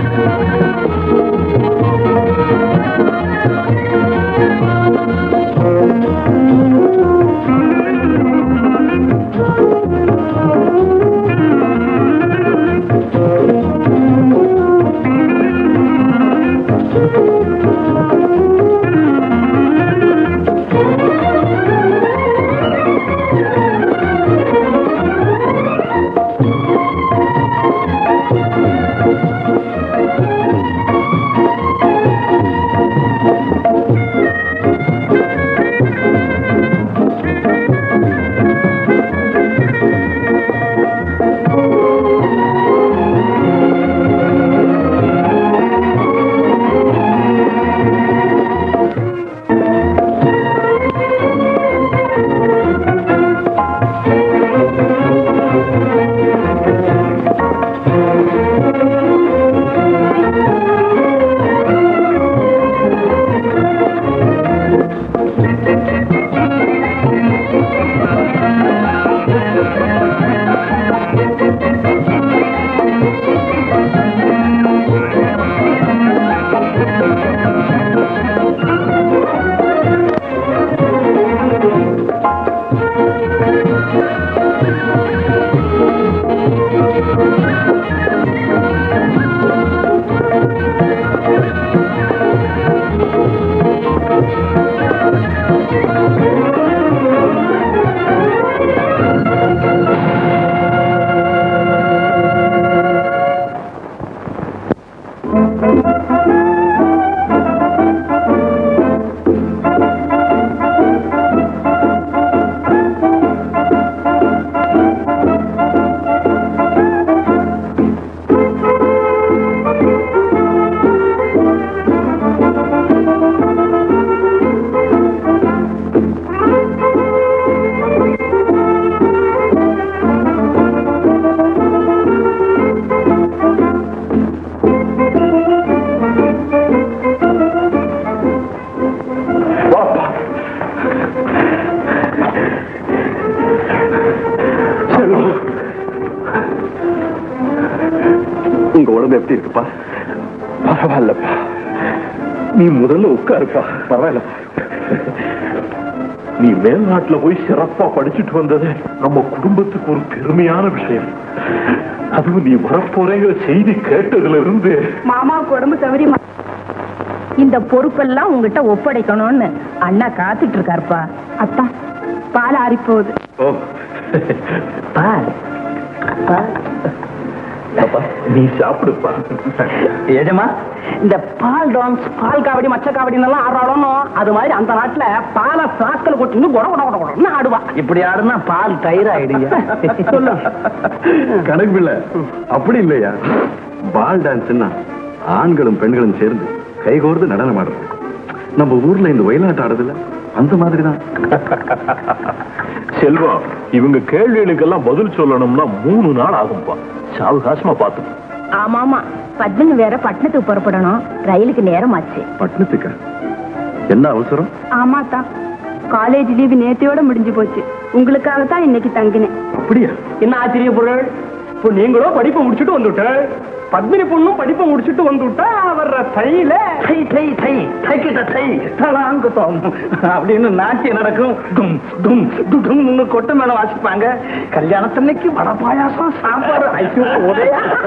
வாப்பா செல்வம் உங்க உடம்பு எப்படி இருக்குப்பா பரவாயில்லப்பா நீ முதல்ல உட்காருப்பா பரவாயில்லப்பா நீ மேல்நாட்டுல போய் சிறப்பா படிச்சுட்டு வந்தது நம்ம குடும்பத்துக்கு ஒரு பெருமையான விஷயம் அதுவும் நீ வரப்போறேங்கிற செய்தி கேட்டதுல இருந்து மாமாவுக்கு உடம்பு சௌரியமா இந்த பொறுப்பெல்லாம் உங்ககிட்ட ஒப்படைக்கணும்னு அண்ணா காத்துட்டு இருக்காருப்பா அத்தா பால் ஆறி போகுது ஓ பால் அப்பா, நீ சாப்பிடுப்பா ஏஜமா இந்த பால் டான்ஸ் பால் காவடி மச்ச காவடின்னு எல்லாம் ஆடுறாடணும் அது மாதிரி அந்த நாட்டுல பாலை சாக்கல கொட்டின்னு குட குட குட குடன்னு ஆடுவா இப்படி ஆடுனா பால் தயிர் ஆயிடுங்க சொல்லு கணக்கு பிள்ளை அப்படி இல்லையா பால் டான்ஸ்னா ஆண்களும் பெண்களும் சேர்ந்து கைகோர்த்து நடனம் ஆடுறது நம்ம ஊர்ல இந்த ஒயிலாட்டம் ஆடுதுல அந்த மாதிரி தான் செல்வம் இவங்க கேள்விகளுக்கெல்லாம் பதில் சொல்லணும்னா மூணு நாள் ஆகும்பா சாவகாசமா பார்த்து ஆமா ஆமா பத்மன் வேற பட்டணத்துக்கு புறப்படணும் ரயிலுக்கு நேரம் ஆச்சு பட்டணத்துக்கா என்ன அவசரம் ஆமாத்தா காலேஜ் லீவு நேத்தையோட முடிஞ்சு போச்சு உங்களுக்காக தான் இன்னைக்கு தங்கினேன் அப்படியா என்ன ஆச்சரிய பொருள் இப்போ நீங்களும் படிப்பை முடிச்சுட்டு வந்துட்ட பத்மினி பொண்ணும் படிப்பை முடிச்சுட்டு வந்துட்டா வர்ற தையில தை தை தை தைக்கிட்ட தை தலாங்குத்தோம் அப்படின்னு நாட்டியம் நடக்கும் டும் டும் டும்னு கொட்டை மேல வாசிப்பாங்க கல்யாணத்தன்னைக்கு வடை பாயாசம் சாம்பார் ஐயோ ஒரே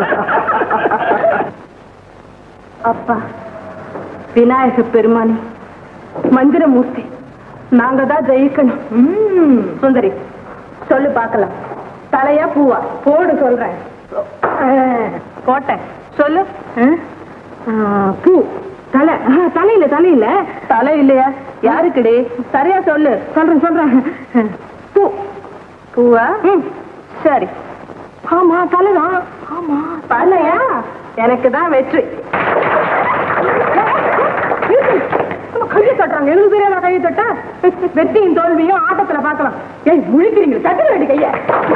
அப்பா விநாயக பெருமானே மந்திரமூர்த்தி நாங்க தான் ஜெயிக்கணும் ம், சுந்தரி சொல்லு பார்க்கலாம் தலையா பூவா போடு சொல்றேன் ஆ, போட்டேன் சொல்லு ஆ? ஆ, பூ தலை ஆ, தலையில தலையில தலை இல்லையா யாருக்குடி சரியா சொல்லு சொல்றேன் சொல்றேன் பூ பூவா ம், சரி ஆமா தலைதான் ஆமா தலையா எனக்கு தான் வெற்றி கையை தட்டுறாங்க எங்களுக்கு தெரியாத கையை தொட்டா வெற்றியும் தோல்வியும் ஆட்டத்துல பார்க்கலாம் ஏய் முழிக்கிறீங்க தட்டு ரெடி கைய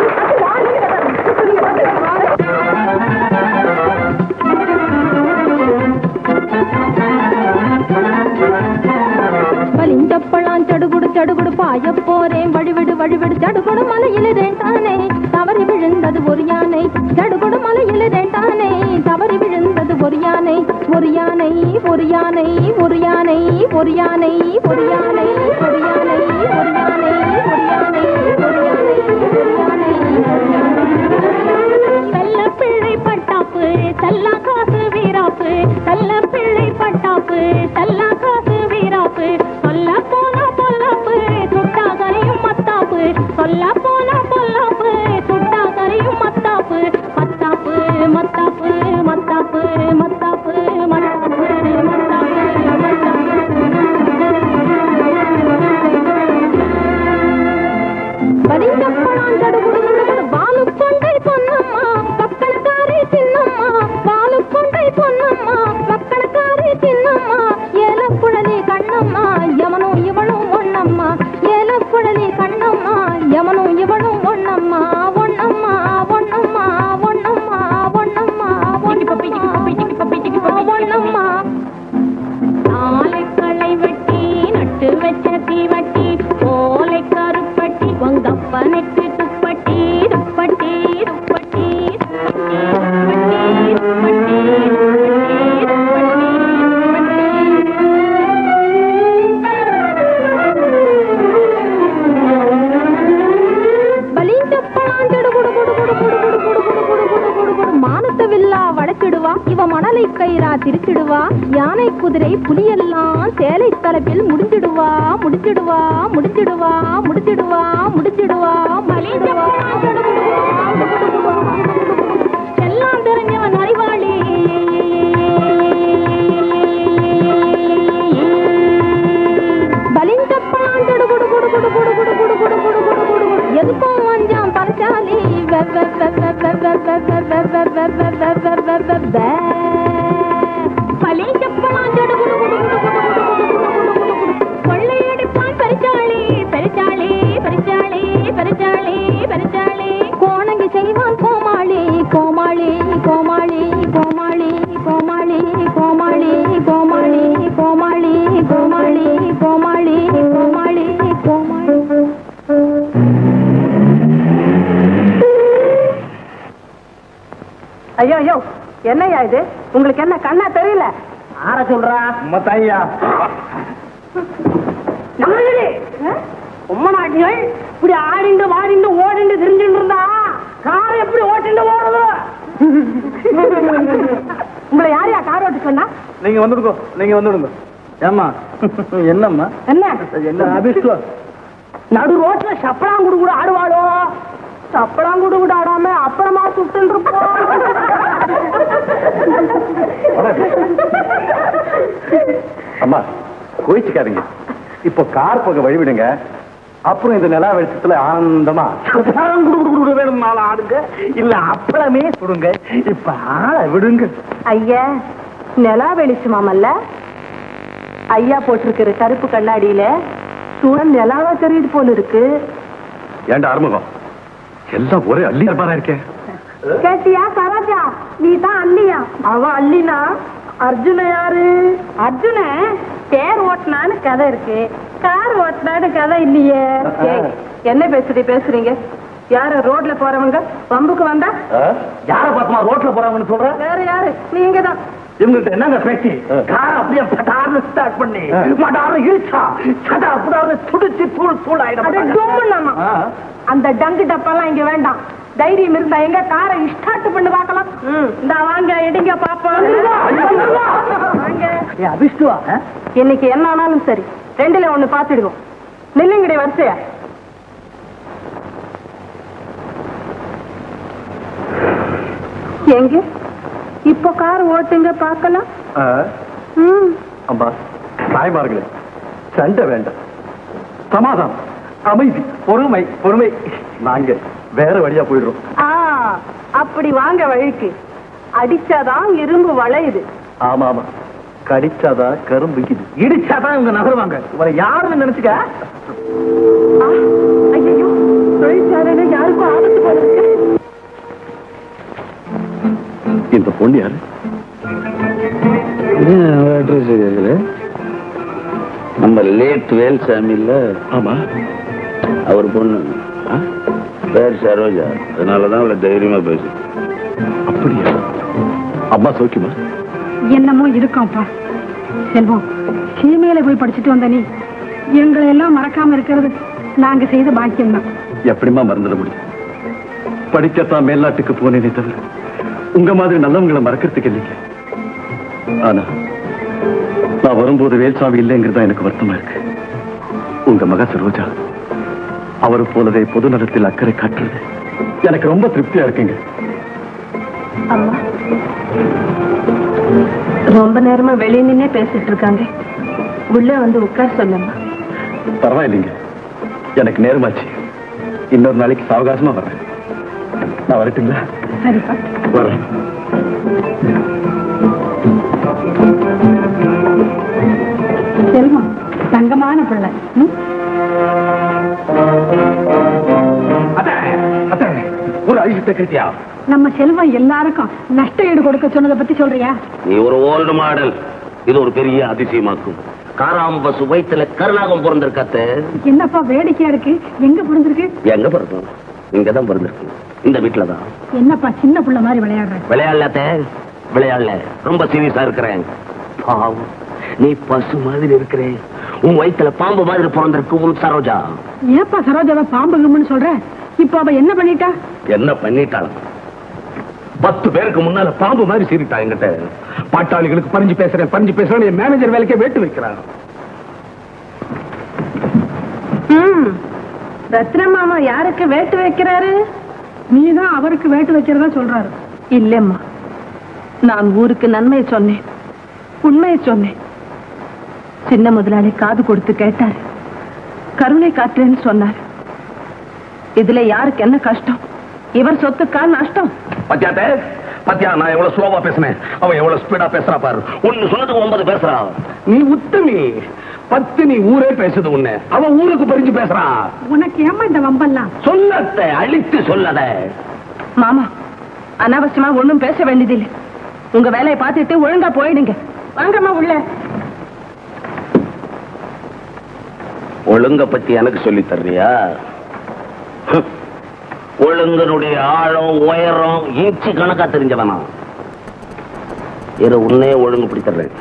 வலிஞ்சப்பழம் சடுகுடு சடுகுடு பாய போறேன் வழிவிடு வழிவிடு சடுகுடு மலையில் ரெண்டானே தவறி விழுந்தது ஒரு யானை சடுகுடு மலையில் ரெண்டானே தவறி விழுந்தது ஒரு யானை ஒரு யானை ஒரு யானை ஒரு யானை ஒரு யானை ஒரு யானை ஒரு யானை ஒரு யானை ஒரு யானை ஒரு யானை ஒரு யானை செல்ல பிள்ளை பட்டாப்பு செல்லா காசு வீராப்பு செல்ல பிள்ளை பட்டாப்பு செல்லா காசு வீராப்பு சொல்ல போனா பொல்லாப்பு சுட்டா கரையும் மத்தாப்பு சொல்ல போனா பொல்லாப்பு சுட்டா கரையும் மத்தாப்பு மத்தாப்பு மத்தாப்பு மத்தாப்பு மத்தாப்பு மத்தாப்பு బాలు కొండై పొన్నమ్మ పక్కన కారే చిన్నమ్మ బాలు కొండై పొన్నమ్మ పక్కన కారే చిన్నమ్మ ఏలప్పుడలి కಣ್ಣమ్మ యమను ఇవಳು ఒಣ್ಣమ్మ ఏలప్పుడలి కಣ್ಣమ్మ యమను ఇవಳು ఒಣ್ಣమ్మ ఒಣ್ಣమ్మ ఒಣ್ಣమ్మ ఒಣ್ಣమ్మ ఒಣ್ಣమ్మ ఒಣ್ಣమ్మ ஆலைக்களை வெட்டி நட்டு வச்ச தீவட்டி ஓலை கருப்பட்டி உங்கப்ப நெட்டு துப்பட்டி துப்பட்டி துப்பட்டி மானத்த வில்லா வடக்கிடுவா இவ மணலை கயிறா திரிச்சிடுவா யானை குதிரை புலியெல்லாம் சேலை தலைப்பில் முடிஞ்சிடுவா முடிஞ்சிடுவா முடிஞ்சிடுவா முடிஞ்சிடுவா முடிஞ்சிடுவா மலிஞ்சிடுவா எல்லாம் தெரிஞ்சவன் அறிவாளி பலிஞ்சப்பான் குடு குடு குடு குடு குடு குடு குடு குடு குடு குடு குடு குடு எதுக்கும் வஞ்சான் பரச்சாலி வெ வெ வெ வெ வெ வெ வெ வெ வெ வெ வெ வெ வெ வெ வெ வெ வெ பலிஞ்சப்பான் குடு குடு குடு குடு குடு குடு குடு குடு குடு குடு குடு கொள்ளையடிப்பான் பரிச்சாளி பரிச்சாளி பரிச்சாளி பரிச்சாளி பரிச்சாளி கோணங்கி செய்வான் கோமாளி கோமாளி கோமாளி கோமாளி கோமாளி கோமாளி கோமாளி கோமாளி கோமாளி கோமாளி கோமாளி கோமாளி ஐயோ ஐயோ என்னய்யா இது உங்களுக்கு என்ன கண்ணா தெரியல ஆற சொல்றா மத்தையா உம்ம நாட்டிகள் இப்படி ஆடிண்டு வாடிண்டு ஓடிண்டு திரிஞ்சுட்டு இருந்தா கார் எப்படி ஓட்டிண்டு ஓடுது உங்களை யாரையா கார் ஓட்ட சொன்னா நீங்க வந்துடுங்க நீங்க வந்துடுங்க ஏம்மா என்னம்மா என்ன என்ன அபிஷ்டம் நடு ரோட்ல சப்பளாங்குடு கூட ஆடுவாளோ சப்பளாங்குடு கூட ஆடாம அப்புறமா சுட்டு இருப்போம் அம்மா கோயிச்சுக்காதீங்க இப்போ கார் பக்கம் வழிவிடுங்க அப்புறம் இந்த நிலா வெளிச்சத்துல ஆனந்தமா வேணும் நாள் ஆடுங்க இல்ல அப்பளமே சுடுங்க இப்ப ஆள விடுங்க ஐயா நிலா வெளிச்சுமாமல்ல ஐயா போட்டிருக்கிற கருப்பு கண்ணாடியில சூழல் நிலாவா தெரியுது போல இருக்கு ஏன்டா அறுமுகம் எல்லாம் ஒரே அள்ளி அர்பாரா இருக்கேன் கேட்டியா சரோஜா நீ தான் அல்லியா அவ அல்லினா அர்ஜுன யாரு அர்ஜுன தேர் ஓட்டினான்னு கதை இருக்கு கார் ஓட்டினான்னு கதை இல்லையே ஏய், என்ன பேசுறீ பேசுறீங்க யாரு ரோட்ல போறவங்க வம்புக்கு வந்தா யார பாத்துமா ரோட்ல போறாங்கன்னு சொல்ற வேற யாரு நீங்க தான் இவங்கள்ட்ட என்னங்க பேச்சு கார் அப்படியே பட்டார்னு ஸ்டார்ட் பண்ணி மடார்னு இழுச்சா சடா அப்படாரு துடிச்சு தூள் தூள் அட டொம்முன்னாமா. அந்த டங்கு டப்பாலாம் இங்க வேண்டாம் தைரியம் இருந்தா எங்க காரை ஸ்டார்ட் பண்ணி பார்க்கலாம் இந்த வாங்க இடிங்க பாப்போம் வாங்க அபிஷ்டுவா இன்னைக்கு என்ன ஆனாலும் சரி ரெண்டுல ஒண்ணு பாத்துடுவோம் நில்லுங்கடி வரிசையா எங்க இப்போ கார் ஓட்டுங்க பார்க்கலாம் ம் அம்மா தாய்மார்களே சண்டை வேண்டாம் சமாதானம் அமைதி பொறுமை பொறுமை நாங்க வேற வழியா போயிடுறோம் ஆ அப்படி வாங்க வழிக்கு அடிச்சாதான் இரும்பு வளையுது ஆமா ஆமா கடிச்சாதான் கரும்புக்குது இடிச்சாதான் இவங்க நகருவாங்க இவரை யாருன்னு நினைச்சுக்க ஐயோ தொழிற்சாலையில யாருக்கும் ஆபத்து போல இருக்கு இந்த பொண்ணு யாரு அட்ரஸ் கேட்கல நம்ம லேட் வேல்சாமி இல்ல ஆமா அவர் பொண்ணு ஆ? பேர் சரோஜா அதனாலதான் அவளை தைரியமா பேசு அப்படியா அம்மா சௌக்கியமா என்னமோ இருக்கோம்ப்பா செல்வம் சீமையில போய் படிச்சுட்டு வந்த நீ எங்களை எல்லாம் மறக்காம இருக்கிறது நாங்க செய்த பாக்கியம்தான் எப்படிம்மா மறந்துட முடியும் படிக்கத்தான் மேல்நாட்டுக்கு போனேனே தவிர உங்க மாதிரி நல்லவங்களை மறக்கிறதுக்கு இல்லைங்க ஆனா நான் வரும்போது வேல்சாமி இல்லைங்கிறது தான் எனக்கு வருத்தமா இருக்கு உங்க மக சரோஜா அவர் போலவே பொது நலத்தில் அக்கறை காட்டுறது எனக்கு ரொம்ப திருப்தியா இருக்குங்க அம்மா ரொம்ப நேரமா வெளியே நின்னே பேசிட்டு இருக்காங்க உள்ள வந்து உட்கார சொல்லம்மா பரவாயில்லைங்க எனக்கு நேரமாச்சு இன்னொரு நாளைக்கு சாவகாசமா வர்றேன் நான் வரட்டுங்களா சரிப்பா வர்றேன் செல்வம் தங்கமான பிள்ளை ம்? ஒரு ஐசத்தை கட்டியா நம்ம செல்வம் எல்லாருக்கும் நஷ்ட ஈடு கொடுக்க சொன்னதை பத்தி சொல்றியா நீ ஒரு ஓல்டு மாடல் இது ஒரு பெரிய அதிசயமாக்கும் காராம் பசு வயிற்றுல கருணாகம் பிறந்திருக்காத்த என்னப்பா வேடிக்கையா இருக்கு எங்க புரிஞ்சிருக்கு எங்க பிறக்கும் இங்கதான் பிறந்திருக்கு இந்த வீட்டுல தான் என்னப்பா சின்ன புள்ள மாதிரி விளையாடுற விளையாடலாத்த விளையாடல ரொம்ப சீரியஸா இருக்கிறேன் பாவம் நீ பசு மாதிரி இருக்கிறேன் உன் வயித்துல பாம்பு மாதிரி பிறந்திருக்கு உன் சரோஜா ஏப்பா சரோஜாவை பாம்பு கும்புன்னு சொல்ற இப்ப அவ என்ன பண்ணிட்டா என்ன பண்ணிட்டாலும் பத்து பேருக்கு முன்னால பாம்பு மாதிரி சீரிட்டா என்கிட்ட பாட்டாளிகளுக்கு பறிஞ்சு பேசுறேன் பறிஞ்சு பேசுறேன் என் மேனேஜர் வேலைக்கே வேட்டு வைக்கிறான் ரத்ன மாமா யாருக்கு வேட்டு வைக்கிறாரு நீதான் அவருக்கு வேட்டு வைக்கிறதா சொல்றாரு இல்லம்மா நான் ஊருக்கு நன்மையை சொன்னேன் உண்மையை சொன்னேன் சின்ன முதலாளி காது கொடுத்து கேட்டார் கருணை காட்டுறேன்னு சொன்னார் இதுல யாருக்கு என்ன கஷ்டம் இவர் சொத்துக்கா நஷ்டம் பத்தியாத்த பத்தியா நான் எவ்வளவு ஸ்லோவா பேசினேன் அவன் எவ்வளவு ஸ்பீடா பேசுறா பாரு ஒன்னு சொன்னதுக்கு ஒன்பது பேசுறா நீ உத்தமி பத்து நீ ஊரே பேசுது உன்னை அவன் ஊருக்கு பறிஞ்சு பேசுறான் உனக்கு ஏமா இந்த வம்பெல்லாம் சொல்லத்த அழித்து சொல்லத மாமா அனாவசியமா ஒண்ணும் பேச வேண்டியதில்லை உங்க வேலையை பார்த்துட்டு ஒழுங்கா போயிடுங்க வாங்கம்மா உள்ள ஒழுங்க பத்தி எனக்கு சொல்லி தர்றியா ஹம். ஒழுங்கனுடைய ஆழம் உயரம் இன்ச்சு கணக்கா தெரிஞ்சவனா இரு உன்னே ஒழுங்கு பிடித்தர்றேன்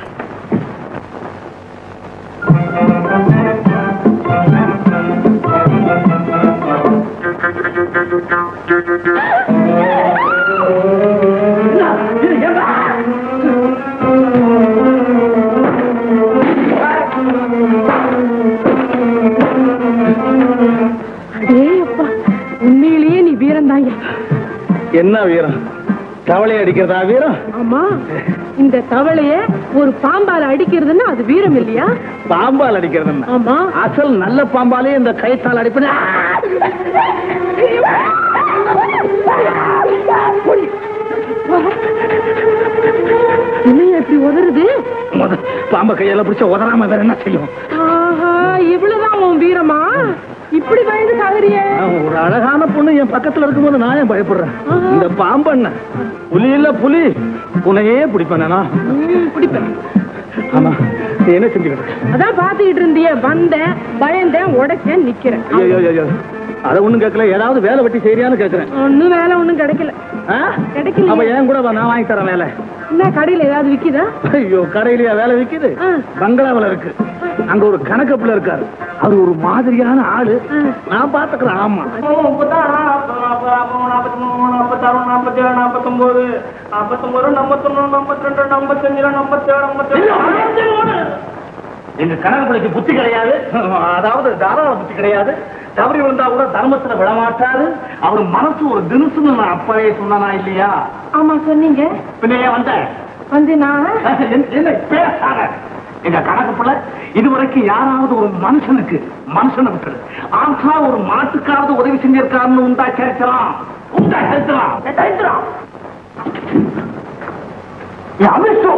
அடே அப்பா உண்மையிலேயே நீ வீரந்தாயா என்ன வீரம் கவலை அடிக்கிறதா வீரம் ஆமா இந்த தவளைய ஒரு பாம்பால அடிக்கிறதுன்னா அது வீரம் இல்லையா பாம்பால் அடிக்கிறது ஆமா அசல் நல்ல பாம்பாலே இந்த கைத்தால் அடிப்பேன் என்னைய இப்படி உதறுது முத பாம்பை கையால பிடிச்ச உதறாம வேற என்ன செய்யும் ஆஹா இவ்வளவுதான் உன் வீரமா இப்படி பயந்து சாகுறியே நான் ஒரு அழகான பொண்ணு என் பக்கத்துல இருக்கும்போது நான் ஏன் பயப்படுறேன் இந்த பாம்பண்ண புலி இல்ல புலி புனையே பிடிப்பேன் நானா ம், பிடிப்பேன் ஆமா நீ என்ன செஞ்சுக்கிட்டு அதான் பாத்துக்கிட்டு இருந்தியே வந்தேன் பயந்தேன் உடைச்சேன் நிக்கிறேன் ஐயோ ஐயோ அதை ஒண்ணும் கேட்கல ஏதாவது வேலை வெட்டி செய்யறியான்னு கேக்குறேன் ஒண்ணும் வேலை ஒண்ணும் கிடைக்கல ஆ? கிடைக்கலையே. அப்ப ஏன் கூட வா, நான் வாங்கி தரேன் வேலை என்ன கடையில ஏதாவது விக்குதா ஐயோ கடையிலயா வேலை விக்குது ஆ. பங்களாவுல இருக்கு அங்க ஒரு கணக்கப்புல இருக்காரு அவர் ஒரு மாதிரியான ஆளு நான் பாத்துக்கிறேன் ஆமா எங்க கணக்கு புத்தி கிடையாது அதாவது தாராள புத்தி கிடையாது தவறி விழுந்தா கூட தர்மத்துல விழமாட்டாரு அவர் மனசு ஒரு தினுசுன்னு நான் அப்பவே சொன்னானா இல்லையா ஆமா சொன்னீங்க பின்ன ஏன் வந்த வந்து நான் என்ன- என்ன பேசாத எங்க கணக்கு பிள்ளை இதுவரைக்கும் யாராவது ஒரு மனுஷனுக்கு மனுஷனை விட்டுரு ஆசா ஒரு மாட்டுக்காவது உதவி செஞ்சிருக்காருன்னு உண்டா சரித்திரம் உண்டா சரித்திரம் சரித்திரம் ஏ, அமிர்ஷு.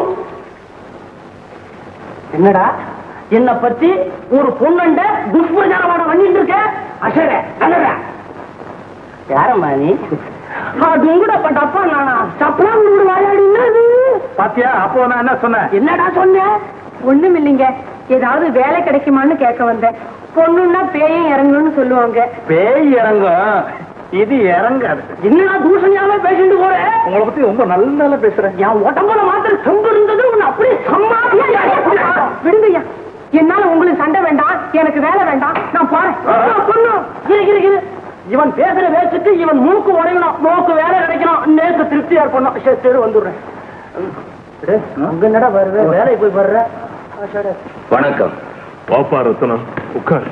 என்னடா என்ன பத்தி ஒரு பொண்ணண்ட துஷ்பிரச்சாரமான பண்ணிட்டு இருக்க அசர அசர யாரம்மா நீ உங்கட பட்டப்பா நானா சப்பனா உங்களோட வாயாடி என்னது பாத்தியா அப்போ நான் என்ன சொன்னேன் என்னடா சொன்னேன் ஒண்ணும் இல்லைங்க ஏதாவது வேலை கிடைக்குமான்னு கேட்க வந்தேன் பொண்ணுன்னா பேயும் இறங்கணும்னு சொல்லுவாங்க பேய் இறங்கும் இது இறங்காது என்னடா தூசணியாவே பேசிட்டு போறேன் உங்களை பத்தி ரொம்ப நல்லா பேசுறேன் என் உடம்புல மாத்திரம் செம்பு இருந்தது உன்னை அப்படியே சம்மாதியா விடுங்கய்யா என்னால உங்களுக்கு சண்டை வேண்டாம் எனக்கு வேலை வேண்டாம் நான் போறேன் பொண்ணு இரு இரு இரு இவன் பேசுற பேசிட்டு இவன் மூக்கு உடையணும் மூக்கு வேலை கிடைக்கணும் நேக்கு திருப்தியா இருக்கணும் சரி சரி வந்துடுறேன் டேய், அங்க என்னடா வருது வேலைக்கு போய் வர்ற ஆ, சரி. வணக்கம் பாப்பா ரத்னம் உட்கார்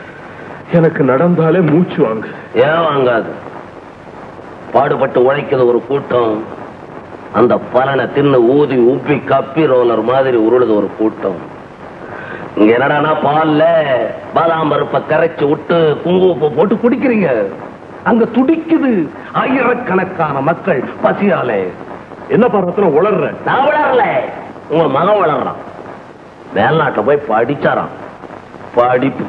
எனக்கு நடந்தாலே மூச்சு வாங்கு ஏன் வாங்காது பாடுபட்டு உழைக்கிறது ஒரு கூட்டம் அந்த பலனை தின்னு ஊதி உப்பி கப்பி ரோலர் மாதிரி உருளுது ஒரு கூட்டம் இங்க என்னடானா பால்ல பாதாம் பருப்பை கரைச்சு விட்டு குங்குமப்பூ போட்டு குடிக்கிறீங்க அங்க துடிக்குது ஆயிரக்கணக்கான மக்கள் பசியாலே என்னப்பா ரத்னம் உளர்ற நான் வளரல உங்க மகன் வளர்றான் மேல்நாட்டுல போய் படிச்சாராம் படிப்பு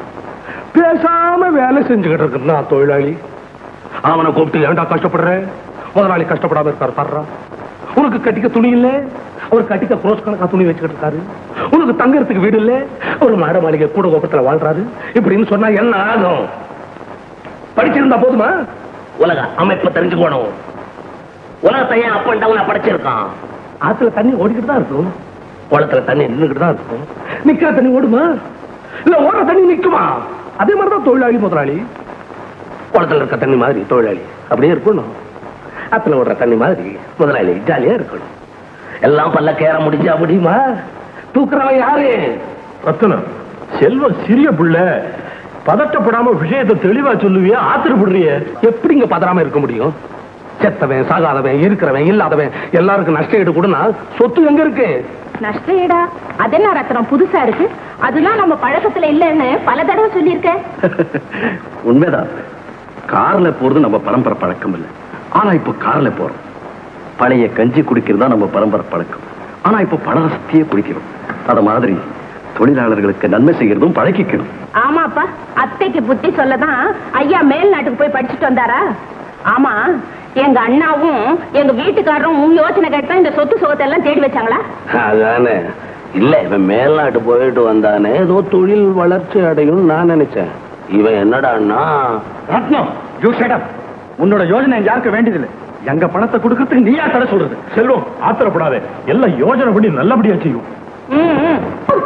பேசாம வேலை செஞ்சுக்கிட்டு இருக்கிறான் தொழிலாளி அவனை கூப்பிட்டு ஏன்டா கஷ்டப்படுற முதலாளி கஷ்டப்படாம இருக்காரு பாடுறா உனக்கு கட்டிக்க துணி இல்ல அவர் கட்டிக்க குரோஸ் கணக்கா துணி வச்சுக்கிட்டு இருக்காரு உனக்கு தங்கறதுக்கு வீடு இல்ல ஒரு மாட மாளிகை கூட கோபத்துல வாழ்றாரு இப்படின்னு சொன்னா என்ன ஆகும் படிச்சிருந்தா போதுமா உலக அமைப்பை தெரிஞ்சுக்கணும் உலகத்தை ஏன் அப் அண்ட் டவுனா படைச்சிருக்கான் ஆத்துல தண்ணி ஓடிக்கிட்டு தான் இருக்கும் குளத்துல தண்ணி நின்றுகிட்டு தான் இருக்கும் நிக்கிற தண்ணி ஓடுமா இல்ல ஓடுற தண்ணி நிக்குமா அதே மாதிரிதான் தொழிலாளி முதலாளி குளத்துல இருக்க தண்ணி மாதிரி தொழிலாளி அப்படியே இருக்கணும் ஆத்துல ஓடுற தண்ணி மாதிரி முதலாளி ஜாலியா இருக்கணும் எல்லாம் பல்ல கேற முடிஞ்சா முடியுமா தூக்குறவன் யாரு ரத்தனம் செல்வம் சிறிய புள்ள பதட்டப்படாம விஷயத்தை தெளிவா சொல்லுவிய ஆத்திரப்படுறிய எப்படிங்க பதறாம இருக்க முடியும் செத்தவன் சாகாதவன் இருக்கிறவன் இல்லாதவன் எல்லாருக்கும் நஷ்ட ஈடு கொடுனா சொத்து எங்க இருக்கு நஷ்ட ஈடா அதென்ன ரத்னம் புதுசா இருக்கு அதுதான் நம்ம பழக்கத்துல இல்லைன்னு பல தடவை சொல்லியிருக்கேன் உண்மைதான் கார்ல போறது நம்ம பரம்பரை பழக்கம் இல்லை ஆனா இப்போ கார்ல போறோம் பழைய கஞ்சி குடிக்கிறது தான் நம்ம பரம்பரை பழக்கம் ஆனா இப்போ பலரசத்தையே குடிக்கிறோம் அத மாதிரி தொழிலாளர்களுக்கு நன்மை செய்யறதும் பழக்கிக்கணும் ஆமாப்பா அத்தைக்கு புத்தி சொல்லதான் ஐயா மேல் நாட்டுக்கு போய் படிச்சுட்டு வந்தாரா ஆமா எங்க அண்ணாவும் எங்க வீட்டுக்காரரும் உன் யோசனை கேட்டா இந்த சொத்து சுகத்தை எல்லாம் தேடி வச்சாங்களா அதானே இல்ல இவன் மேல்நாட்டு போயிட்டு வந்தானே ஏதோ தொழில் வளர்ச்சி அடையும் நான் நினைச்சேன் இவன் என்னடான்னா ரத்னம் யூ ஷட் உன்னோட யோஜனை யாருக்கு வேண்டியதில்லை எங்க பணத்தை கொடுக்கறதுக்கு நீயா தடை சொல்றது செல்வம் ஆத்திரப்படாதே எல்லாம் யோஜனை பண்ணி நல்லபடியா செய்யும் ம், ம்.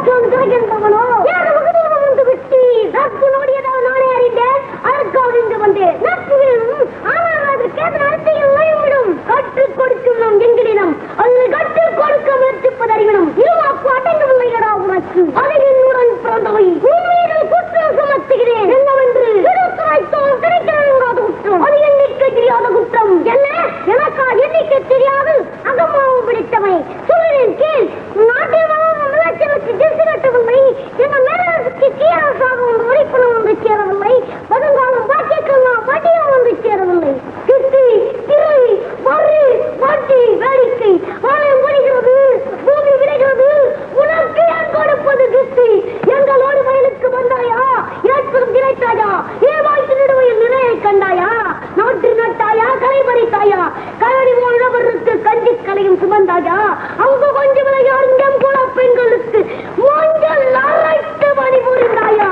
கற்றுக் கொடுக்கும் நம் எங்களிடம் அது கற்றுக் கொடுக்க முயற்சிப்பதறிவிடும் இருவாக்கு அடங்கவில்லையடா உனக்கு அது என்னுடன் பிறந்தவை உண்மையில குற்றம் சுமத்துகிறேன் என்னவென்று திருத்துறைத்தோம் கிடைக்கிறாத குற்றம் அது எண்ணிக்கை தெரியாத குற்றம் என்ன எனக்கா எண்ணிக்கை தெரியாது அகமாவும் பிடித்தவை சொல்லுறேன் கேள் நாட்டில் வளரும் விளைச்சலுக்கு திசை கட்டவில்லை எங்க மேலரசுக்கு கீழரசாக ஒரு உழைப்பணம் வந்து சேரவில்லை வருங்காலம் பாக்கியக்கெல்லாம் வட்டியம் வந்து சேரவில்லை கிஸ்தி திரை வரி வட்டி வேடிக்கை ஆலயம் முடிகிறது பூமி விளைகிறது உனக்கு யார் கொடுப்பது கிஸ்தி எங்களோடு வயலுக்கு வந்தாயா ஏற்றம் கிடைத்தாயா ஏவாய்த்து நடுவையில் நிறைய கண்டாயா நாட்டு நட்டாயா களை பறித்தாயா கழனி உழவருக்கு கஞ்சி கலையும் சுமந்தாயா அங்கு கொஞ்சம் விளையாடும் குல பெண்களுக்கு மஞ்சள் அரைத்து பணி புரிந்தாயா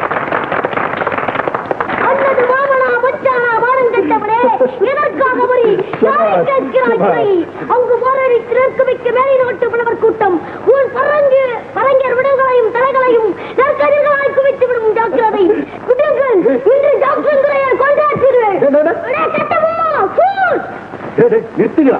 அல்லது மாமனா மச்சானா மானம் கெட்டவனே எதற்காக வரி யாரை கேட்கிறாய் வரி? அங்கு போராடி திறக்க வைக்க மேலை நாட்டு புலவர் கூட்டம் உன் பரங்கு பரங்கர் விடுகளையும் தலைகளையும் நற்கதிர்களாய் குவித்து விடும் ஜாக்கிரதை குட்டிகள் இன்று ஜாக்கிரதையை கொண்டாற்றுகிறேன் கட்டபொம்மா சூர் நிறுத்துங்களா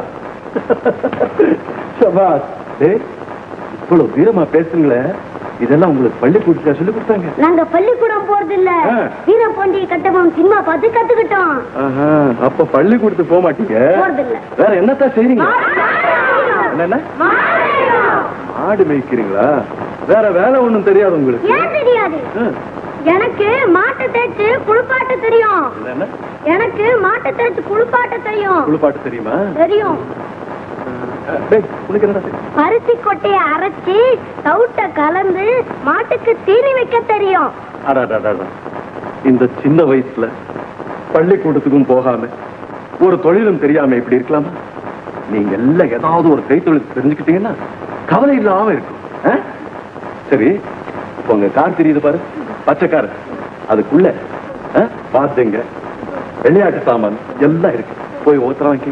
சபாஸ் டேய் இவ்வளவு வீரமா பேசுங்களே இதெல்லாம் உங்களுக்கு பள்ளிக்கூடத்துல சொல்லி கொடுத்தாங்க நாங்க பள்ளிக்கூடம் போறது இல்ல ஆ. வீரபாண்டிய கட்டபொம்மன் சினிமா பார்த்து கத்துக்கிட்டோம் ஆஹா, அப்ப பள்ளிக்கூடத்துக்கு போக மாட்டீங்க போறதில்ல. வேற என்னத்தான் செய்றீங்க என்னென்ன ஆடு மேய்க்கிறீங்களா வேற வேலை ஒண்ணும் தெரியாது உங்களுக்கு ஏன் தெரியாது ஆ, எனக்கு மாட்டை தேய்ச்சு குளிப்பாட்ட தெரியும் என்னென்ன எனக்கு மாட்டை தேய்ச்சு குளிப்பாட்ட தெரியும் குளிப்பாட்டு தெரியுமா தெரியும் ஆ, டேய், உனக்கு என்னடா தெரியும்? அரிசி கொட்டையை அரைச்சி தவுட்ட கலந்து மாட்டுக்கு தீனி வைக்க தெரியும் அடாடாடாடா. இந்த சின்ன வயசுல பள்ளிக்கூடத்துக்கும் போகாம ஒரு தொழிலும் தெரியாம இப்படி இருக்கலாமா நீங்க எல்லாம் ஏதாவது ஒரு கைத்தொழில் தெரிஞ்சுக்கிட்டீங்கன்னா கவலை இல்லாம இருக்கும் ஆ? சரி இப்போ உங்க கார் தெரியுது பாரு பச்சை கார் அதுக்குள்ள ஆ, பாத்துங்க விளையாட்டு சாமான் எல்லாம் இருக்கு போய் ஒருத்தர வாங்கி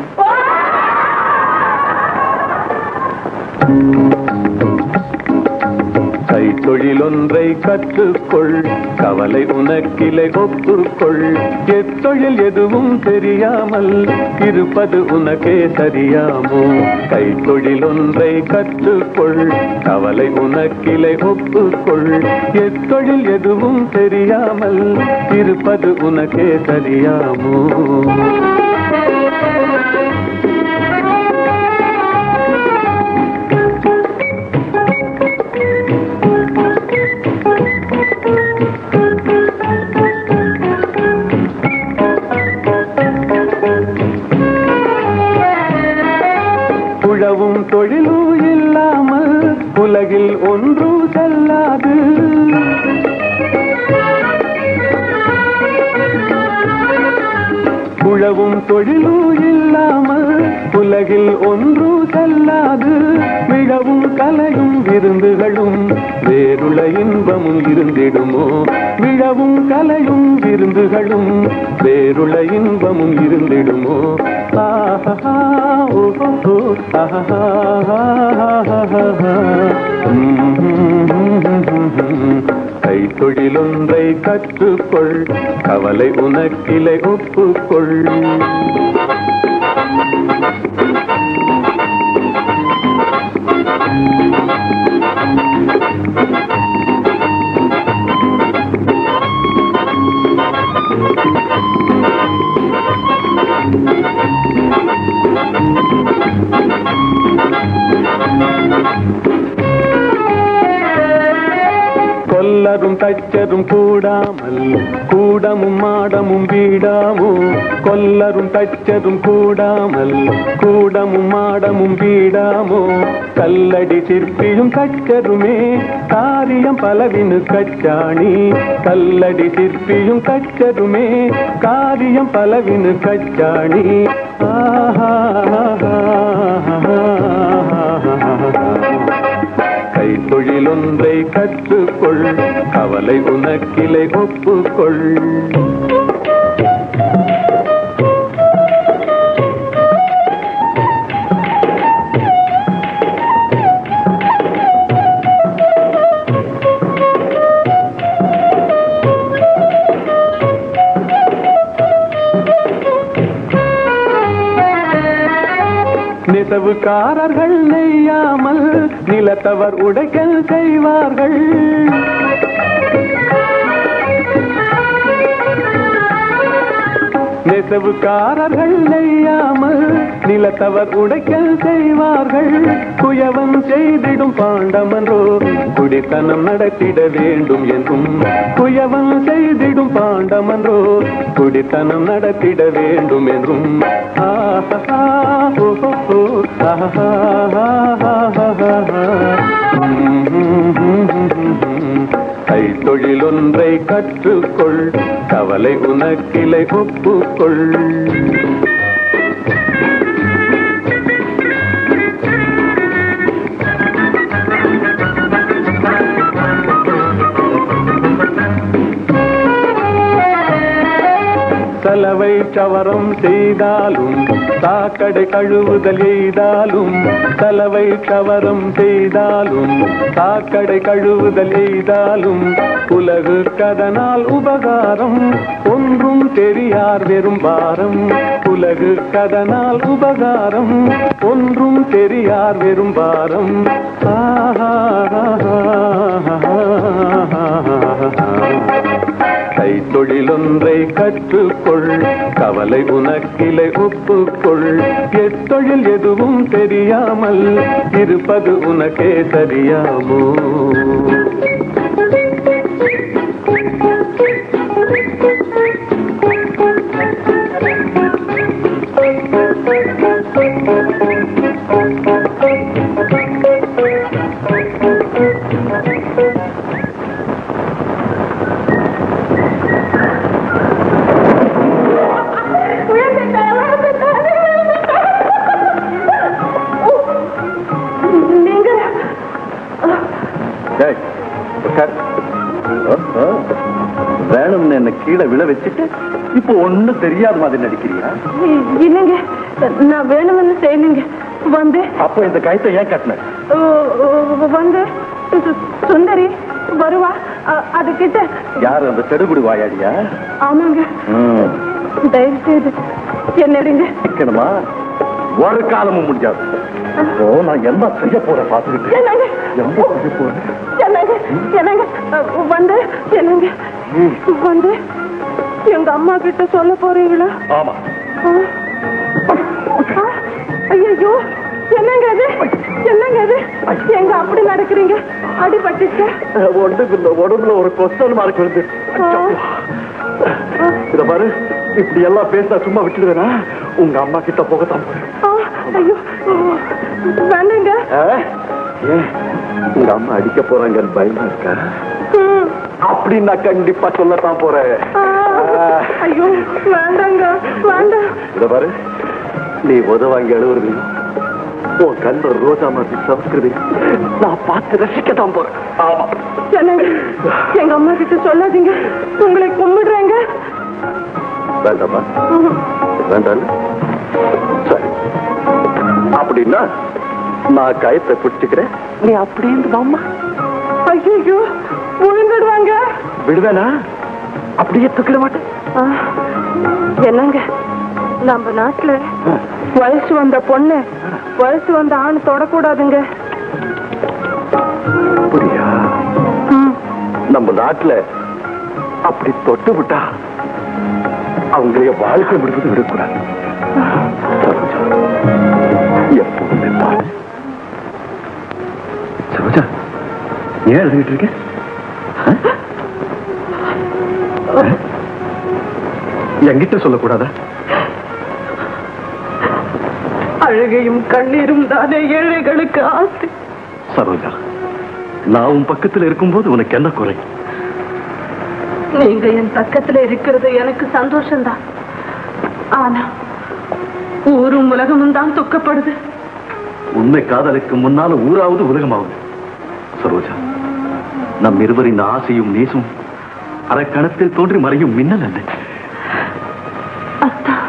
கைத்தொழிலொன்றை கற்றுக்கொள் கவலை உனக்கிலை ஒப்புக்கொள் எத்தொழில் எதுவும் தெரியாமல் இருப்பது உனக்கே சரியாமோ கைத்தொழிலொன்றை கற்றுக்கொள் கவலை உனக்கிலை ஒப்புக்கொள் எத்தொழில் எதுவும் தெரியாமல் இருப்பது உனக்கே சரியாமோ உழவும் தொழிலும் இல்லாமல் உலகில் ஒன்று செல்லாது உழவும் தொழிலும் இல்லாமல் உலகில் ஒன்று செல்லாது விழவும் கலையும் விருந்துகளும் வேறுள இன்பமும் இருந்திடுமோ விழவும் கலையும் விருந்துகளும் வேறுள இன்பமும் இருந்திடுமோ ஆஹா ஓஹோ ஆஹா கைத்தொழிலொன்றை கற்றுக்கொள் கவலை உனக்கிலை ஒப்புக்கொள் கொல்லரும் தச்சரும் கூடாமல் கூடமும் மாடமும் வீடாமோ கொல்லரும் தச்சரும் கூடாமல் கூடமும் மாடமும் வீடாமோ கல்லடி சிற்பியும் தச்சருமே காரியம் பலவினு கச்சாணி கல்லடி சிற்பியும் தச்சருமே காரியம் பலவினு கச்சாணி ஆஹா கைத்தொழிலொன்றை கற்றுக்கொள் கவலை உனக்கிலை ஒப்புக்கொள் நெசவுக்காரர்கள் நெய்யாமல் நிலத்தவர் உடைக்கல் செய்வார்கள் நெசவுக்காரர்கள் நெய்யாமல் நிலத்தவர் உடைக்கல் செய்வார்கள் குயவன் செய்திடும் பாண்டமன்றோ குடித்தனம் நடத்திட வேண்டும் என்றும் குயவன் செய்திடும் பாண்டமன்றோ குடித்தனம் நடத்திட வேண்டும் என்றும் ஆஹா ஓஹோ ஆஹா கைத்தொழிலொன்றை கற்றுக்கொள் கவலை உனக்கிலை ஒப்புக்கொள் சலவை சவரம் செய்தாலும் சாக்கடை கழுவுதல் எய்தாலும் சலவை சவரம் செய்தாலும் சாக்கடை கழுவுதல் எய்தாலும் உலகு கதனால் உபகாரம் ஒன்றும் தெரியார் வெறும் பாரம் உலகு கதனால் உபகாரம் ஒன்றும் தெரியார் வெறும் பாரம் கைத்தொழிலொன்றை கற்றுக்கொள் கவலை உனக்கிலை ஒப்புக்கொள் எத்தொழில் எதுவும் தெரியாமல் இருப்பது உனக்கே சரியாமோ நீங்க டேய், உட்கார். ஓ, ஓ. வேணும்னு என்ன கீழே விழ வச்சுட்டு இப்போ ஒண்ணும் தெரியாத மாதிரி நடிக்கிறியா இல்லைங்க நான் வேணும்னு செய்யணுங்க வந்து அப்போ இந்த கயத்தை ஏன் கட்டின ஓ, ஓ, வந்து சு- சுந்தரி வருவா அ- அதுகிட்ட யாரு அந்த செடுகுடி வாயாடியா ஆமாங்க ம். தயவு செய்து என்னடுங்க நிக்கணுமா ஒரு காலமும் முடியாது ஓ நான் என்ன செய்ய போறேன் பாத்துக்கிட்டு என்னங்க எந்த செய்ய போறேன் என்னங்க என்னங்க அ, வந்து என்னங்க வந்து எங்க அம்மா கிட்ட சொல்ல போறீங்களா ஆமா ஐயோ என்னங்க அது என்னங்க அது எங்க அப்படி நடக்கிறீங்க அடிபட்டுச்சு ஒண்ணுக்குள்ள உடம்புல ஒரு கொஸ்டன் மார்க் வருது இத பாரு இப்படி எல்லாம் பேசினா சும்மா விட்டுடுவேனா உங்க அம்மா கிட்ட போகத்தான் போறேன் ஆ, ஐயோ வேண்டாங்க ஆ? ஏன் உங்க அம்மா அடிக்க போறாங்க பயமா இருக்கா ம். அப்படின்னு நான் கண்டிப்பா சொல்லத்தான் போறேன் ஆ, ஐயோ வேண்டாங்க வேண்டாம் இத பாரு நீ உதவாங்கி அழுவுறது உன் கண்ண ரோஜா மாதிரி சமஸ்கிருதி நான் பார்த்து ரசிக்கத்தான் போறேன் ஆமா என்னங்க எங்க அம்மா கிட்ட சொல்லாதீங்க உங்களை கும்பிடுறேங்க வேண்டாமா வேண்டாம் சரி அப்படின்னா நான் கயத்தை பிடிச்சுக்கிறேன் நீ அப்படியே அம்மா ஐயோ விழுந்துடுவாங்க விடுவேனா அப்படியே தூக்கிட மாட்டேன் ஆ, என்னங்க நம்ம நாட்டுல வயசு வந்த பொண்ணு வயசு வந்த ஆண் தொடக்கூடாதுங்க அப்படியா நம்ம நாட்டுல அப்படி தொட்டு விட்டா அவங்களைய வாழ்க்கை முடிவது விடக்கூடாது சரோஜா, எப்பவுமே பாரு. சரோஜா ஏன் எழுதிட்டு இருக்க ஆ? ஆ? என்கிட்ட சொல்லக்கூடாதா அழுகையும் கண்ணீரும் தானே ஏழைகளுக்கு ஆசை சரோஜா நான் உன் பக்கத்துல இருக்கும்போது உனக்கு என்ன குறை நீங்க என் பக்கத்துல இருக்கிறது எனக்கு சந்தோஷம்தான் ஆனா ஊரும் உலகமும் தான் துக்கப்படுது உண்மை காதலுக்கு முன்னால ஊராவது உலகமாவது சரோஜா நம் இருவரின் ஆசையும் நேசமும் அரைக்கணத்தில் தோன்றி மறையும் மின்னல் அல்ல அத்தா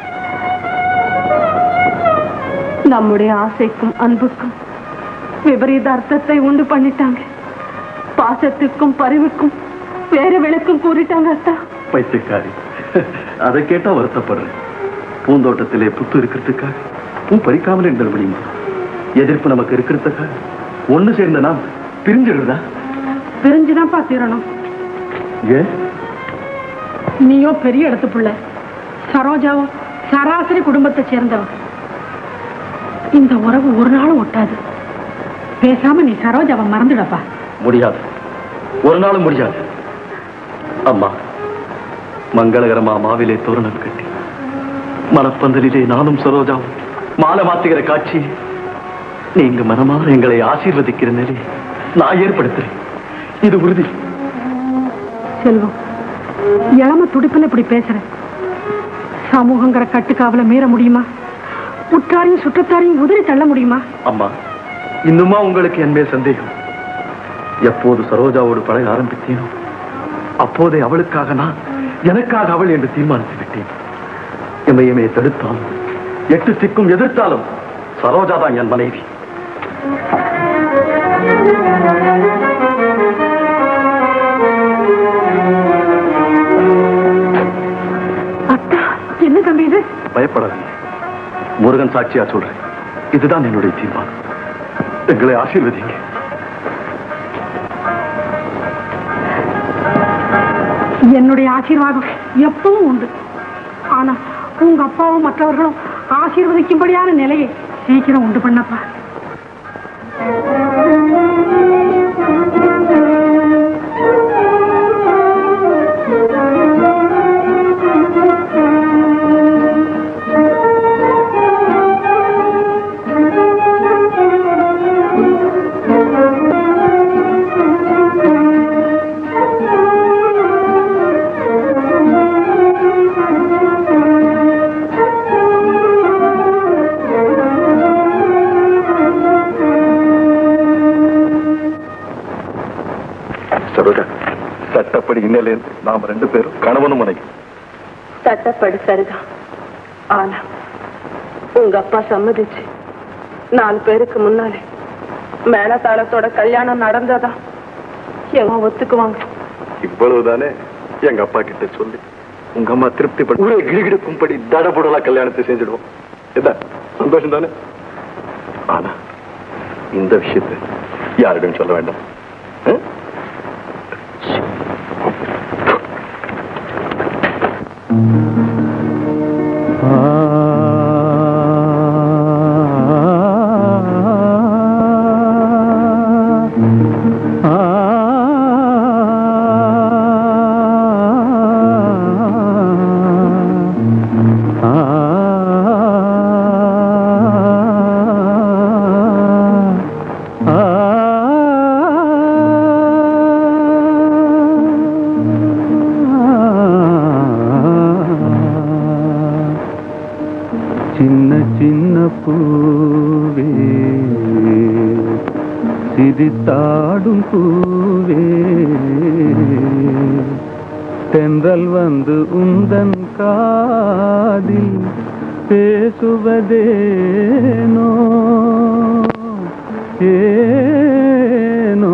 நம்முடைய ஆசைக்கும் அன்புக்கும் விபரீத அர்த்தத்தை உண்டு பண்ணிட்டாங்க பாசத்துக்கும் பரிவுக்கும் வேற விளக்கும் கூறிட்டாங்க அத்தா பைத்தியக்காரி அதை கேட்டா வருத்தப்படுறேன் பூந்தோட்டத்திலே புத்து இருக்கிறதுக்காக பூ பறிக்காமல் இருந்தது முடியுமா எதிர்ப்பு நமக்கு இருக்கிறதுக்காக ஒண்ணு சேர்ந்த நாம் பிரிஞ்சிடுறதா பிரிஞ்சுதான் பாத்திரணும் ஏன் நீயோ பெரிய இடத்து புள்ள சரோஜாவோ சராசரி குடும்பத்தை சேர்ந்தவன் இந்த உறவு ஒரு நாளும் ஒட்டாது பேசாம நீ சரோஜாவை மறந்துடப்பா முடியாது ஒரு நாளும் முடியாது அம்மா மங்களகரமா மாவிலே தோரணம் கட்டி மனப்பந்தலிலே நானும் சரோஜாவும் மாலை மாத்துகிற காட்சி நீங்க மனமாற எங்களை ஆசீர்வதிக்கிற நிலை நான் ஏற்படுத்துறேன் இது உறுதி செல்வம் இளம துடிப்புல இப்படி பேசுற சமூகங்கிற கட்டுக்காவல மீற முடியுமா உற்றாரையும் சுற்றத்தாரையும் உதறி தள்ள முடியுமா அம்மா இன்னுமா உங்களுக்கு என் மேல் சந்தேகம் எப்போது சரோஜாவோடு பழக ஆரம்பித்தேனோ அப்போதே அவளுக்காக நான் எனக்காக அவள் என்று தீர்மானித்து விட்டேன் எமையுமே தடுத்தாலும் எட்டு திக்கும் எதிர்த்தாலும் சரோஜா தான் என் மனைவி அத்தா என்ன தம்பி இது பயப்படாதீங்க முருகன் சாட்சியா சொல்றேன் இதுதான் என்னுடைய தீர்மானம் எங்களை ஆசீர்வதிங்க என்னுடைய ஆசீர்வாதம் எப்பவும் உண்டு ஆனா உங்க அப்பாவும் மற்றவர்களும் ஆசீர்வதிக்கும்படியான நிலையை சீக்கிரம் உண்டு பண்ணப்பா சட்டப்படி இன்னிலேருந்து நாம ரெண்டு பேரும் கணவனும் மனைவி சட்டப்படி சரிதான் ஆனா உங்க அப்பா சம்மதிச்சு நாலு பேருக்கு முன்னாலே மேலதாளத்தோட கல்யாணம் நடந்ததா எவன் ஒத்துக்குவாங்க இவ்வளவுதானே எங்க அப்பா கிட்ட சொல்லி உங்க அம்மா திருப்திப்பட்டு ஊரே கிடுகிடுக்கும்படி தடபுடலா கல்யாணத்தை செஞ்சிடுவோம் என்ன சந்தோஷம் தானே ஆனா இந்த விஷயத்தை யாரிடம் சொல்ல வேண்டாம் ஆ? சின்ன சின்ன பூவே சிரித்தாடும் பூவே தென்றல் வந்து உந்தன் காதில் பேசுவதேனோ ஏனோ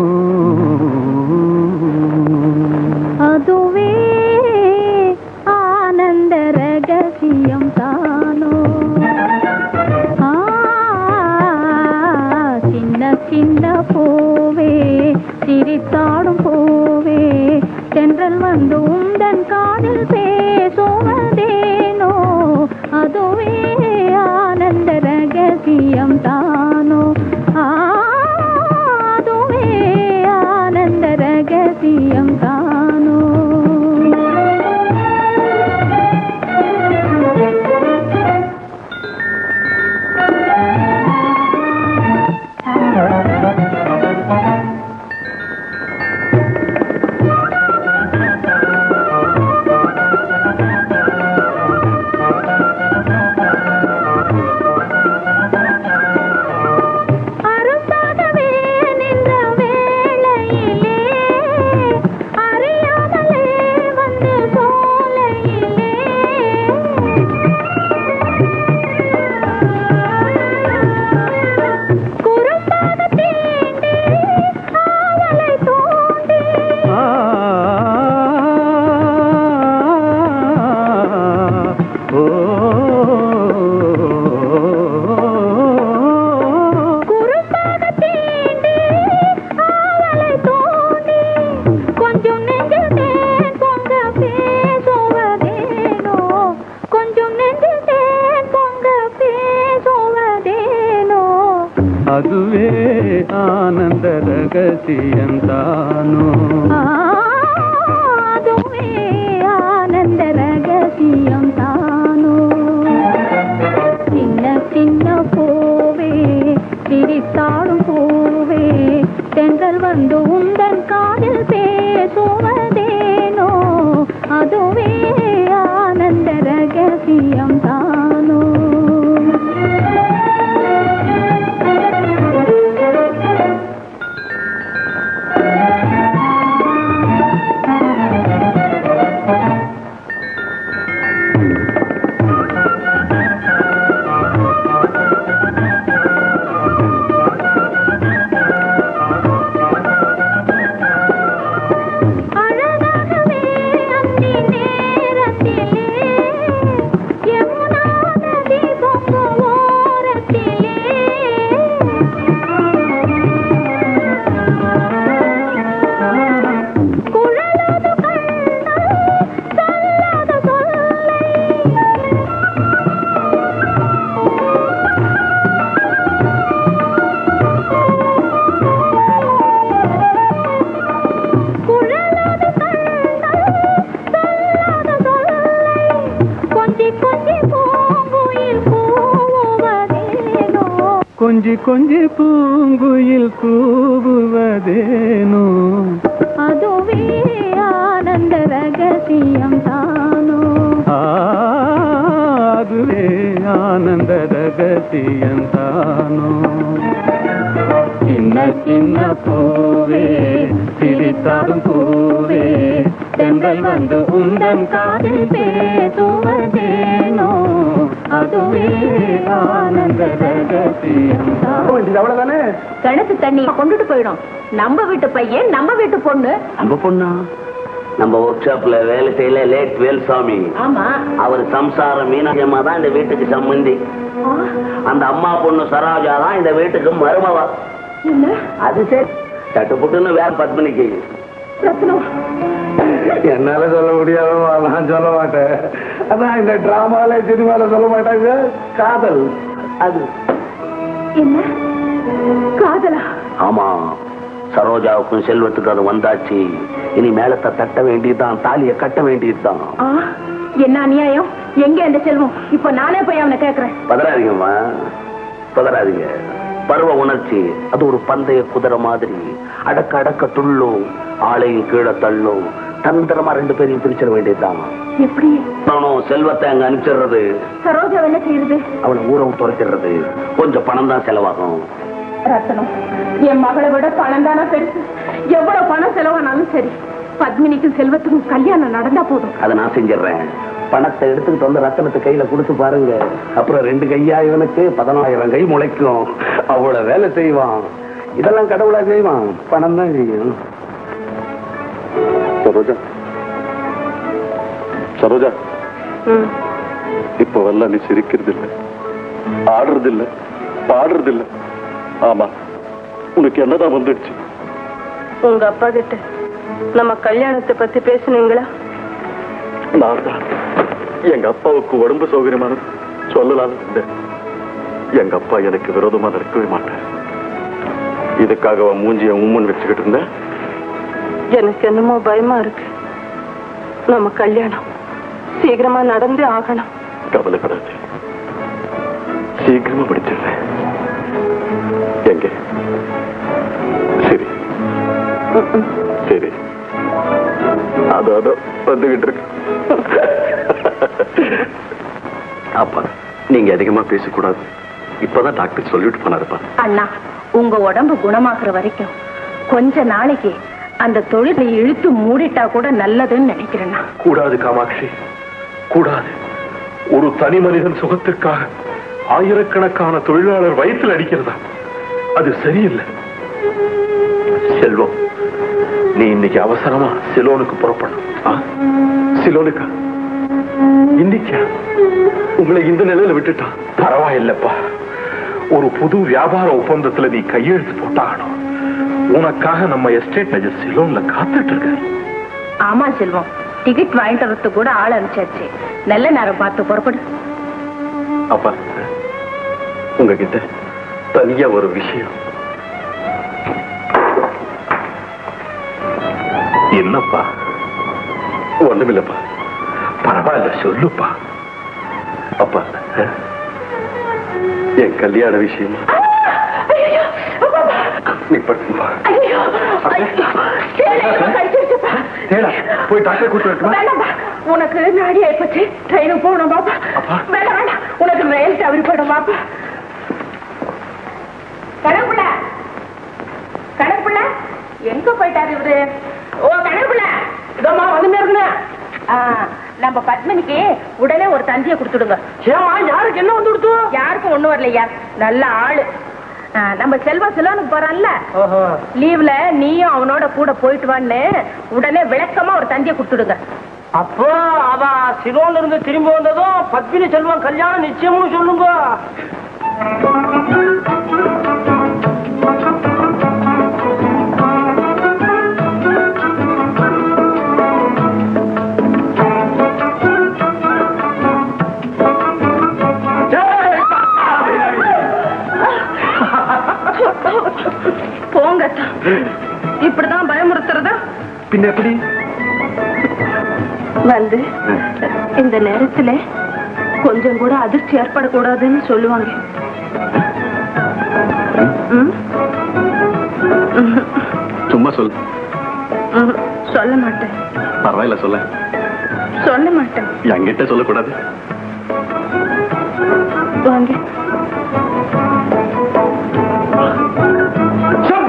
அதுவே ஆனந்த ரகசியம் தானோ ஆ, சின்ன சின்ன பூவே சிரித்தாடும் பூவே தென்றல் வந்து உந்தன் காதில் பேசுவதேனோ அதுவே ஆனந்த ரகசியம் தானோ ஆ, அதுவே ஆனந்த ரகசியம் தானோ அரசாகவே நின்ற வேளையிலே அறியாமலே வந்து சோலையிலே குறும்பாக தீண்டி ஆவலை தூண்டி ஆ, ஓ, குறும்பாக தீண்டி ஆவலை தூண்டி கொஞ்சம் நெஞ்சில் தேன் பொங்க பேசுவதேனோ கொஞ்சம் நெஞ்சில் தேன் பொங்க பேசுவதேனோ அதுவே ஆனந்த ரகசியம் தானோ ஆ, அதுவே ஆனந்த ரகசியம் தானோ சின்ன சின்ன பூவே சிரித்தாடும் பூவே தென்றல் வந்து உந்தன் காதில் பேசுவதேனோ அதுவே ஆனந்த ரகசியம் தானோ அழகாகவே அந்தி நேரத்திலே யமுனா நதி பொங்கு ஓரத்திலே குழலது கண்ணால் சொல்லாத சொல்லை குழலது கண்ணால் சொல்லாத சொல்லை கொஞ்சி கொஞ்சி பூங்குயில் கூவுவதேனோ கொஞ்சி கொஞ்சி பூங்குயில் கூவுவதேனோ அதுவே ஆனந்த ரகசியம் தானோ ஆ, அதுவே ஆனந்த ரகசியம் தானோ சின்ன சின்ன சின்ன பூவே சிரித்தாடும் பூவே தென்றல் வந்து உந்தன் காதில் பேசுவதேனோ அதுவே ஆனந்த ரகசியம் இது அவ்வளவுதானே கிணத்து தண்ணி கொண்டுட்டு போயிடும் நம்ம வீட்டு பையன் நம்ம வீட்டு பொண்ணு நம்ம பொண்ணா நம்ம ஒர்க் ஷாப்ல வேலை செய்யல லேட் வேல்சாமி ஆமா அவர் சம்சாரம் மீனாட்சி அம்மா தான் இந்த வீட்டுக்கு சம்மந்தி அந்த அம்மா பொண்ணு சரோஜா தான் இந்த வீட்டுக்கு மருமவா என்ன அது சரி தட்டுப்புட்டுன்னு வேற பத்மினிக்கு ரத்னம் என்னால சொல்ல முடியாதமா நான் சொல்ல மாட்டேன் அதான் இந்த டிராமால சினிமால சொல்ல மாட்டாங்க காதல் அது என்ன காதலா ஆமா சரோஜாவுக்கும் செல்வத்துக்கு அது வந்தாச்சு இனி மேலத்தை தட்ட வேண்டியதுதான் தாலியை கட்ட வேண்டியதுதான் ஆ, என்ன அநியாயம் எங்க அந்த செல்வம் இப்ப நானே போய் அவனை கேக்குறேன் பதறாதீங்கம்மா பதறாதீங்க பருவ உணர்ச்சி அது ஒரு பந்தய குதிரை மாதிரி அடக்க அடக்க துள்ளும் ஆளையும் கீழே தள்ளும் தந்திரமா ரெண்டு பேரையும் பிரிச்சிட வேண்டியதுதான் எப்படி நானும் செல்வத்தை அங்க அனுப்பிச்சிடுறது சரோஜா என்ன செய்யுது அவனை ஊரம் துறைச்சிடுறது கொஞ்சம் பணம் தான் செலவாகும் ரத்தனம் என் மகளை விட பணம் தானே பெருசு எவ்வளவு பணம் செலவானாலும் சரி பத்மினிக்கும் செல்வத்துக்கும் கல்யாணம் நடந்தா போதும் அதை நான் செஞ்சிடுறேன் பணத்தை எடுத்துக்கிட்டு வந்து ரத்தனத்தை கையில கொடுத்து பாருங்க அப்புறம் ரெண்டு கையா இவனுக்கு பதினாயிரம் கை முளைக்கும் அவ்வளவு வேலை செய்வான் இதெல்லாம் கடவுளா செய்வான் பணம் தான் செய்யும் சரோஜா சரோஜா இப்ப வரலாம் நீ சிரிக்கிறது இல்ல ஆடுறது இல்ல பாடுறது இல்ல ஆமா உனக்கு என்னதான் வந்துடுச்சு உங்க அப்பா கிட்ட நம்ம கல்யாணத்தை பத்தி பேசுனீங்களா நான் தான் எங்க அப்பாவுக்கு உடம்பு சௌகரியமானது சொல்லலாம்னு இருந்தேன் எங்க அப்பா எனக்கு விரோதமா இருக்கவே மாட்டேன் இதுக்காக அவன் மூஞ்சிய உம்மன் வச்சுக்கிட்டு இருந்தேன் எனக்கு என்னமோ பயமா இருக்கு நம்ம கல்யாணம் சீக்கிரமா நடந்தே ஆகணும் கவலைப்படாது சீக்கிரமா படிச்சிடுறேன் எங்க சரி சரி அதோ அதோ வந்துகிட்டு இருக்கு அப்பா நீங்க அதிகமா பேசக்கூடாது இப்பதான் டாக்டர் சொல்லிட்டு போனாருப்பா அண்ணா உங்க உடம்பு குணமாக்குற வரைக்கும் கொஞ்ச நாளைக்கு அந்த தொழிலை இழுத்து மூடிட்டா கூட நல்லதுன்னு நினைக்கிறேன்னா கூடாது காமாட்சி கூடாது ஒரு தனி மனிதன் சுகத்திற்காக ஆயிரக்கணக்கான தொழிலாளர் வயிற்றில் அடிக்கிறதா அது சரியில்லை செல்வம் நீ இன்னைக்கு அவசரமா சிலோனுக்கு புறப்படணும் ஆ? சிலோனுக்கா இன்னைக்கா உங்களை இந்த நிலையில விட்டுட்டான் பரவாயில்லப்பா ஒரு புது வியாபார ஒப்பந்தத்துல நீ கையெழுத்து போட்டாகணும் உனக்காக நம்ம எஸ்டேட் மேஜர் சிலோன்ல காத்துட்டு இருக்காரு ஆமா செல்வம் டிக்கெட் வாங்கிட்டு வரது கூட ஆள் அனுப்பிச்சாச்சு நல்ல நேரம் பார்த்து புறப்படு அப்பா உங்ககிட்ட தனியா ஒரு விஷயம் என்னப்பா ஒண்ணுமில்லப்பா பரவாயில்ல சொல்லுப்பா அப்பா என் கல்யாண விஷயமா நீ படுத்துப்பா தேடா போய் டாக்டர் கூட்டு வரட்டுமா வேண்டாம்பா. உனக்கு நாடி ஆயிப்போச்சு ட்ரெயினுக்கு போகணும் பாப்பா வேண்டாம் வேண்டாம் உனக்கு ரயில் தவறி போயிடும் பாப்பா கணக்குல கணக்குல எங்க போயிட்டாரு இவரு ஓ கணக்குல இதோமா வந்து இருக்குண்ணா நம்ம பத்மனிக்கு உடனே ஒரு தந்தியை கொடுத்துடுங்க ஏமா யாருக்கு என்ன வந்து கொடுத்து யாருக்கும் ஒண்ணு வரலையா நல்ல ஆளு ஆ, நம்ம செல்வா சிலோனுக்கு போறான்ல லீவ்ல நீயும் அவனோட கூட போயிட்டு வான்னு உடனே விளக்கமா ஒரு தந்தியை கொடுத்துடுங்க அப்போ அவ சிலோன்ல இருந்து திரும்பி வந்ததும் பத்மினி செல்வம் கல்யாணம் நிச்சயம்னு சொல்லுங்க போங்க இப்படிதான் பயமுறுத்துறதா பின்ன எப்படி வந்து இந்த நேரத்துல கொஞ்சம் கூட அதிர்ச்சி ஏற்படக்கூடாதுன்னு சொல்லுவாங்க ம்? சும்மா சொல் ம், சொல்ல மாட்டேன் பரவாயில்ல சொல்ல சொல்ல மாட்டேன் என்கிட்ட சொல்லக்கூடாது வாங்க சொல்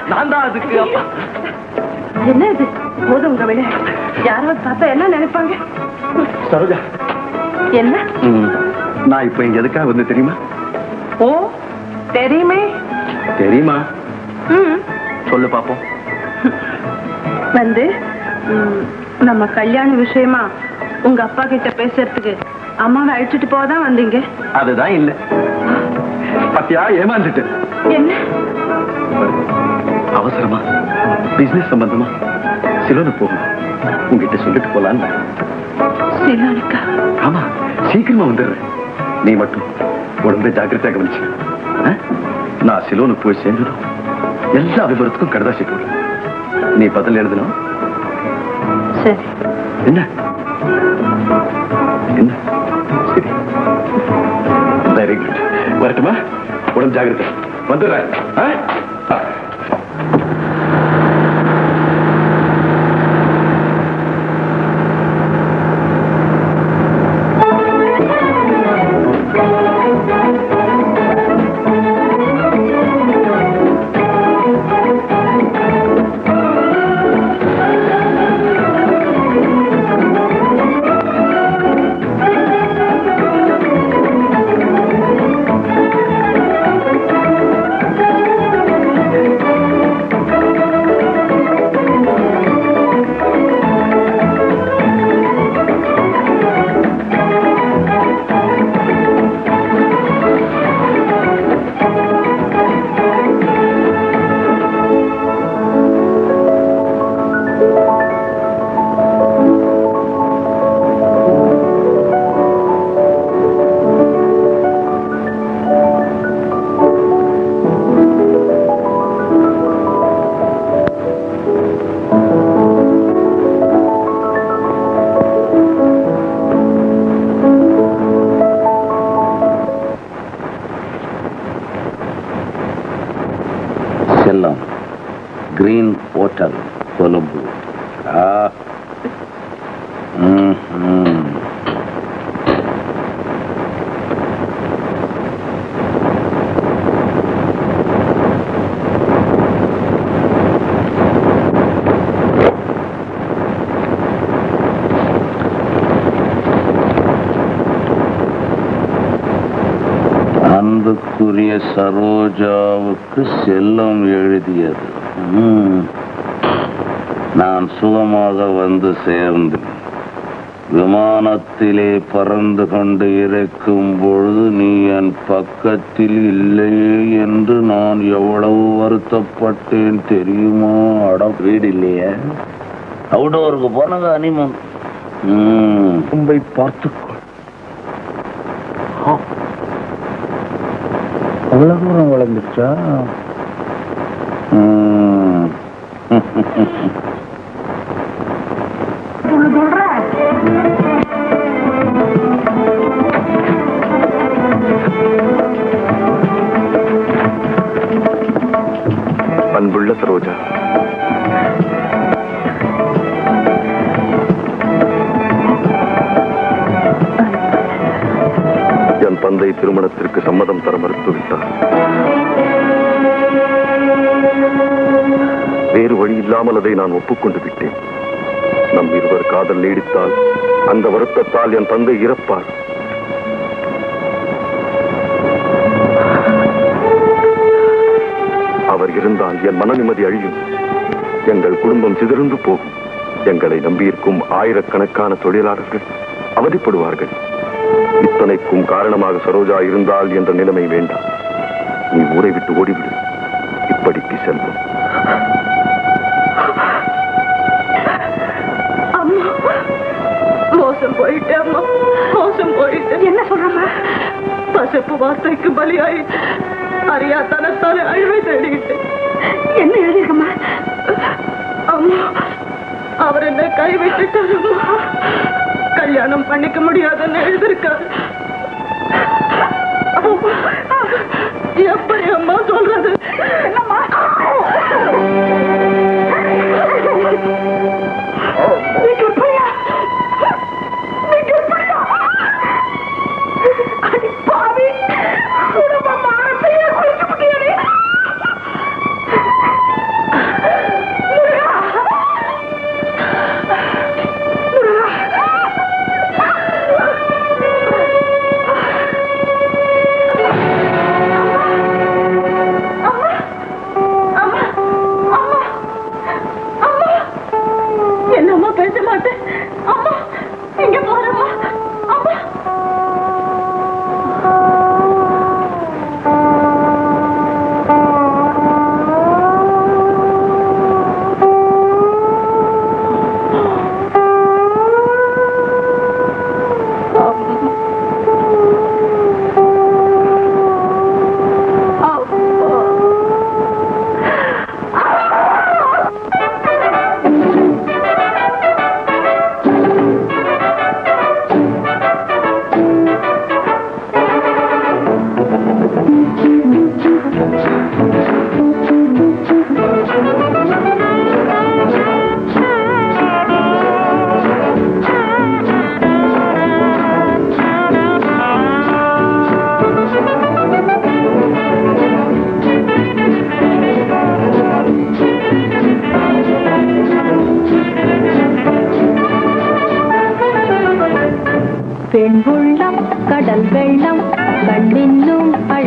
நான் தான் அதுக்கு அப்பா என்ன இது போதும் உங்க விட யாராவது பார்த்தா என்ன நினைப்பாங்க சரோஜா என்ன ம், நான் இப்ப இங்க எதுக்காக வந்து தெரியுமா ஓ தெரியுமே தெரியுமா ம் சொல்லு பாப்போம் வந்து ம், நம்ம கல்யாண விஷயமா உங்க அப்பா கிட்ட பேசுறதுக்கு அம்மாவை அழைச்சிட்டு போதான் வந்தீங்க அதுதான் இல்ல பத்தியா ஏமாந்துட்டு என்ன அவசரமா பிசினஸ் சம்பந்தமா சிலோனு போகணும் உங்ககிட்ட சொல்லிட்டு போலான்னு சிலானிக்கா ஆமா சீக்கிரமா வந்துடுறேன் நீ மட்டும் உடம்பை ஜாக்கிரதையாக கவனிச்சு ஆ? நான் சிலோனுக்கு போய் சேர்ந்ததும் எல்லா விவரத்துக்கும் கடுதாசி போடு நீ பதில் எழுதணும் சரி என்ன என்ன சரி வெரி குட் வரட்டுமா உடம்பு ஜாகிரதை வந்துடுறேன் ஆ? ஆ. செல்லம் கிரீன் ஹோட்டல் கொழும்பு ஆ. ம், ம். அன்புக்குரிய சரோஜாவுக்கு செல்லம் எழுதியது ம். நான் சுகமாக வந்து சேர்ந்தேன் விமானத்திலே பறந்து கொண்டு இருக்கும் பொழுது நீ என் பக்கத்தில் இல்லையே என்று நான் எவ்வளவு வருத்தப்பட்டேன் தெரியுமா அட வீடு இல்லையே அவுடோருக்கு போனது அனிமன் மும்பை பார்த்துக்கொள் ஆ. அவ்வளவு தூரம் வளர்ந்துச்சா ம். அன்புள்ள சரோஜா என் தந்தை திருமணத்திற்கு சம்மதம் தர மறுத்துவிட்டார் வேறு வழி இல்லாமல் அதை நான் ஒப்புக்கொண்டு விட்டேன் நம் இருவர் காதல் நீடித்தால் அந்த வருத்தத்தால் என் தந்தை இறப்பார் அவர் இருந்தால் என் மன நிம்மதி அழியும் எங்கள் குடும்பம் சிதறந்து போகும் எங்களை நம்பியிருக்கும் ஆயிரக்கணக்கான தொழிலாளர்கள் அவதிப்படுவார்கள் இத்தனைக்கும் காரணமாக சரோஜா இருந்தால் என்ற நிலைமை வேண்டாம் நீ ஊரை விட்டு ஓடிவிடு இப்படிக்கு செல்வம் அம்மா மோசம் போயிட்டு அம்மா மோசம் போயிட்டு என்ன சொல்றமா பசப்பு வார்த்தைக்கு பலியாயிட்டு அறியாத்தனத்தால அழுவை தேடிட்டு என்ன எழுதிருக்கம்மா அம்மா அவர் என்ன கைவிட்டுட்டார் அம்மா கல்யாணம் பண்ணிக்க முடியாதுன்னு எழுதிருக்காரு எப்படி அம்மா சொல்றது என்னம்மா நீ கற்பனையா நீ கற்பனையா அடி பாவி குடும்ப மானத்தையே குளிச்சு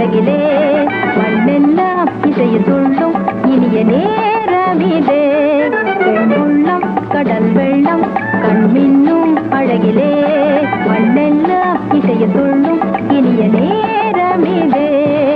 அழகிலே மண்ணெல்லாம் இசைய துள்ளும் இனிய நேரமிதே பெண்ணுள்ளம் கடல் வெள்ளம் கண்மின்னும் அழகிலே மண்ணெல்லாம் இசைய துள்ளும் இனிய நேரமிதே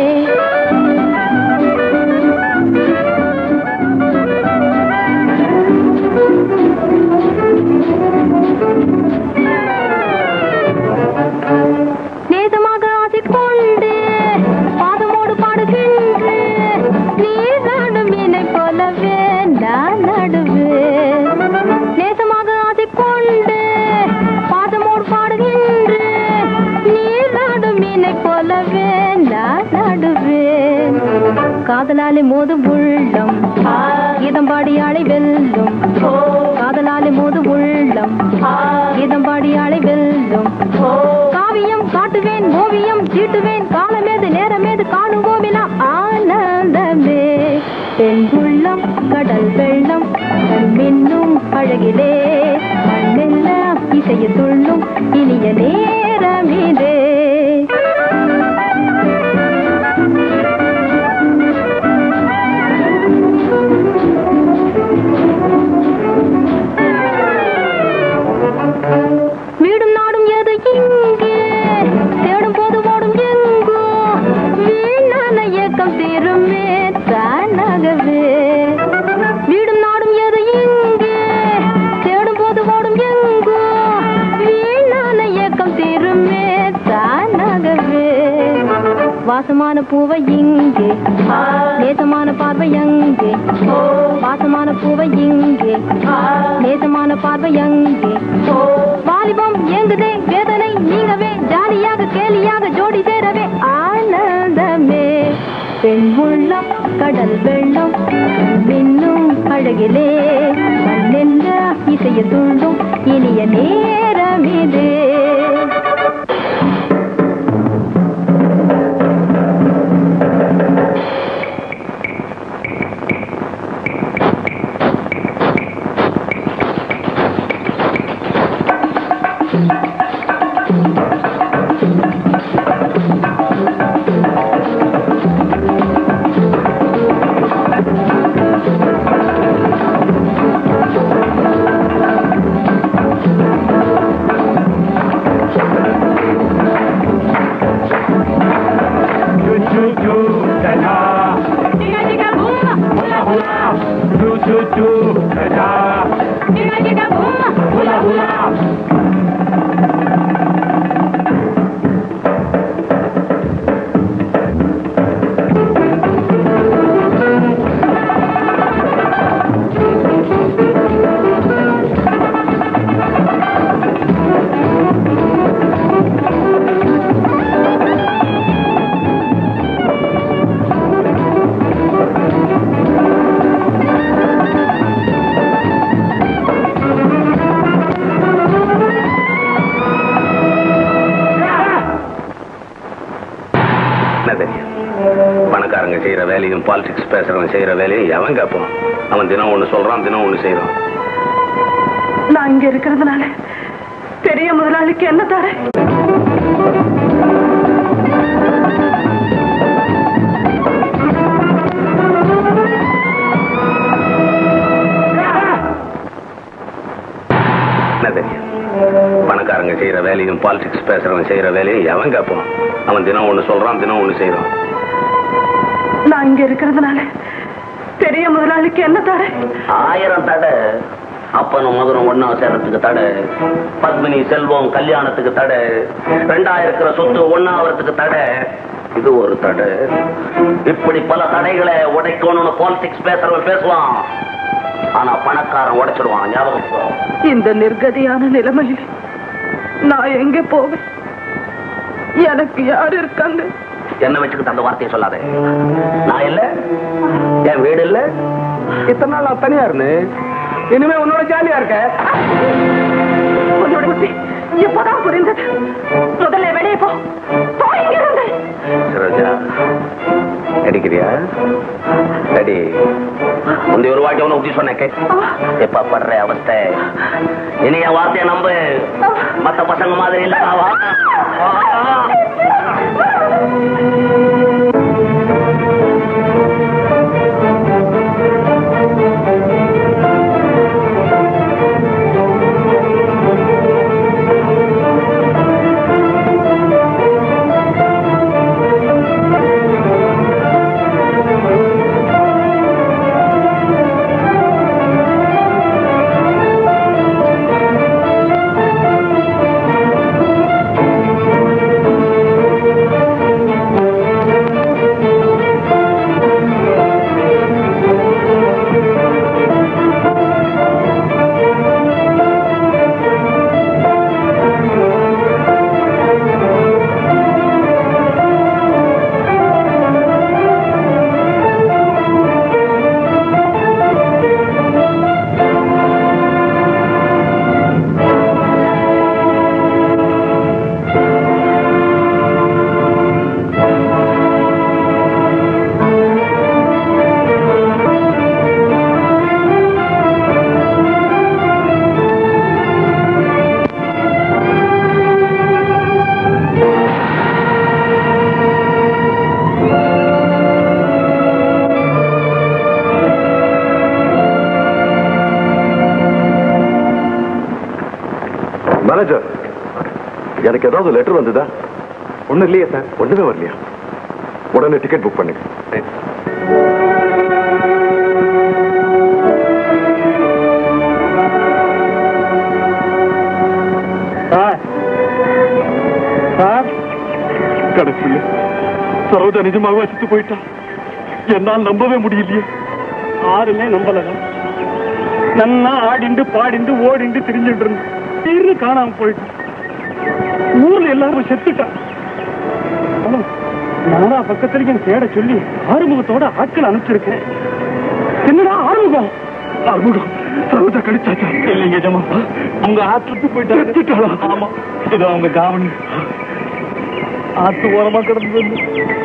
நேசமாக ஆசை கொண்டு பாதமோடு பாடுகின்ற நீ நாடும் என்னை போலவே நான் நடுவேன் நேசமாக ஆசை கொண்டு பாதமோடு பாடுகின்ற நீ நாடும் என்னை போலவே நான் நடுவேன் காதலாலே மோதும் உள்ளம் கீதம் பாடி ஆளை வெல்லும் காதலாலே மோதும் உள்ளம் கீதம் பாடி ஆளை வெல்லும் காவியம் காட்டுவேன் ஓவியம் தீட்டுவேன் காலமேது நேரமேது காணுவோமே நாம் ஆனந்தமே பெண் உள்ளம் கடல் வெள்ளம் மின்னும் அழகிலே மண்ணெல்லாம் இசைய துள்ளும் இனிய நேரமிதே வீடும் நாடும் எது இங்கே தேடும் போது ஓடும் எங்கோ வீணான இயக்கம் தீருமே தானாகவே வீடும் நாடும் எது இங்கே தேடும் போது ஓடும் எங்கோ வீணான இயக்கம் தீருமே தானாகவே வாசமான பூவை இங்கே நேசமான பார்வை அங்கே வாசமான பூவை இங்கே நேசமான பார்வை அங்கே வாலிபம் எங்குதே வேதனை நீங்கவே ஜாலியாக கேலியாக ஜோடி சேரவே ஆனந்தமே பெண் உள்ளம் கடல் வெள்ளம் மின்னும் அழகிலே மண்ணென்ற இசைய துள்ளும் இனிய நேரம் இது என்ன தெரியும் பணக்காரங்க செய்யற வேலையும் பாலிடிக்ஸ் பேசுறவன் செய்யற வேலையும் எவன் கேட்பான் அவன் தினம் ஒண்ணு சொல்றான் தினம் ஒண்ணு செய்யறான் நான் இங்க இருக்கிறதுனால பெரிய முதலாளிக்கு என்ன தரேன் என்ன தெரியும் பணக்காரங்க செய்யற வேலையும் பாலிடிக்ஸ் பேசுறவன் செய்யற வேலையும் எவன் கேட்பான் அவன் தினம் ஒண்ணு சொல்றான் தினம் ஒண்ணு செய்யறான் நான் இங்க இருக்கிறதுனால பெரிய முதலாளிக்கு என்ன தரேன் ஆயிரம் தடை அப்பனும் மகனும் ஒன்னா சேர்றதுக்கு தடை பத்மினி செல்வம் கல்யாணத்துக்கு தடை ரெண்டாயிரம் இருக்கிற சொத்து ஒன்னாவதுக்கு தடை இது ஒரு தடை இப்படி பல தடைகளை உடைக்கணும்னு பாலிடிக்ஸ் பேசுறவன் பேசுவான் ஆனா பணக்காரன் உடைச்சிடுவான் ஞாபகம் வச்சுக்கோ. இந்த நிர்கதியான நிலைமையில் நான் எங்க போவேன் எனக்கு யார் இருக்காங்க என்ன வச்சுக்கிட்டு அந்த வார்த்தையை சொல்லாத நான் இல்ல என் வீடு இல்ல இத்தனை நாள் நான் தனியா இருந்தேன் இனிமே உன்னோட ஜாலியா இருக்க உன்னோட புத்தி இப்பதான் புரிந்தது முதல்ல வெளியே போ போ இங்கிருந்து சரோஜா அடிக்கிறியா அடி முந்தைய ஒரு வாட்டி உன்னை ஊத்தி சொன்னேன் கேட்டு எப்ப படுற அவஸ்தை இனி என் வார்த்தையை நம்பு மத்த பசங்க மாதிரி இல்ல வா. வா. மேனேஜர் எனக்கு ஏதாவது லெட்டர் வந்ததா ஒண்ணும் இல்லையா சார் ஒண்ணுமே வரலையா உடனே டிக்கெட் புக் பண்ணுங்க சார் சார் கடைசியில சரோஜா நிஜமாக செத்து போயிட்டா என்னால் நம்பவே முடியலையே ஆறுமே நம்பலதான் நன்னா ஆடிண்டு பாடிண்டு ஓடிண்டு திரிஞ்சுட்டு இருந்து திடீர்னு காணாம போயிட்டு ஊர்ல எல்லாரும் செத்துட்டான் ஆனா, நானா பக்கத்துலயும் தேட சொல்லி ஆறுமுகத்தோட ஆட்கள் அனுப்பிச்சிருக்கேன் என்னடா ஆறுமுகம் அறுமுகம் சரோஜா கடிச்சாச்சா இல்லைங்க ஜமா உங்க ஆற்றுக்கு போயிட்டாங்க ஆமா இது அவங்க காவணி ஆத்து ஓரமா கிடந்து வந்து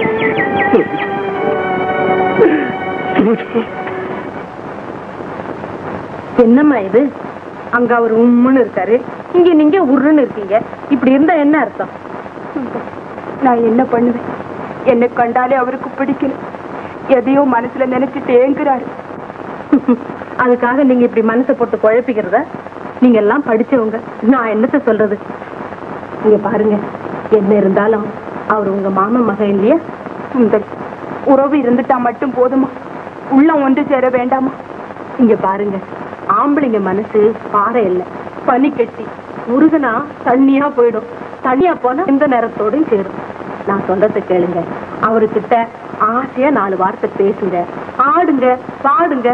என்னம்மா இது அங்க அவர் உம்முன்னு இருக்காரு இங்க நீங்க உருன்னு இருக்கீங்க இப்படி இருந்தா என்ன அர்த்தம் நான் என்ன பண்ணுவேன் என்னை கண்டாலே அவருக்கு பிடிக்கல எதையோ மனசுல நினைச்சிட்டு ஏங்குறாரு அதுக்காக நீங்க இப்படி மனசை போட்டு குழப்பிக்கிறத நீங்க எல்லாம் படிச்சவங்க நான் என்னத்த சொல்றது இங்க பாருங்க என்ன இருந்தாலும் அவர் உங்க மாமன் மகன் இல்லையா இந்த உறவு இருந்துட்டா மட்டும் போதுமா உள்ளம் ஒன்று சேர வேண்டாமா இங்க பாருங்க ஆம்பளைங்க மனசு பாறை இல்ல பனி கட்டி முருகனா தண்ணியா போயிடும் தண்ணியா போனா இந்த நேரத்தோடயும் சேரும் நான் சொல்றதை கேளுங்க அவர்கிட்ட ஆசையா நாலு வார்த்தை பேசுங்க ஆடுங்க பாடுங்க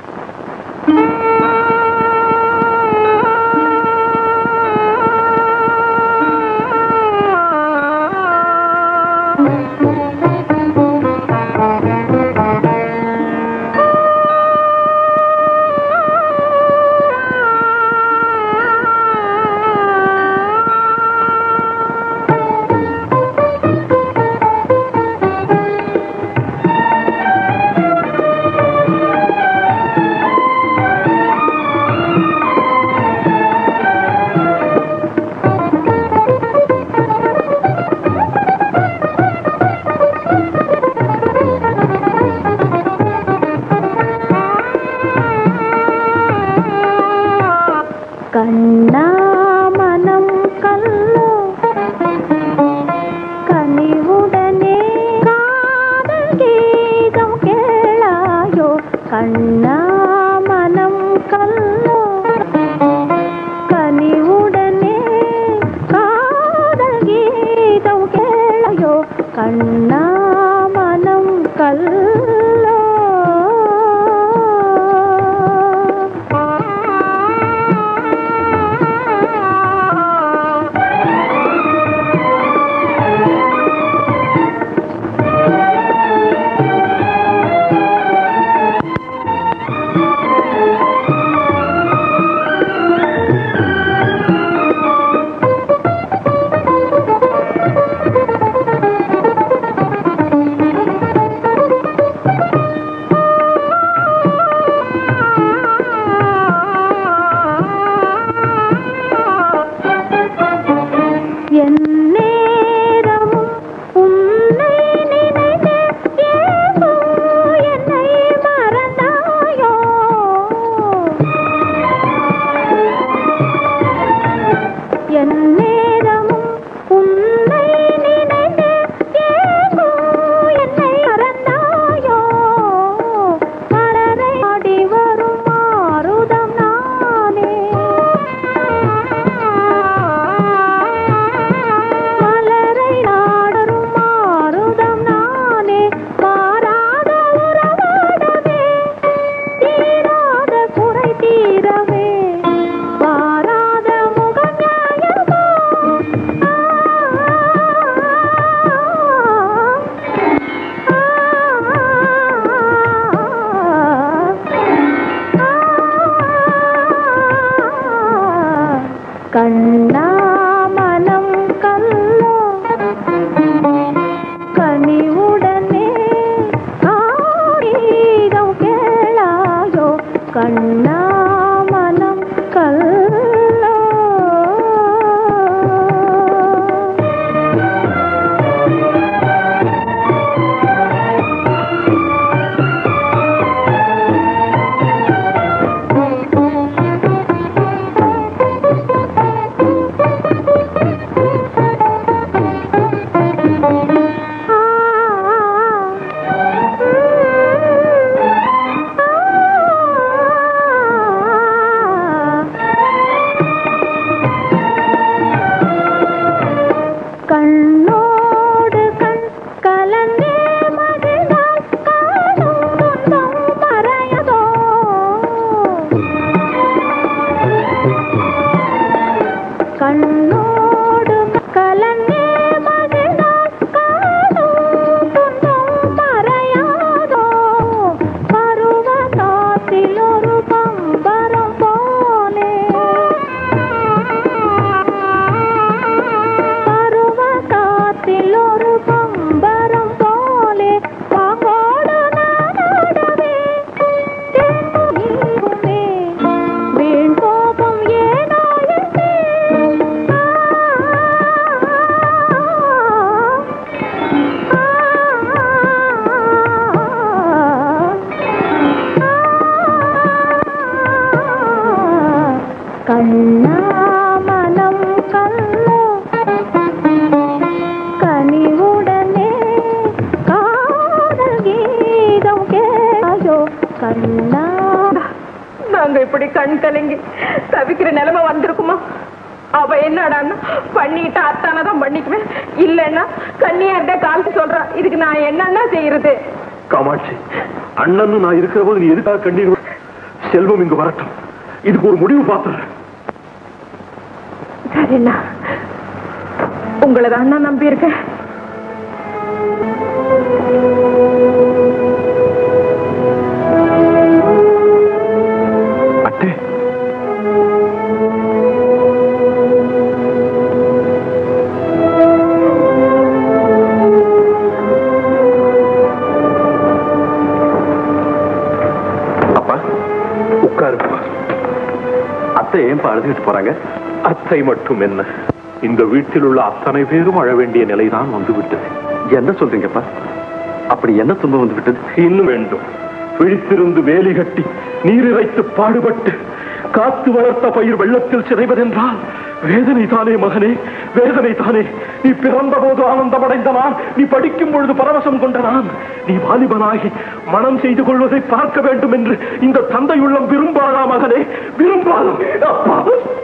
கண்ணா மனம் கல்லோ கனிவுடனே காதல் கீதம் கேளாயோ கண்ணா மனம் கல்லோ கனிவுடனே காதல் கீதம் கேளாயோ கண்ணா மனம் கல்லோ எந்நேரமும் உன்னை நினைத்து ஏங்கோ என்னை மறந்தாயோ எந்நேரமும் உன்னை நினைத்து ஏங்கோ என்னை மறந்தாயோ மலரை ஆடி வரும் மாருதம் நானே மலரை நாடரும் மாருதம் நானே மாறாத உறவாடவே தீராத குறை தீரவே வாராத முகம் நியாயமோ கண்ணா மனம் கல்லோ கனிவுடனே காரீதம் கேளாயோ கண்ணா மனம் கல்லோ கண்ணா நாங்க இப்படி கண் கலங்கி தவிக்கிற நிலைமை வந்திருக்குமா அவ என்னடான்னா பண்ணிட்டு அத்தானதான் தான் பண்ணிக்குவேன் இல்லைன்னா கண்ணியா இருந்த காலத்து சொல்றா இதுக்கு நான் என்னன்னா செய்யறது காமாட்சி அண்ணன் நான் இருக்கிற போது நீ எதுக்காக கண்ணீர் விட- செல்வம் இங்கு வரட்டும் இதுக்கு ஒரு முடிவு பார்த்துறேன் சரிண்ணா உங்களை தான் நான் நம்பி இருக்கேன் அட்டே அப்பா உட்காருப்பா அத்தை ஏன்பா அழுதுகிட்டு போறாங்க அத்தை மட்டும் என்ன இந்த வீட்டில் உள்ள அத்தனை பேரும் அழ வேண்டிய நிலைதான் வந்துவிட்டது என்ன சொல்றீங்கப்பா அப்படி என்ன துன்பம் வந்து விட்டது இன்னும் வேண்டும் விழித்திருந்து வேலி கட்டி நீர் இறைத்து பாடுபட்டு காத்து வளர்த்த பயிர் வெள்ளத்தில் சிதைவதென்றால் வேதனை தானே மகனே வேதனை தானே நீ பிறந்த போது ஆனந்தமடைந்த நான் நீ படிக்கும் பொழுது பரவசம் கொண்ட நான் நீ வாலிபனாகி மனம் செய்து கொள்வதை பார்க்க வேண்டும் என்று இந்த தந்தை உள்ளம் விரும்பாதா மகனே விரும்பாதா அப்பா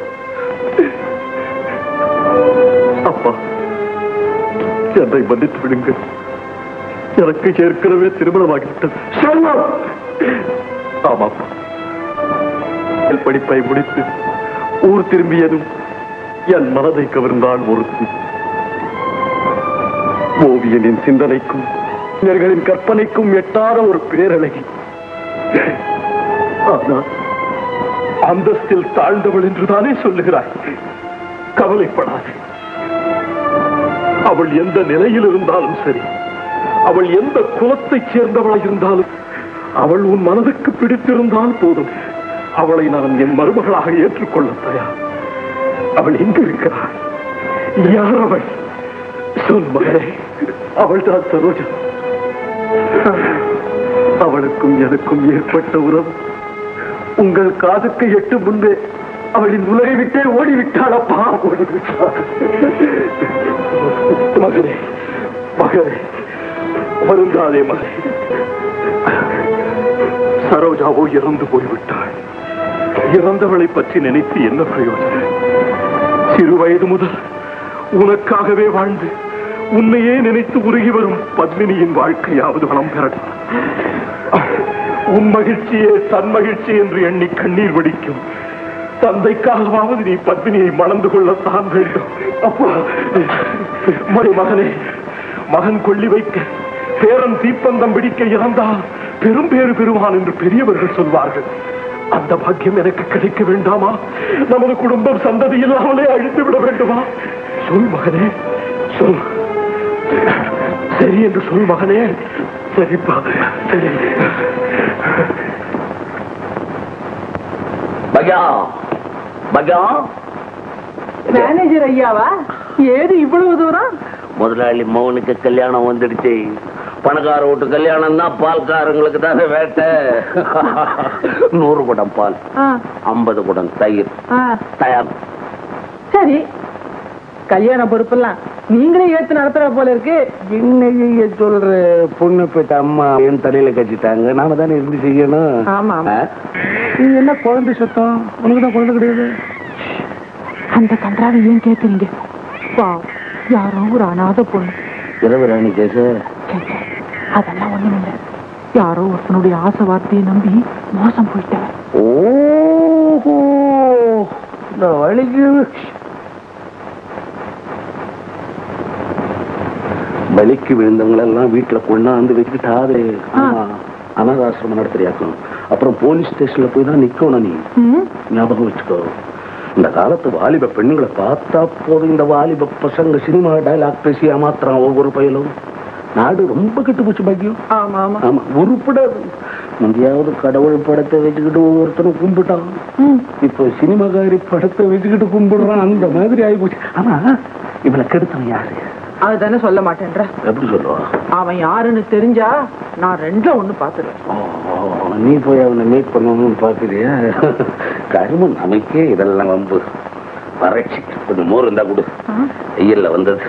அப்பா என்னை மன்னித்து விடுங்கள் எனக்கு ஏற்கனவே திருமணமாகிவிட்டது செல்வம் ஆமாப்பா என் படிப்பை முடித்து ஊர் திரும்பியதும் என் மனதை கவர்ந்தான் ஒருத்தி ஓவியனின் சிந்தனைக்கும் இளைஞர்களின் கற்பனைக்கும் எட்டாத ஒரு பேரழகி ஆனால் அந்தஸ்தில் தாழ்ந்தவள் என்றுதானே சொல்லுகிறாய் கவலைப்படாதே அவள் எந்த நிலையில் இருந்தாலும் சரி அவள் எந்த குலத்தைச் சேர்ந்தவளாய் இருந்தாலும் அவள் உன் மனதுக்கு பிடித்திருந்தால் போதும் அவளை நான் என் மருமகளாக ஏற்றுக்கொள்ள தயார் அவள் எங்கு இருக்கிறாள் யார் அவள் சொல் மகளே அவள் தான் சரோஜா அவளுக்கும் எனக்கும் ஏற்பட்ட உறவு உங்கள் காதுக்கு எட்டு முன்பே அவளின் உலகை விட்டே ஓடிவிட்டாள் அப்பா ஓடிவிட்டாள் மகனே மகனே வருந்தாதே மகனே சரோஜாவோ இறந்து போய்விட்டாள் இறந்தவளை பற்றி நினைத்து என்ன பிரயோஜனம் சிறு வயது முதல் உனக்காகவே வாழ்ந்து உன்னையே நினைத்து உருகி வரும் பத்மினியின் வாழ்க்கையாவது வளம் பெறட்டும் உன் மகிழ்ச்சியே தன் மகிழ்ச்சி என்று எண்ணி கண்ணீர் வடிக்கும் தந்தைக்காகவாவது நீ பத்மினியை மணந்து கொள்ளத்தான் வேண்டும் அப்பா மறை மகனே மகன் கொள்ளி வைக்க பேரன் தீப்பந்தம் பிடிக்க இறந்தால் பெரும் பேறு பெறுவான் என்று பெரியவர்கள் சொல்வார்கள் அந்த பாக்கியம் எனக்கு கிடைக்க வேண்டாமா நமது குடும்பம் சந்ததி இல்லாமலே அழித்து விட வேண்டுமா சொல் மகனே சொல் சரி என்று சொல் மகனே சரிப்பா சரி பகா பகா மேனேஜர் ஐயாவா ஏது இவ்வளவு தூரம் முதலாளி மௌனுக்கு கல்யாணம் வந்துடுச்சு பணக்கார வீட்டு கல்யாணம் தான் பால்காரங்களுக்கு தானே வேட்டை நூறு குடம் பால் ஆ, ஐம்பது குடம் தயிர் ஆ, தயார் சரி கல்யாண பொறுப்பெல்லாம் நீங்களே ஏத்து நடத்துற போல இருக்கு என்னைய சொல்ற பொண்ணு பெற்ற அம்மா என் தலையில கட்டிட்டாங்க நாம தானே இருந்து செய்யணும் ஆமா, ஆமா. ஆ? நீ என்ன குழந்தை சத்தம் உனக்கு தான் குழந்தை கிடையாது அந்த கன்றாவை ஏன் கேக்குறீங்க பாவம் யாரோ ஒரு அனாதை பொண்ணு இரவு ராணி கேச ச்சே, ச்சே, அதெல்லாம் ஒண்ணும் இல்ல யாரோ ஒருத்தனுடைய ஆசை வார்த்தையை நம்பி மோசம் போயிட்டவன் ஓஹோ இந்த வழிக்கு வலிக்கு விழுந்தவங்களெல்லாம் வீட்டுல கொண்டாந்து வச்சுக்கிட்டாது ஆமா அனாதாசிரமம் நடத்துறியாக்கும் அப்புறம் போலீஸ் ஸ்டேஷன்ல போய் தான் நிக்கணும் நீ ம், ஞாபகம் வச்சுக்கோ இந்த காலத்து வாலிப பெண்களை பார்த்தா போதும் இந்த வாலிப பசங்க சினிமா டைலாக் பேசி ஏமாத்துறான் ஒவ்வொரு பயலும் நாடு ரொம்ப கெட்டு போச்சு பாக்கியம் ஆமா ஆமா ஆமா உருப்படாது முந்தையாவது கடவுள் படத்தை வச்சுக்கிட்டு ஒவ்வொருத்தரும் கும்பிட்டான் ம், இப்போ சினிமாக்காரி படத்தை வச்சுக்கிட்டு கும்பிடுறான் அந்த மாதிரி ஆகி போச்சு ஆமா இவளை கெடுத்தவன் யாரு அதுதானே சொல்ல மாட்டேன்ற எப்படி சொல்லுவா அவன் யாருன்னு தெரிஞ்சா நான் ரெண்டுல ஒண்ணு பாத்துருவேன் ஓ, நீ போய் அவனை மீட் பண்ணணும்னு பாக்குறியா கருமம் நமக்கே இதெல்லாம் வம்பு வறட்சி கொஞ்சம் மோர் இருந்தா கொடு வெயில்ல வந்தது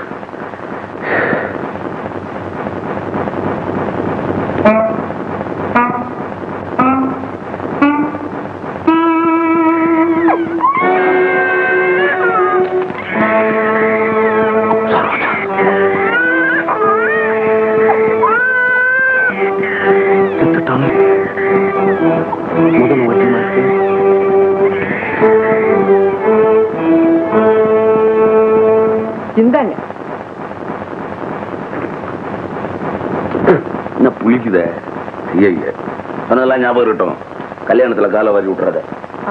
குளிக்குதே ஐயா சொன்னதெல்லாம் ஞாபகம் இருக்கட்டும் கல்யாணத்துல காலை வாரி விட்டுறத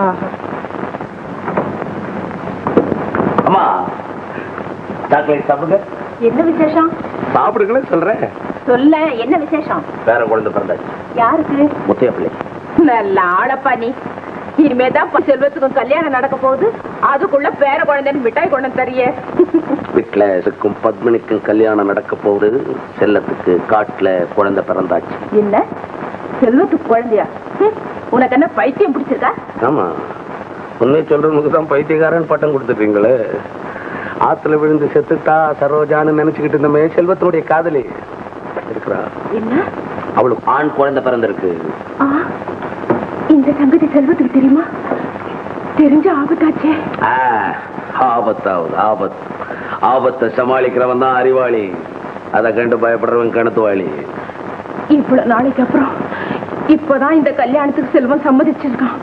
அம்மா சாக்லேட் சாப்பிடுங்க என்ன விசேஷம் சாப்பிடுங்களேன் சொல்றேன் சொல்ல என்ன விசேஷம் வேற குழந்தை பிறந்தாச்சு யாருக்கு முத்தையா பிள்ளை நல்ல ஆளப்பா நீ இனிமேதான் ப- செல்வத்துக்கும் கல்யாணம் நடக்க போகுது அதுக்குள்ள பேர குழந்தைன்னு மிட்டாய் கொண்டு தரியே வீட்டுல பத்மினிக்கும் கல்யாணம் நடக்க போகுது செல்லத்துக்கு காட்டுல குழந்தை பிறந்தாச்சு என்ன செல்வத்துக்கு குழந்தையா ஹம், உனக்கு என்ன பைத்தியம் பிடிச்சிருக்கா ஆமா உண்மை சொல்றவனுக்கு தான் பைத்தியக்காரன் பட்டம் கொடுத்துட்டீங்களே ஆத்துல விழுந்து செத்துட்டா சரோஜான்னு நினைச்சுக்கிட்டு இருந்தமே செல்வத்தினுடைய காதலி இருக்கிறா என்ன அவளுக்கு ஆண் குழந்தை பிறந்திருக்கு ஆ, இந்த சங்கதி செல்வத்துக்கு தெரியுமா தெரிஞ்ச ஆபத்தாச்சே ஆ, ஆபத்தாவது ஆபத் ஆபத்தை சமாளிக்கிறவன் தான் அறிவாளி அதை கண்டு பயப்படுறவன் கணத்துவாளி இவ்வளவு நாளைக்கு அப்புறம் இப்பதான் இந்த கல்யாணத்துக்கு செல்வம் சம்மதிச்சிருக்கான்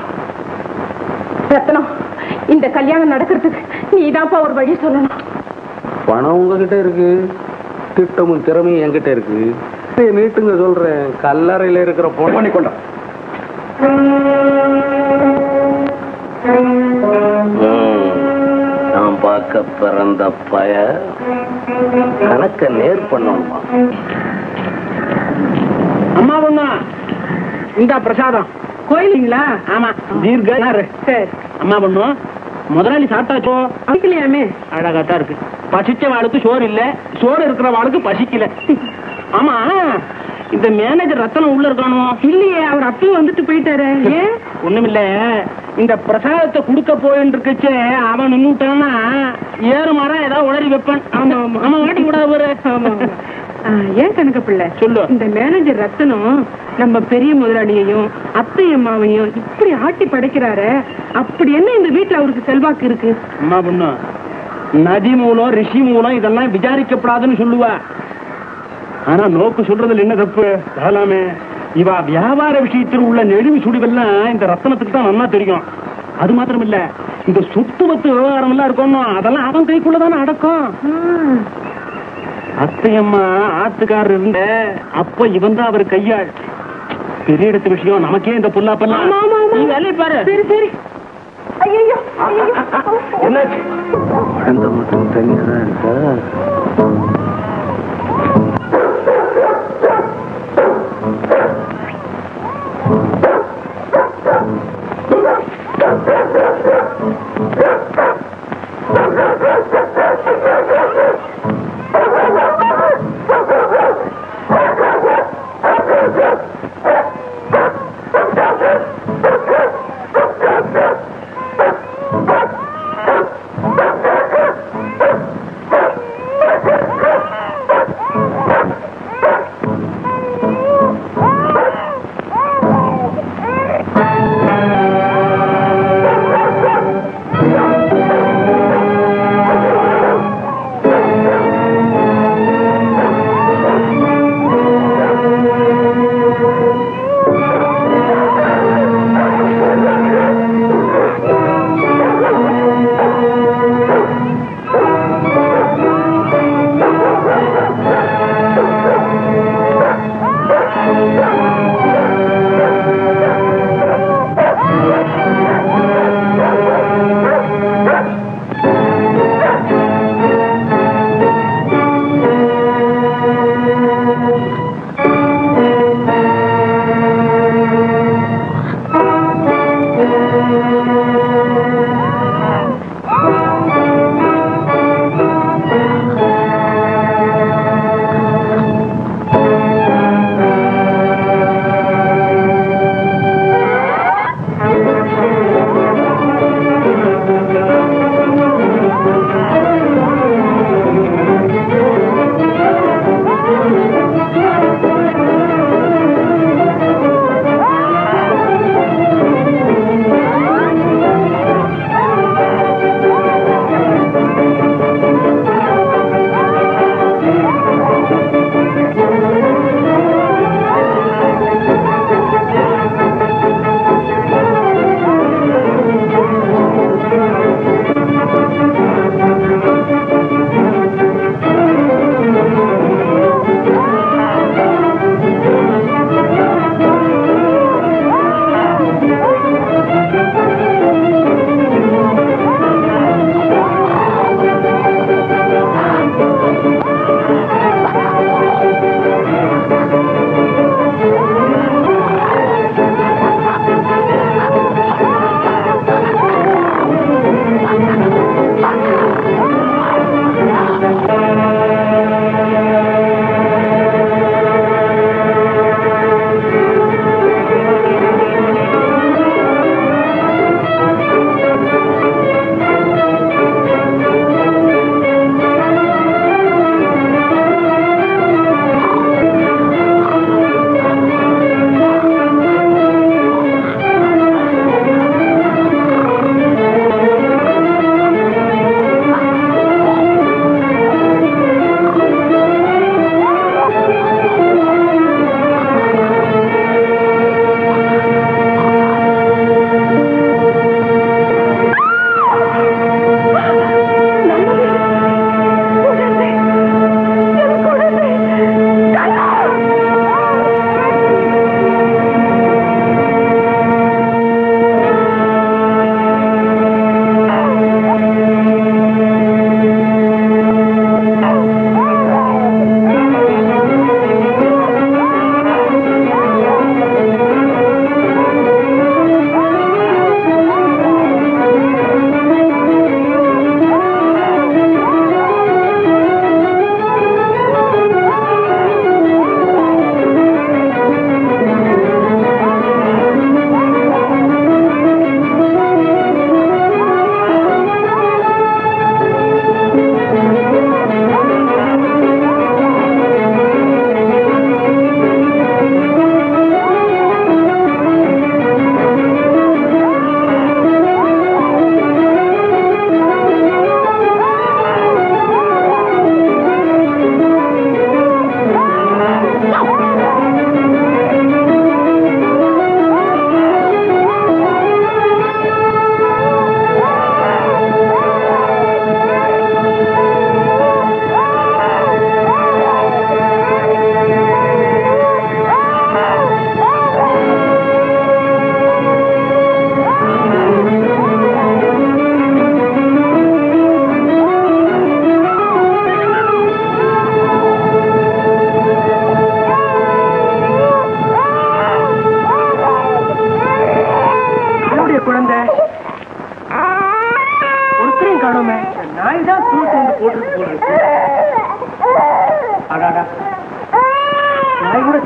ரத்னம் இந்த கல்யாணம் நடக்கிறதுக்கு நீதான்ப்பா ஒரு வழி சொல்லணும் பணம் உங்ககிட்ட இருக்கு திட்டமும் திறமையும் என்கிட்ட இருக்கு சரி, நீட்டுங்க சொல்றேன் கல்லறையில இருக்கிற பொண்ணு பண்ணி கொண்டா நான் பார்க்க பிறந்த பய கணக்க நேர் பண்ணணுமா அம்மா பொண்ணா இந்த பிரசாதம் கோயிலுங்களா ஆமா தீர்க்க சரி அம்மா பொண்ணு முதலாளி சாப்பிட்டாச்சோ பசிக்கலையாமே அழகாத்தான் இருக்கு பசிச்ச வாளுக்கு சோறு இல்ல சோறு இருக்கிற வாளுக்கு பசிக்கல ஆமா இந்த மேனேஜர் ரத்தனம் உள்ள இருக்கானோ இல்லையே அவர் அப்பயும் வந்துட்டு போயிட்டாரு ஏன் ஒண்ணுமில்ல இந்த பிரசாதத்தை கொடுக்க போயின்னு இருக்கச்சே அவன் நின்னுட்டான்னா ஏறு மரம் ஏதாவது உளறி வைப்பான் ஆமா ஆமா ஆமா வாட்டி கூடாது பாரு ஆமா ஏன் கணக்கு பிள்ளை சொல்லு இந்த மேனேஜர் ரத்தனம் நம்ம பெரிய முதலாளியையும் அத்தை அம்மாவையும் இப்படி ஆட்டி படைக்கிறாரு அப்படி என்ன இந்த வீட்டுல அவருக்கு செல்வாக்கு இருக்கு அம்மா பொண்ணு நதி மூலம் ரிஷி மூலம் இதெல்லாம் விசாரிக்கப்படாதுன்னு சொல்லுவா ஆனா நோக்கு சொல்றதுல என்ன தப்பு அதெல்லாமே இவா வியாபார விஷயத்தில் உள்ள நெடுவி சுடிவெல்லாம் இந்த ரத்தனத்துக்கு தான் நல்லா தெரியும் அது மாத்திரம் இல்ல இந்த சொத்து வத்து விவகாரம் எல்லாம் இருக்கணும் அதெல்லாம் அவன் கைக்குள்ளதானே அடக்கம் அத்தையம்மா ஆத்துக்காரர் இருந்த அப்ப இவன் தான் அவர் கையாள் பெரிய இடத்து விஷயம் நமக்கே இந்த புல்லாப்பெல்லாம் நீ வேலையை பாரு சரி சரி ஐயோ என்னாச்சு குழந்தை மட்டும் தனியா தான் இருக்கா ஆ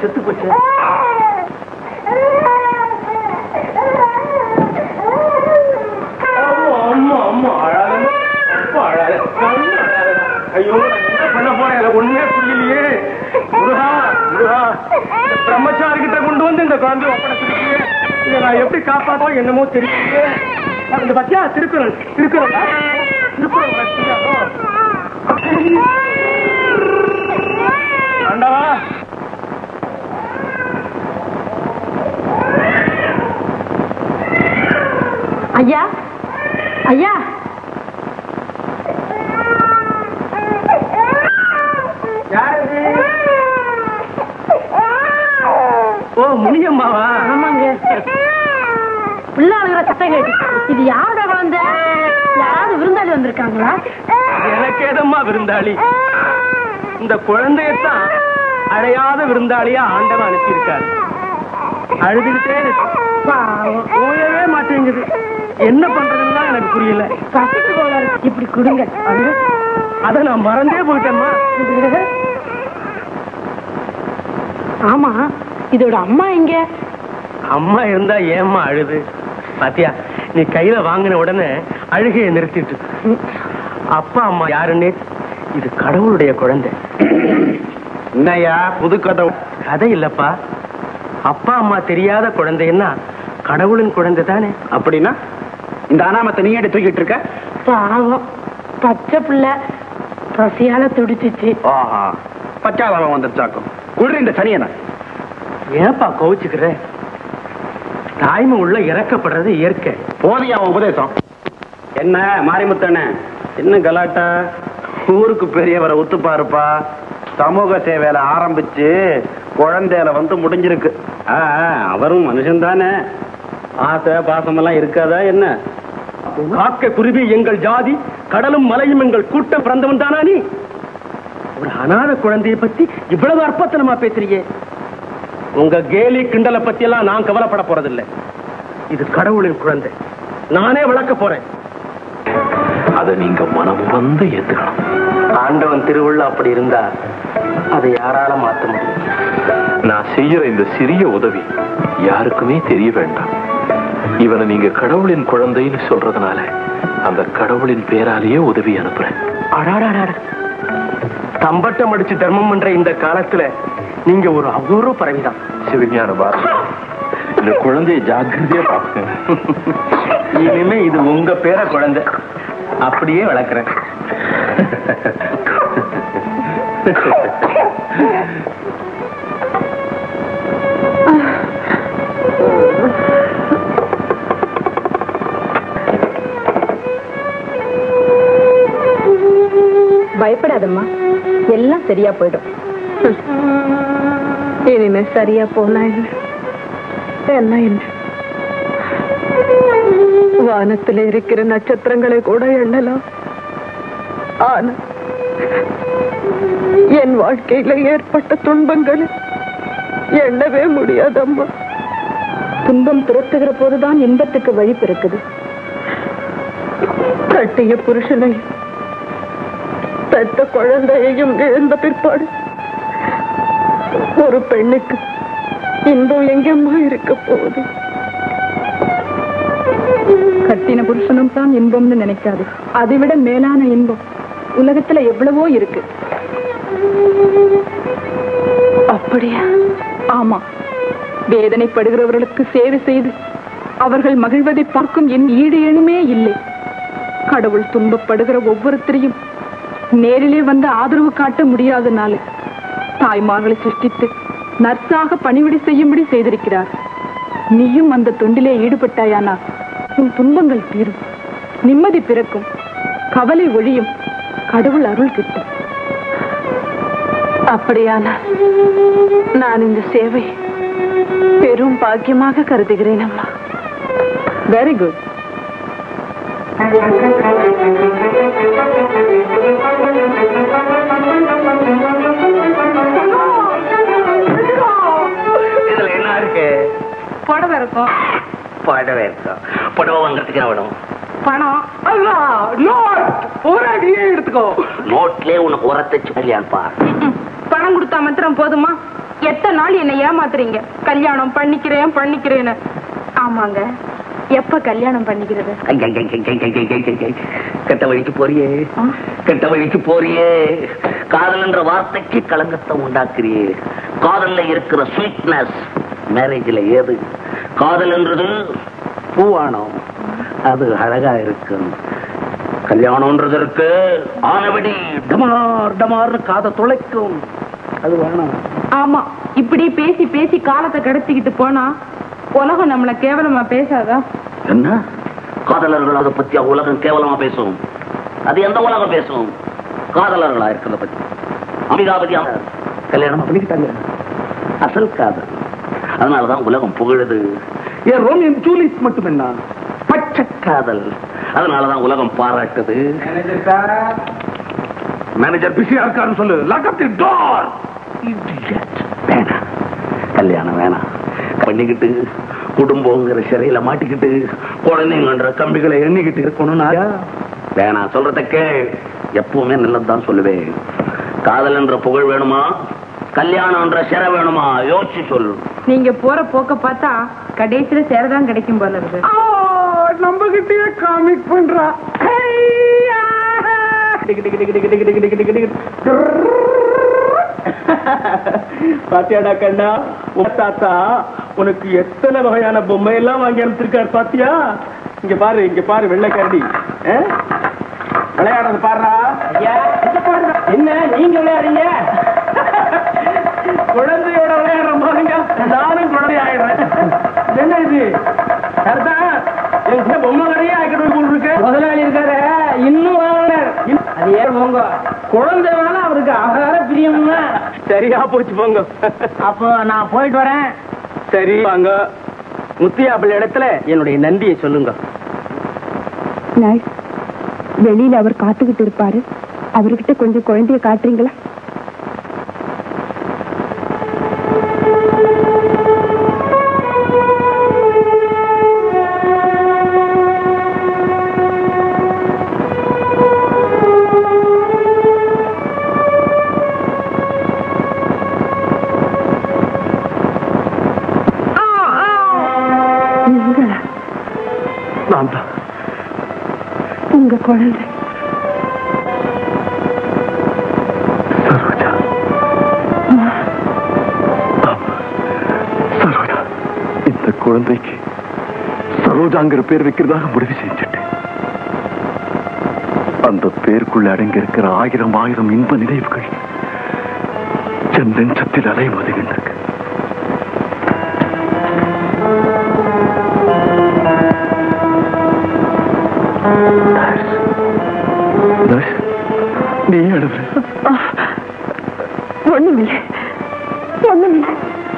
செத்து போச்சு அம்மா அம்மா அழாத அப்பா அழாத கண்ணு அழாத. ஐயோ நான் என்ன பண்ண போறேன் எனக்கு ஒண்ணுமே புரியலையே முருகா முருகா இந்த பிரம்மச்சாரி கிட்ட கொண்டு வந்து இந்த குழந்தை ஒப்படைச்சிருக்கீங்க இதை நான் எப்படி காப்பாத்தோம் என்னமோ தெரியலையே இந்த பத்தியா திருக்குறள் திருக்குறள் திருக்குறள் பத்தியா? ஆண்டவா ஐயா ஐயா ஓ முனியம்மாவா ஆமாங்க உள்ள அழுகிற சத்தம் கேட்டு இது யாரோட குழந்தை யாராவது விருந்தாளி வந்திருக்காங்களா எனக்கு ஏதம்மா விருந்தாளி இந்த குழந்தையத்தான் அழையாத விருந்தாளியா ஆண்டவன் அனுப்பியிருக்காரு அழுதுகிட்டே இருக்கு பாவம். ஓயவே மாட்டேங்குது என்ன பண்றதுன்னு தான் எனக்கு புரியல பசிக்கு போல இருக்கு. இப்படி கொடுங்க அது அதை நான் மறந்தே போயிட்டேம்மா ஆமா இதோட அம்மா எங்க அம்மா இருந்தா ஏம்மா அழுது பாத்தியா நீ கையில வாங்கின உடனே அழுகையை நிறுத்திட்டு அப்பா அம்மா யாருன்னே இது கடவுளுடைய குழந்தை என்னையா புது கதை கதை இல்லப்பா அப்பா அம்மா தெரியாத குழந்தைன்னா கடவுளின் குழந்தை தானே அப்படின்னா இந்த அனாமத்தை நீ எடுத்து தூக்கிட்டு இருக்க பாவம் பச்சை பிள்ளை பசியால துடிச்சிச்சு ஆஹா பச்சாவரம் வந்துருச்சாக்கும் குடுற இந்த சனியனை ஏன்பா கோவிச்சுக்கிற தாய்மை உள்ள இறக்கப்படுறது இயற்கை போதியா அவன் உபதேசம் என்ன மாரிமுத்தண்ணே என்ன கலாட்டா ஊருக்கு பெரியவரை ஒத்துப்பாருப்பா சமூக சேவையில ஆரம்பிச்சு குழந்தையில வந்து முடிஞ்சிருக்கு ஆ, ஆ, அவரும் மனுஷன் தானே ஆசை பாசமெல்லாம் இருக்காதா என்ன காக்க குருவி எங்கள் ஜாதி கடலும் மலையும் எங்கள் கூட்ட பிறந்தவன் தானா நீ ஒரு அனாத குழந்தையை பத்தி இவ்வளவு அற்பத்தனமா பேசுறியே உங்க கேலி கிண்டலை பத்தி எல்லாம் நான் கவலைப்பட போறதில்லை இது கடவுளின் குழந்தை நானே வளர்க்க போறேன் அதை நீங்க மனம் வந்து ஏத்துக்கணும் ஆண்டவன் திருவுள்ள அப்படி இருந்தா அதை யாரால மாத்த முடியும் நான் செய்யற இந்த சிறிய உதவி யாருக்குமே தெரிய வேண்டாம் இவனை நீங்க கடவுளின் குழந்தைன்னு சொல்றதுனால அந்த கடவுளின் பேராலேயே உதவி அனுப்புறேன் அடாடாடா தம்பட்டம் அடிச்சு தர்மம் பண்ற இந்த காலத்துல நீங்க ஒரு அபூர்வ பறவைதான் சிவஞான பாரதி இந்த குழந்தைய ஜாக்கிரதையா பாப்பேன் இனிமே இது உங்க பேர குழந்தை அப்படியே வளர்க்குறேன் பயப்படாதம்மா எல்லாம் சரியா போயிடும் இனிமே சரியா போனா என்ன என்ன என்ன வானத்துல இருக்கிற நட்சத்திரங்களை கூட எண்ணலாம் ஆனா என் வாழ்க்கையில ஏற்பட்ட துன்பங்களை எண்ணவே முடியாதம்மா துன்பம் துரத்துகிற போதுதான் இன்பத்துக்கு வழி பிறக்குது கட்டிய புருஷனையும் பெத்த குழந்தையையும் இழந்த பிற்பாடு ஒரு பெண்ணுக்கு இன்பம் எங்கம்மா இருக்க போகுது கட்டின புருஷனும் தான் இன்பம்னு நினைக்காது அதை விட மேலான இன்பம் உலகத்துல எவ்வளவோ இருக்கு அப்படியா ஆமா வேதனைப்படுகிறவர்களுக்கு சேவை செய்து அவர்கள் மகிழ்வதை பார்க்கும் என் ஈடு எணுமே இல்லை கடவுள் துன்பப்படுகிற ஒவ்வொருத்தரையும் நேரிலே வந்து ஆதரவு காட்ட முடியாதனால தாய்மார்களை சிருஷ்டித்து நர்ஸாக பணிவிடை செய்யும்படி செய்திருக்கிறார் நீயும் அந்த தொண்டிலே ஈடுபட்டாயானா உன் துன்பங்கள் தீரும் நிம்மதி பிறக்கும் கவலை ஒழியும் கடவுள் அருள் கிட்டும் அப்படியானா நான் இந்த சேவை பெரும் பாக்கியமாக கருதுகிறேன் அம்மா வெரி குட் இதுல என்ன இருக்கு புடவை இருக்கும் புடவை இருக்கும் புடவை வாங்குறதுக்கு என்ன வேணும் பணம் அல்லா நோட் ஒரு அடியே எடுத்துக்கோ நோட்லயே உனக்கு உரத்தை சொல்லியான் பார் ம்ம். பணம் கொடுத்தா மாத்திரம் போதுமா எத்தனை நாள் என்னை ஏமாத்துறீங்க கல்யாணம் பண்ணிக்கிறேன் பண்ணிக்கிறேன்னு ஆமாங்க எப்ப கல்யாணம் பண்ணிக்கிறது ஐ, ஐ, ஐ, ஐ, ஐ, ஐ, ஐ, ஐ, ஐ. கெட்ட வழிக்கு போறியே கெட்ட வழிக்கு போறியே காதல் என்ற வார்த்தைக்கு களங்கத்தை உண்டாக்குறியே காதல்ல இருக்கிற ஸ்வீட்னஸ் மேரேஜ்ல ஏது காதல் என்றது பூவானம் அது அழகா இருக்கும் கல்யாணம்ன்றது இருக்கு ஆனபடி டமார் டமார்னு காதை துளைக்கும் அது வேணாம் ஆமா இப்படி பேசி பேசி காலத்தை கடத்திக்கிட்டு போனா உலகம் நம்மள கேவலமா பேசாதா என்ன காதலர்கள் அதை பத்தி உலகம் கேவலமா பேசும் அது எந்த உலகம் பேசும் காதலர்களா இருக்கிறத பத்தி அமிதாபதி அவங்க கல்யாணம் பண்ணிக்கிட்டாங்க அசல் காதல் அதனாலதான் உலகம் புகழுது ஏன் ரோமியன் ஜூலியட் மட்டும் என்ன பச்சை காதல் அதனாலதான் உலகம் பாராட்டுது மேனேஜர் பிஸியா இருக்காருன்னு சொல்லு லாக் அப் தி டோர் வேணாம் கல்யாணம் வேணாம் பண்ணிக்கிட்டு குடும்பங்கிற சிறையில மாட்டிக்கிட்டு குழந்தைங்கன்ற கம்பிகளை எண்ணிக்கிட்டு இருக்கணும்னா வேணாம் சொல்றதுக்கு எப்பவுமே நல்லதுதான் சொல்லுவேன் காதல் என்ற புகழ் வேணுமா கல்யாணம் என்ற சிறை வேணுமா யோசிச்சு சொல்லு நீங்க போற போக்க பார்த்தா கடைசியில சேரதான் கிடைக்கும் போல இருக்கு நம்ம கிட்டயே காமிக் பண்றா பாத்தியாடா கண்ணா உன் தாத்தா உனக்கு எத்தனை வகையான பொம்மை எல்லாம் வாங்கி அனுப்பிச்சிருக்காரு பாத்தியா இங்க பாரு இங்க பாரு வெள்ளைக்காரடி ஆ? விளையாடுறது பாருடா என்ன நீங்க விளையாடுறீங்க குழந்தையோட விளையாடுற பாருங்க நானும் குழந்தை ஆயிடுறேன் என்ன இது சரிதான் எங்க பொம்மை கடையே ஆக்கிட்டு போய் இருக்கு முதலாளி இருக்காரு இன்னும் வாங்கினார் அது ஏன் போங்க குழந்தை வேணா அவருக்கு அகார பிரியம்னா சரியா போச்சு போங்க அப்போ நான் போயிட்டு வரேன் சரி வாங்க முத்தியா பிள்ளை இடத்துல என்னுடைய நன்றியை சொல்லுங்க நர்ஸ் வெளியில அவர் காத்துக்கிட்டு இருப்பாரு அவர்கிட்ட கொஞ்சம் குழந்தைய காட்டுறீங்களா நீங்களா நான் தான் உங்க குழந்தை சரோஜா ஆமா. சரோஜா இந்த குழந்தைக்கு சரோஜாங்கிற பேர் வைக்கிறதாக முடிவு செஞ்சுட்டேன் அந்த பேருக்குள்ள அடங்கி இருக்கிற ஆயிரம் ஆயிரம் இன்ப நினைவுகள் என் நெஞ்சத்தில் அலை மோதுகின்றது நர்ஸ், நீ அழுது ஒண்ணுமில்லை ஒண்ணுமில்லை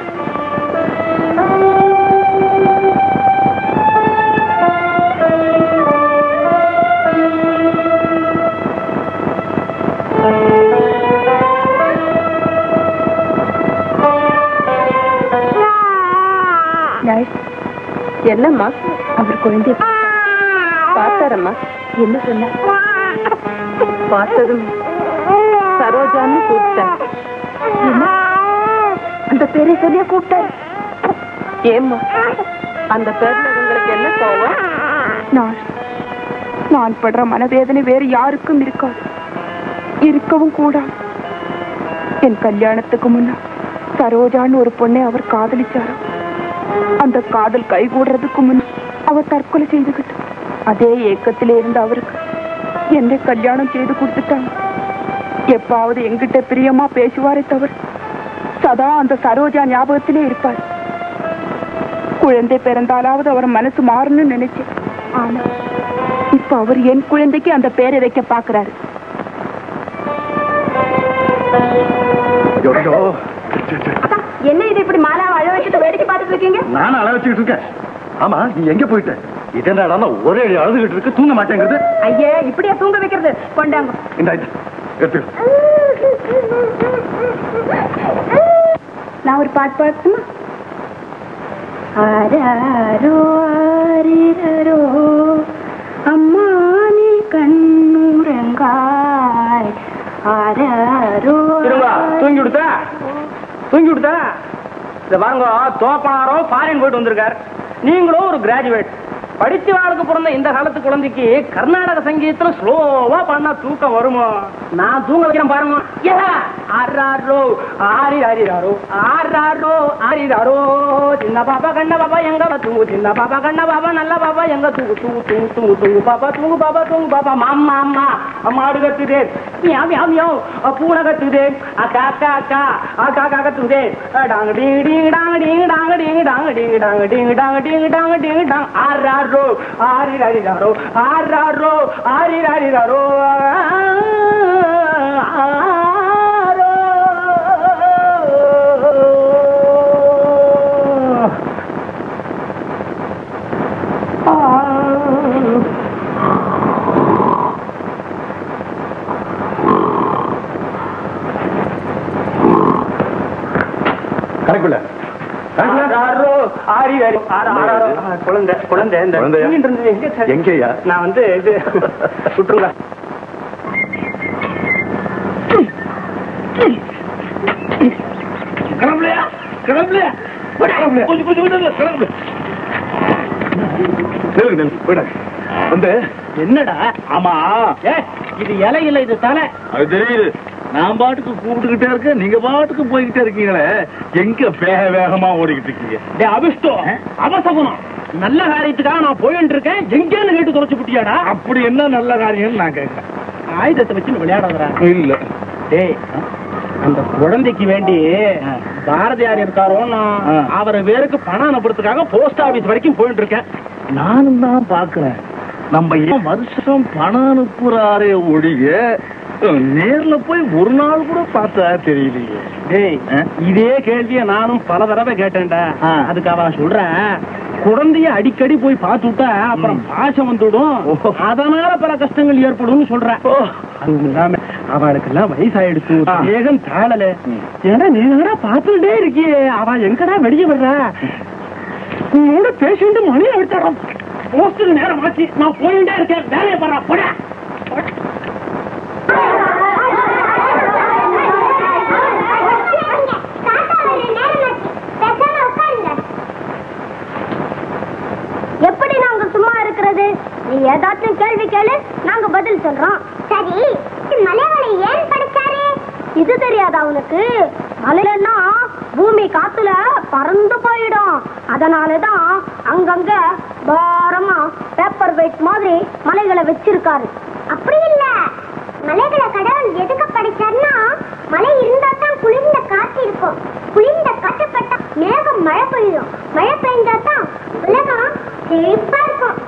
நர்ஸ், என்னம்மா அவர் குழந்தை பார்த்தாரம்மா என்ன சொன்ன பார்த்ததும் சரோஜான்னு கூப்பிட்டார் என்ன அந்த பேரை சொல்லியா கூப்பிட்டார் ஏம்மா அந்த பேர்ல உங்களுக்கு என்ன கோவம் நான் நான் படுற மனவேதனை வேறு யாருக்கும் இருக்காது இருக்கவும் கூடாது என் கல்யாணத்துக்கு முன்னா சரோஜான்னு ஒரு பொண்ணை அவர் காதலிச்சாராம் அந்த காதல் கைகூடுறதுக்கு முன் அவர் தற்கொலை செய்துகிட்டு அதே ஏக்கத்திலே இருந்த அவருக்கு என்னை கல்யாணம் செய்து கொடுத்துட்டாங்க எப்பாவது எங்கிட்ட பிரியமா பேசுவாரே தவிர சதா அந்த சரோஜா ஞாபகத்திலே இருப்பார் குழந்தை பிறந்தாலாவது அவர் மனசு மாறணும்னு நினைச்சேன் ஆனா இப்ப அவர் என் குழந்தைக்கு அந்த பேரை வைக்க பாக்குறாரு ஐயோ, சரி, சரி. என்ன இது இப்படி மாலாவை அழ வச்சுட்டு வேடிக்கை பார்த்துட்டு இருக்கீங்க நானும் அழ வச்சுக்கிட்டு இருக்கேன் ஆமா நீ எங்க போயிட்ட இது என்னடா ஒரே அடி அழுதுகிட்டு இருக்கு தூங்க மாட்டேங்கிறது ஐயே இப்படியா தூங்க வைக்கிறது கொண்டாங்க இந்த இந்த, எடுத்துக்கோ நான் ஒரு பாட்டு பாடட்டுமா ஆராரோ ஆரிரரோ அம்மா நீ கண்ணுறங்காய் ஆராரோ திரும்ப தூங்கி விடுத்தா தூங்கி விடுதா இந்த பாருங்க தோப்பனாரும் ஃபாரின் போயிட்டு வந்திருக்கார் நீங்களும் ஒரு கிராஜுவேட் படிச்சு வாழ்க்கை பிறந்த இந்த காலத்து குழந்தைக்கு கர்நாடக சங்கீதத்துல ஸ்லோவா பண்ணா தூக்கம் வருமோ நான் தூங்க வைக்கிறேன் பாருங்க ஏலா, ஆறாரோ ஆரி ஆரிராரோ ஆறாரோ ஆரிராரோ சின்ன பாப்பா கண்ண பாப்பா எங்க தூங்கு சின்ன பாப்பா கண்ண பாப்பா நல்ல பாப்பா எங்க தூங்கு தூங்கு தூங்கு தூங்கு தூங்கு பாப்பா தூங்கு பாப்பா தூங்கு பாப்பா மாமா அம்மா மாடு கத்துதே மியாவ் மியாவ் மியாவ் அ, பூனை கத்துதே அக்கா அக்கா அக்கா அக்கா அக்கா கத்துதே அ, டாங்க டிங் டிங் டாங்க டிங் டாங்க டிங் டாங்க டிங் டாங்க டிங் டாங்க டிங் டாங்க டிங் டாங் ஆறாரோ ஆரிராரிராரோ ஆறாரோ ஆரிராரிராரோ கணக்குள்ள ஆறாரோ ஆரிராரி ஆறு ஆறாரோ குழந்தை குழந்தை இந்த குழந்தையா? தூங்கிட்டு இருந்தது எங்க சார்? எங்கேயா நான் வந்து இது விட்டுருங்க கிளம்பலையா கிளம்பலையா கொஞ்சம் கொஞ்சம் கொஞ்சம் கிளம்பு நில்லுங்க நில்லு விட வந்து என்னடா ஆமா ஏ இது இலை இல்ல இது தலை அது தெரியுது நான் பாட்டுக்கு கூப்பிட்டுக்கிட்டே இருக்கேன் நீங்க பாட்டுக்கு போய்கிட்டே இருக்கீங்களே எங்க வேக வேகமா ஓடிக்கிட்டு இருக்கீங்க டே அபிஷ்டோ அவசகுணம் நல்ல காரியத்துக்காக நான் போயிட்டு இருக்கேன் எங்கேன்னு கேட்டு தொலைச்சு புட்டியாடா அப்படி என்ன நல்ல காரியம்னு நான் கேட்கிறேன் ஆயுதத்தை வச்சு விளையாடுறா இல்ல டேய் அந்த குழந்தைக்கு வேண்டி பாரதியார் இருக்காரோ நான் ஆ. அவரை வேருக்கு பணம் அனுப்புறதுக்காக போஸ்ட் ஆபீஸ் வரைக்கும் போயிட்டு இருக்கேன் நானும் தான் பாக்குறேன் நம்ம ஏன் வருஷம் பணம் அனுப்புறாரே ஒழிய நேர்ல போய் ஒரு நாள் கூட பார்த்தா தெரியலையே டேய் ஆ? இதே கேள்விய நானும் பல தடவை கேட்டேன்டா ஆ. அதுக்கு அவன் சொல்றேன் குழந்தைய அடிக்கடி போய் பார்த்து விட்டா அப்புறம் பாசம் வந்துடும் ஓ. அதனால பல கஷ்டங்கள் ஏற்படும் சொல்றேன் ஓ. அதுவும் இல்லாம அவளுக்கு எல்லாம் வயசாயிடுச்சு ஆ. வேகம் தாழல ம். ஏன்னா நீ என்னடா பார்த்துட்டே இருக்கியே அவ எங்கடா வெளியே வர்றா உன்னோட பேசிட்டு மணி எடுத்துறான் போஸ்டுக்கு நேரம் ஆச்சு நான் போயிட்டே இருக்கேன் வேலையை பண்றா போடா எப்படி நாங்க சும்மா இருக்கிறது நீ ஏதாச்சும் கேள்வி கேளு நாங்க பதில் சொல்றோம் சரி மலைகளை ஏன் படிச்சாரு இது தெரியாதா உனக்கு மலைன்னா பூமி காத்துல பறந்து போயிடும் அதனாலதான் அங்கங்க பாரமா பேப்பர் வெயிட் மாதிரி மலைகளை வச்சிருக்காரு அப்படி இல்ல மலைகளை கடவுள் எதுக்கு படிச்சார்னா மலை இருந்தா தான் குளிர்ந்த காற்று இருக்கும் குளிர்ந்த காற்று பட்டா மேகம் மழை பெய்யும் மழை பெய்ஞ்சா தான் உலகம் செழிப்பா இருக்கும்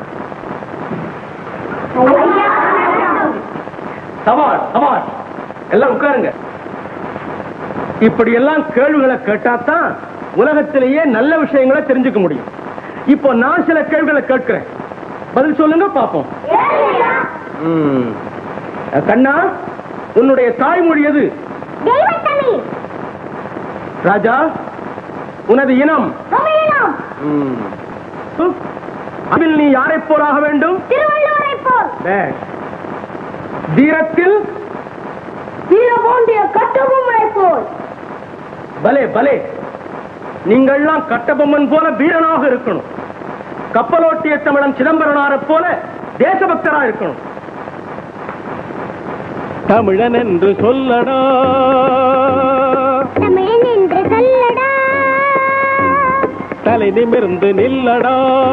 சவால் சவால் எல்லாம் உட்காருங்க இப்படி எல்லாம் கேள்விகளை கேட்டாதான் உலகத்திலேயே நல்ல விஷயங்களை தெரிஞ்சுக்க முடியும் இப்போ நான் சில கேள்விகளை கேட்கிறேன் பதில் சொல்லுங்க பாப்போம் ம். கண்ணா உன்னுடைய தாய்மொழி எது தெய்வத்தமிழ் ராஜா உனது இனம் தமிழினம் ம். அதில் நீ யாரை போலாக வேண்டும் திருவள்ளுவரை போல் பேஷ். தீரத்தில் வீரபாண்டிய கட்டபொம்மனை போல் பலே பலே நீங்கள்லாம் கட்டபொம்மன் போல வீரனாக இருக்கணும் கப்பலோட்டிய தமிழன் சிதம்பரனாரை போல தேசபக்தரா இருக்கணும் தமிழன் என்று சொல்லடா தமிழன் என்று சொல்லடா தலை நிமிர்ந்து நில்லடா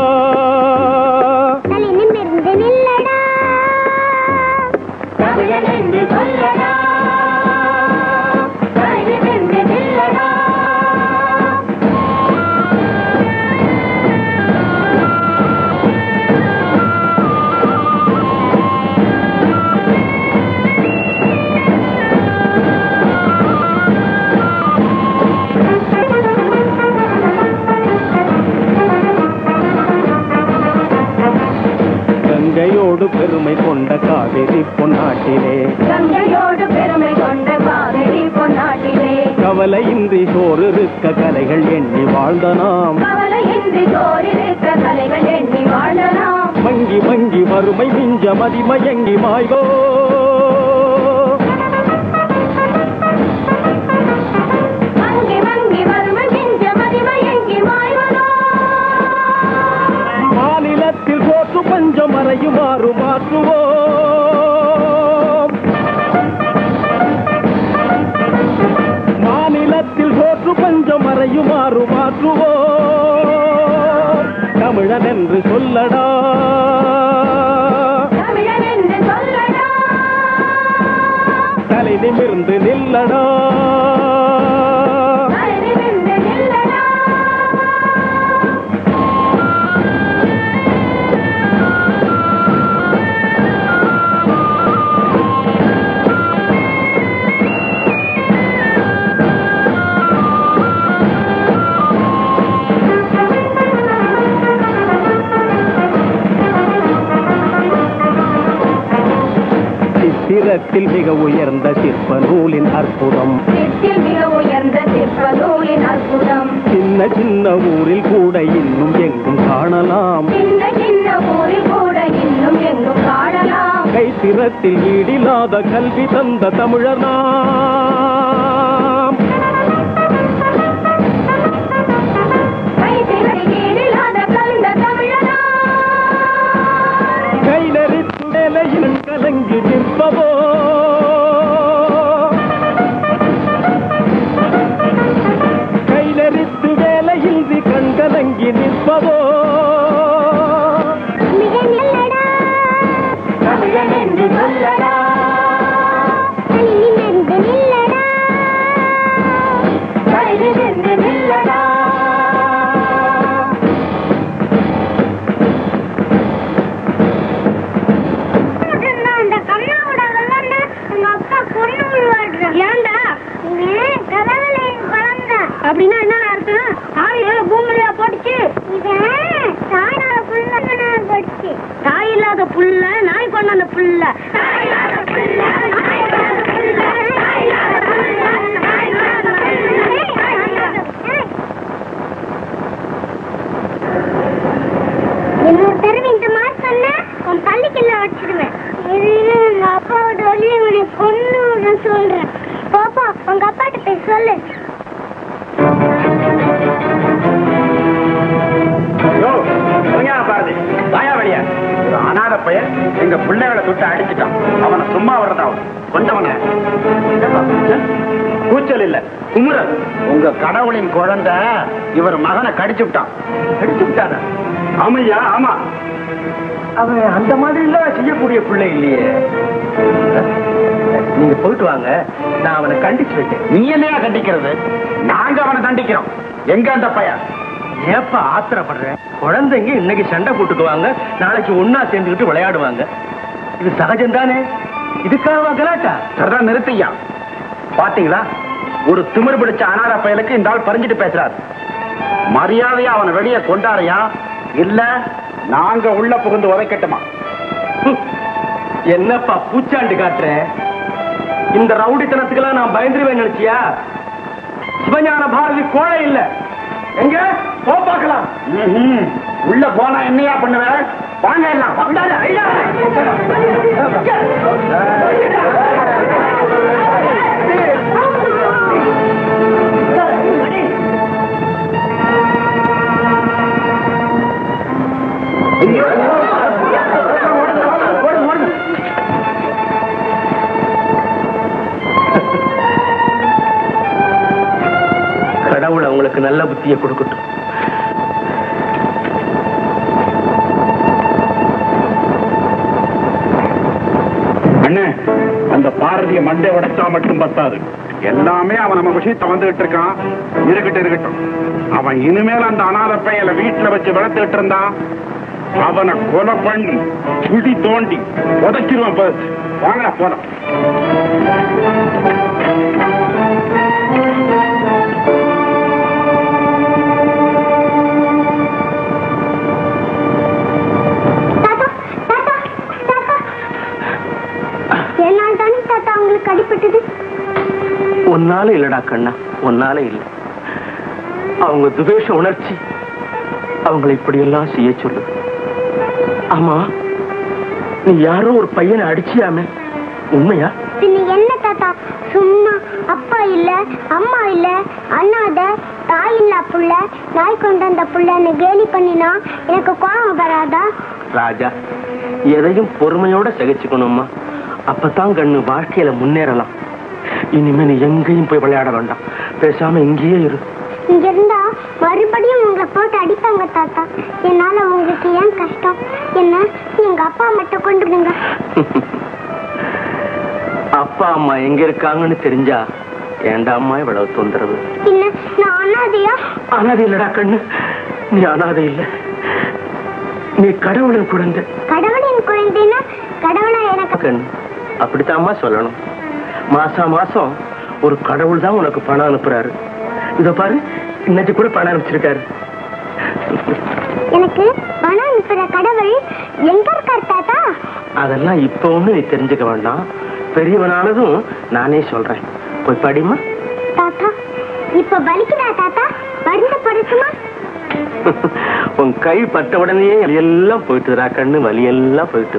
தலை நிமிர்ந்து நில்லடா தமிழன் என்று சொல்லடா தலை நிமிர்ந்து நில்லடா கங்கையோடு பெருமை கொண்ட காவிரி பொன்னாட்டிலே கங்கையோடு பெருமை கொண்ட காவிரி பொன்னாட்டிலே கவலையின்றி சோறு இருக்க கலைகள் எண்ணி வாழ்ந்த நாம் கவலையின்றி சோறிருக்க கலைகள் எண்ணி வாழலாம் மங்கி மங்கி வறுமை மிஞ்ச மதிமயங்கி மாய்கோ மங்கி மங்கி மறையுமாறு மாற்றுவோம் மாநிலத்தில் சோற்று பஞ்சம் மறையுமாறு மாற்றுவோம் தமிழன் என்று சொல்லடா தமிழன் என்று சொல்லடா தலை நிமிர்ந்து நில்லடா தலைநிமிர்ந்து நில்லடா சித்திரத்தில் மிக உயர்ந்த சிற்ப நூலின் அற்புதம் சிற்பில் மிக உயர்ந்த சிற்ப நூலின் அற்புதம் சின்ன சின்ன ஊரில் கூட இன்னும் எங்கும் காணலாம் சின்ன சின்ன ஊரில் கூட இன்னும் எங்கும் காணலாம் கைத்திறத்தில் ஈடில்லாத கல்வி தந்த தமிழர் நாம் கைதிகளிலாத கலந்த தமிழனா கை நெறித்து வேலையில் கலங்கி நிற்பவோ கை நெறித்து வேலையின்றி கண்கலங்கி நிற்பவோ மிக நில்லடா தமிழன் என்று சொல்லடா நிமிர்ந்து நில்லடா கைதிலிருந்து நில்லடா அந்த கண்ணாவோட விளையாண்டு எங்க அப்பா கொண்டு விடுவாரு ஏன்டா கடவுளின் குழந்தை அப்படின்னா என்ன அர்த்தம் ஆளு பூமியில போட்டுச்சு தாயில்லாத புள்ள போட்டுச்சு தாய் இல்லாத புள்ள நாய் கொண்டாந்த புள்ள இன்னொரு தடவை இந்த மாதிரி சொன்ன உன் பள்ளிக்குள்ள வச்சிடுவேன் எங்க அப்பாவோட வழி உன்னை கொண்டு விட சொல்றேன் பாப்பா உங்க அப்பாட்ட போய் சொல்லு பாரதி வாயா வெளிய ஒரு அனாத பையன் எங்க பிள்ளைகளை தொட்டு அடிச்சுட்டான் அவனை சும்மா விடுறதா கொண்டவங்க கூச்சல் இல்ல குமுறல் உங்க கடவுளின் குழந்தை இவர் மகனை கடிச்சு விட்டான் கடிச்சு விட்டானா ஆமையா ஆமா அவன் அந்த மாதிரி எல்லாம் செய்யக்கூடிய பிள்ளை இல்லையே நீங்க போயிட்டு வாங்க நான் அவனை கண்டிச்சு வைக்கிறேன் நீ என்னையா கண்டிக்கிறது நாங்க அவனை தண்டிக்கிறோம் எங்க அந்த பையன் ஏப்பா ஆத்திரப்படுற குழந்தைங்க இன்னைக்கு சண்டை போட்டுக்குவாங்க நாளைக்கு ஒன்னா சேர்ந்துக்கிட்டு விளையாடுவாங்க இது சகஜம் தானே இதுக்காக கலாட்டா சரிதான் நிறுத்தியா பாத்தீங்களா ஒரு திமிர் பிடிச்ச அனாத பயலுக்கு இந்த ஆள் பறிஞ்சிட்டு பேசுறாரு மரியாதையா அவனை வெளியே கொண்டாரையா இல்ல நாங்க உள்ள புகுந்து உதைக்கட்டுமா என்னப்பா பூச்சாண்டு காட்டுற இந்த ரவுடித்தனத்துக்கெல்லாம் நான் பயந்துருவேன் நினைச்சியா சிவஞான பாரதி கோழை இல்ல எங்க போ பார்க்கலாம் உள்ள போனா என்னையா பண்ணுவ வாங்க எல்லாம் வந்தாரு, ஐயா. ஓடுங்க, ஓடுங்க. கடவுள் அவங்களுக்கு நல்ல புத்தியை கொடுக்கட்டும் அண்ணே அந்த பாரதிய மண்டை உடைச்சா மட்டும் பத்தாது எல்லாமே அவன் நம்ம விஷயத்த வந்துகிட்டு இருக்கான் இருக்கட்டும் இருக்கட்டும் அவன் இனிமேல் அந்த அனாத பையல வீட்டுல வச்சு வளர்த்துக்கிட்டு இருந்தான் அவனை கொலை பண்ணி குடி தோண்டி உதைச்சிருவான் பஸ் வாங்க போலாம் என்னால் தானே தாத்தா உங்களுக்கு அடிபட்டது ஒன்னால இல்லடா கண்ணா ஒன்னால இல்ல அவங்க துவேஷ உணர்ச்சி அவங்களை இப்படியெல்லாம் செய்ய சொல்லு ஆமா நீ யாரோ ஒரு பையனை அடிச்சியாமே உண்மையா பின்ன என்ன தாத்தா சும்மா அப்பா இல்ல அம்மா இல்ல அண்ணாத தாய் இல்ல புள்ள நாய் கொண்டு வந்த புள்ளன்னு கேலி பண்ணினா எனக்கு கோபம் வராதா ராஜா எதையும் பொறுமையோட சகிச்சுக்கணும்மா அப்பதான் கண்ணு வாழ்க்கையில முன்னேறலாம் இனிமே நீ எங்கேயும் போய் விளையாட வேண்டாம் பேசாம இங்கேயே இரு இங்க இருந்தா மறுபடியும் உங்களை போட்டு அடிப்பாங்க தாத்தா என்னால உங்களுக்கு ஏன் கஷ்டம் என்ன எங்க அப்பா மட்டும் கொண்டு விடுங்க அப்பா அம்மா எங்க இருக்காங்கன்னு தெரிஞ்சா ஏண்டா அம்மா இவ்வளவு தொந்தரவு பின்ன நான் அனாதையா அனாதை இல்லடா கண்ணு நீ அனாதை இல்ல நீ கடவுளின் குழந்தை கடவுளின் குழந்தைன்னா கடவுளா எனக்கு கண் அப்படித்தாம்மா சொல்லணும் மாசா மாசம் ஒரு கடவுள் தான் உனக்கு பணம் அனுப்புறாரு இத பாரு இன்னைக்கு கூட பணம் அனுப்பிச்சிருக்காரு எனக்கு பணம் அனுப்புற கடவுள் எங்க இருக்கார் தாத்தா அதெல்லாம் இப்ப ஒண்ணு நீ தெரிஞ்சுக்க வேண்டாம் பெரியவனானதும் நானே சொல்றேன் போய் படிமா தாத்தா இப்ப வலிக்குதா தாத்தா மருந்து படுத்துமா உன் கை பட்ட உடனேயே வலி எல்லாம் போயிட்டுதுடா கண்ணு வலி எல்லாம் போயிட்டு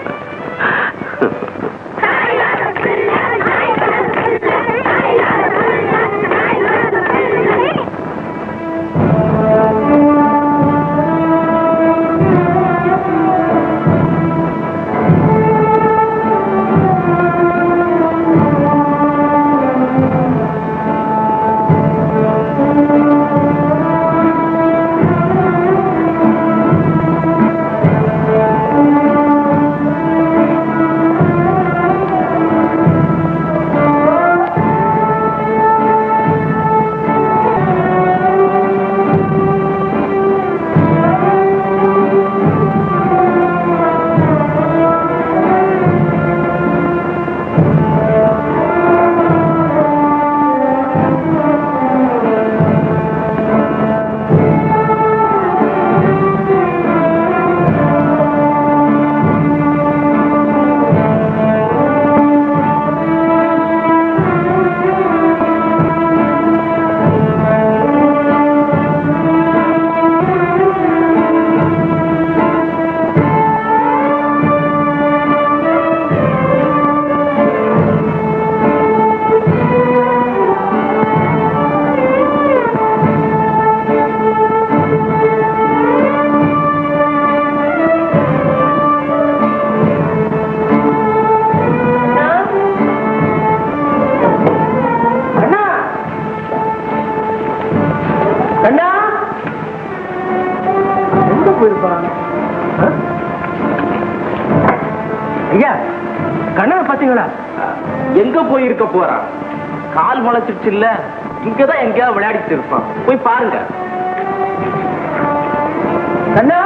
அண்ணா அண்ணா எங்க போயிருப்பான் ஐயா கண்ணனை பாத்தீங்களா எங்க போயிருக்க போறான் கால் முளைச்சிருச்சு இல்ல இங்கதான் எங்கேயாவது விளையாடிட்டு இருப்பான் போய் பாருங்க கண்ணா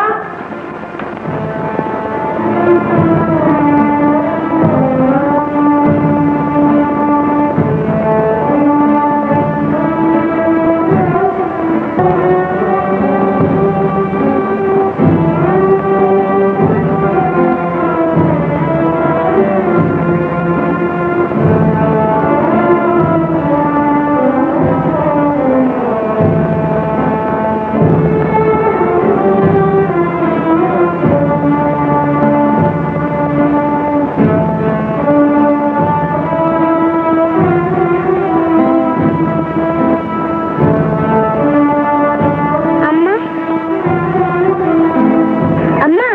அம்மா அம்மா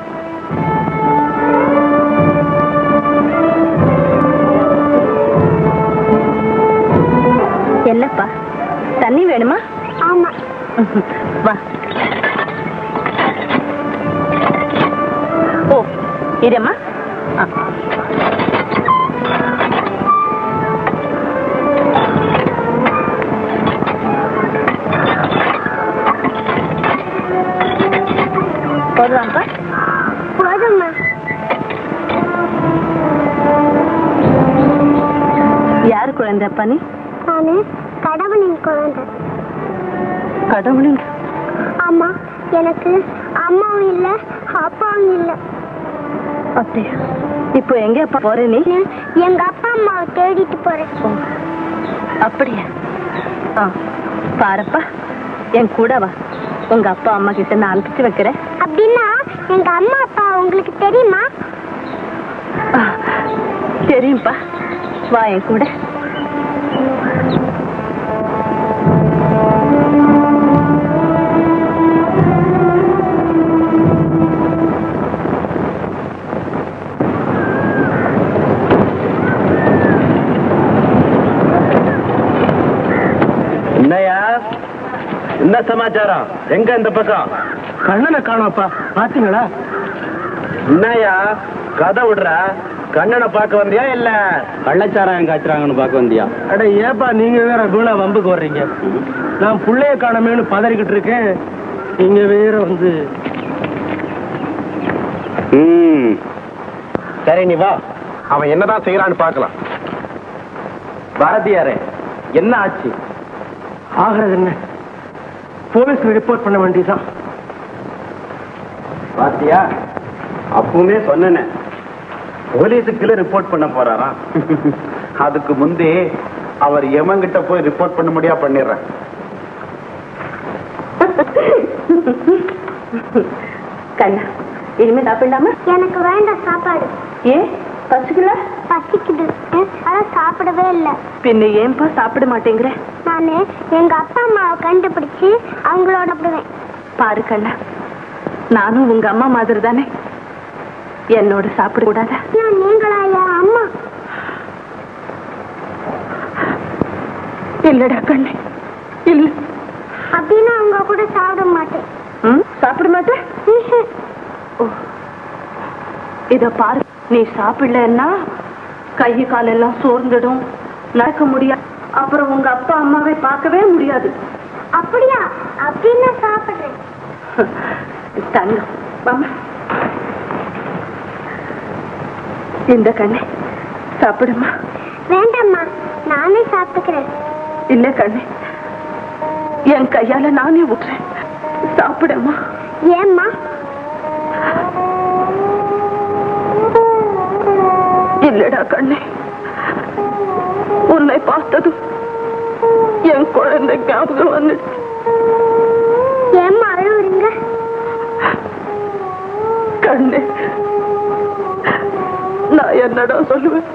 என்னப்பா தண்ணி வேணுமா ஆமா வா ஓ இருமா போதுவாங்கப்பா போதும்மா யாரு குழந்தைப்பா நீ நானு கடவுளின் குழந்தை கடவுளின் ஆமா எனக்கு அம்மாவும் இல்ல அப்பாவும் இல்ல அப்படியா இப்போ எங்கேப்பா போற நீ நான் எங்க அப்பா அம்மாவை தேடிட்டு போறேன் அப்படியா ஆ பாருப்பா என் கூட வா உங்க அப்பா அம்மா கிட்ட நான் அனுப்பிச்சு வைக்கிறேன் அப்படின்னா எங்க அம்மா அப்பா உங்களுக்கு தெரியுமா ஆ, தெரியும்ப்பா வா என் கூட என்னையா என்ன சமாச்சாரம் எங்க இந்த பக்கம் கண்ணனை காணோப்பா பாத்தீங்களா என்னையா கதை விடுற கண்ணனை பார்க்க வந்தியா இல்ல கள்ளச்சாராயம் காய்ச்சறாங்கன்னு பார்க்க வந்தியா அட ஏப்பா நீங்க வேற வீணா வம்புக்கு வர்றீங்க நான் புள்ளைய காணமேனு பதறிக்கிட்டு இருக்கேன் நீங்க வேற வந்து ம் சரி நீ வா அவன் என்னதான் செய்யறான்னு பார்க்கலாம் பாரதியாரே என்ன ஆச்சு ஆகிறது என்ன போலீஸ்ல ரிப்போர்ட் பண்ண வேண்டியதுதான் பாத்தியா அப்பவுமே சொன்னேனே போலீஸுக்குள்ள ரிப்போர்ட் பண்ண போறாராம் அதுக்கு முந்தே அவர் எமங்கிட்ட போய் ரிப்போர்ட் பண்ண முடியா பண்ணிடுறேன் கண்ணா இனிமே சாப்பிடலாமா எனக்கு வேண்டாம் சாப்பாடு ஏன் பசிக்கல பசிக்குது அதான் சாப்பிடவே இல்லை பின்ன ஏன்பா சாப்பிட மாட்டேங்கிற நான் எங்க அப்பா அம்மாவை கண்டுபிடிச்சு அவங்களோட விடுவேன் பாரு கண்ணா நானும் உங்க அம்மா மாதிரி தானே என்னோட சாப்பிட கூடாதா நான் நீங்களா என் அம்மா இல்லடா கண்ணே இல்ல அப்படின்னு அவங்க கூட சாப்பிட மாட்டேன் ம், சாப்பிட மாட்டேன் ம்ஹும். ஓ இத பாரு நீ சாப்பிடலன்னா கை காலெல்லாம் சோர்ந்துடும் நடக்க முடியாது அப்புறம் உங்க அப்பா அம்மாவை பார்க்கவே முடியாது அப்படியா அப்படின்னு சாப்பிடுறேன் தங்கம் வாமா இந்த கண்ணே சாப்பிடுமா வேண்டாம்மா நானே சாப்பிட்டுக்கிறேன் இல்ல கண்ணே என் கையால நானே விட்டுறேன் சாப்பிடமா ஏம்மா இல்லடா கண்ணே உன்னை பார்த்ததும் என் குழந்தை ஞாபகம் வந்துச்சு ஏம்மா அழுவுறீங்க கண்ணே நான் என்னடா சொல்லுவேன்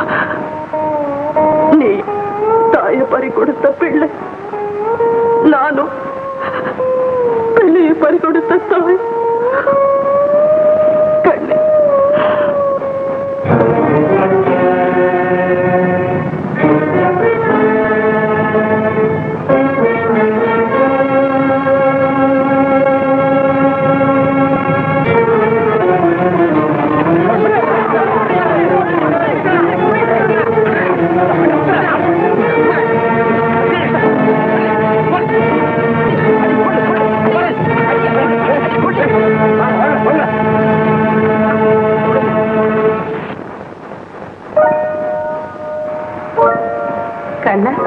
நீ தாய பறி கொடுத்த பிள்ளை நானும் பிள்ளையை பறி கொடுத்த தாய் கண்ணே கண்ணா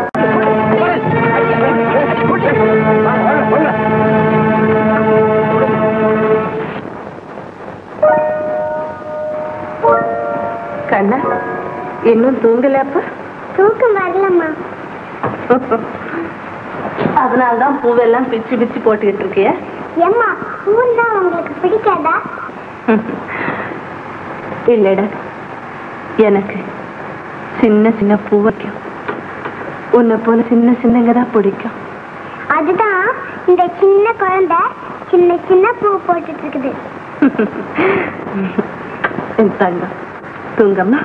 கண்ணா இன்னும் தூங்கலப்ப தூக்கம் வரலம்மா அதனால்தான் பூவெல்லாம் பிச்சு பிச்சு போட்டுக்கிட்டு இருக்கிய ஏம்மா பூன் தான் உங்களுக்கு பிடிக்காதா இல்லடா எனக்கு சின்ன சின்ன பூ வைக்கும் உன்னை போல சின்ன சின்னங்க தான் பிடிக்கும் அதுதான் இந்த சின்ன குழந்தை சின்ன சின்ன பூ போட்டுட்டு இருக்குது என் தங்கம் தூங்கம்மா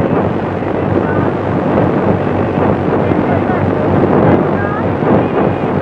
ஆ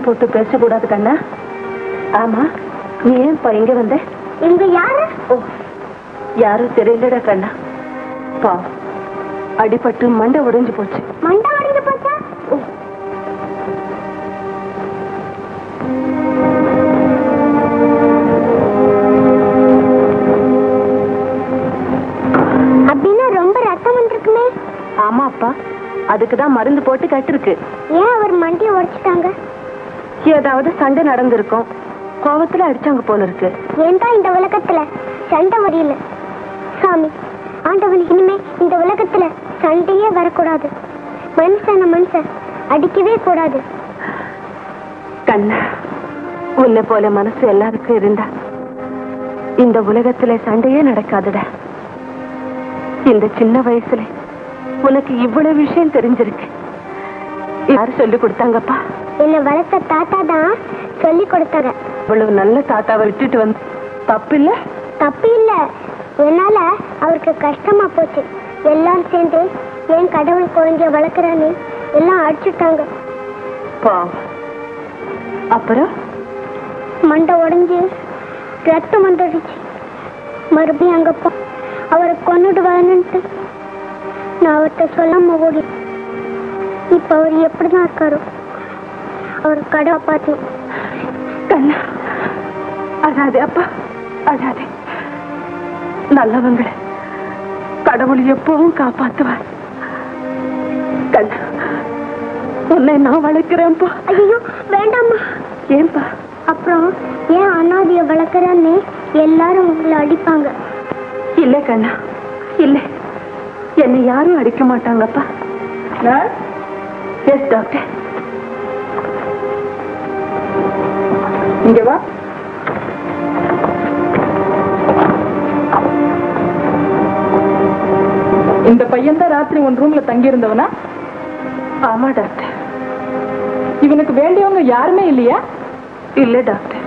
போட்டு பேசக்கூடாது கண்ணா ஆமா நீ ஏன்பா எங்க வந்த இங்க யாரு ஓ யாரும் தெரியலடா கண்ணா பா அடிபட்டு மண்டை உடைஞ்சு போச்சு மண்டை உடைஞ்சு போச்சா அப்படின்னா ரொம்ப ரத்தம் வந்திருக்குமே ஆமா அப்பா அதுக்கு தான் மருந்து போட்டு கட்டிருக்கு ஏன் அவர் மண்டியை உடைச்சிட்டாங்க ஏதாவது சண்டை நடந்திருக்கும் கோவத்துல அடிச்சாங்க போல இருக்கு ஏன் தான் இந்த உலகத்துல சண்டை வரையில சாமி ஆண்டவன் இனிமே இந்த உலகத்துல சண்டையே வரக்கூடாது மனுஷன மனுஷன் அடிக்கவே கூடாது கண்ணா உன்னை போல மனசு எல்லாருக்கும் இருந்தா இந்த உலகத்துல சண்டையே நடக்காதுடா இந்த சின்ன வயசுல உனக்கு இவ்வளவு விஷயம் தெரிஞ்சிருக்கு யாரு சொல்லி கொடுத்தாங்கப்பா என்னை வளர்த்த தாத்தா தான் சொல்லி கொடுத்தாங்க இவ்வளவு நல்ல தாத்தாவை விட்டுட்டு வந்து தப்பு இல்ல தப்பு இல்ல என்னால அவருக்கு கஷ்டமா போச்சு எல்லாரும் சேர்ந்து ஏன் கடவுள் குழந்தைய வளர்க்குறான்னு எல்லாம் அடிச்சுட்டாங்க பாவம் அப்புறம் மண்டை உடைஞ்சு ரத்தம் வந்துடுச்சு மறுபடியும் அங்க போ அவரை கொன்னுட்டு வரணுன்ட்டு நான் அவர்கிட்ட சொல்லாம ஓடி இப்ப அவர் எப்படிதான் இருக்காரோ அவர் கடை பார்த்தேன் கண்ணா அழாதே அப்பா அழாதே நல்லவங்களை கடவுள் எப்பவும் காப்பாத்துவார் கண்ணா உன்னை நான் வளர்க்கிறேன்ப்பா ஐயோ வேண்டாம்மா ஏன்பா அப்புறம் ஏன் அனாதைய வளர்க்குறான்னு எல்லாரும் உங்களை அடிப்பாங்க இல்ல கண்ணா இல்ல என்னை யாரும் அடிக்க மாட்டாங்கப்பா எஸ் டாக்டர் இங்க வா இந்த பையன் தான் ராத்திரி உன் ரூம்ல தங்கி இருந்தவனா ஆமா டாக்டர் இவனுக்கு வேண்டியவங்க யாருமே இல்லையா இல்ல டாக்டர்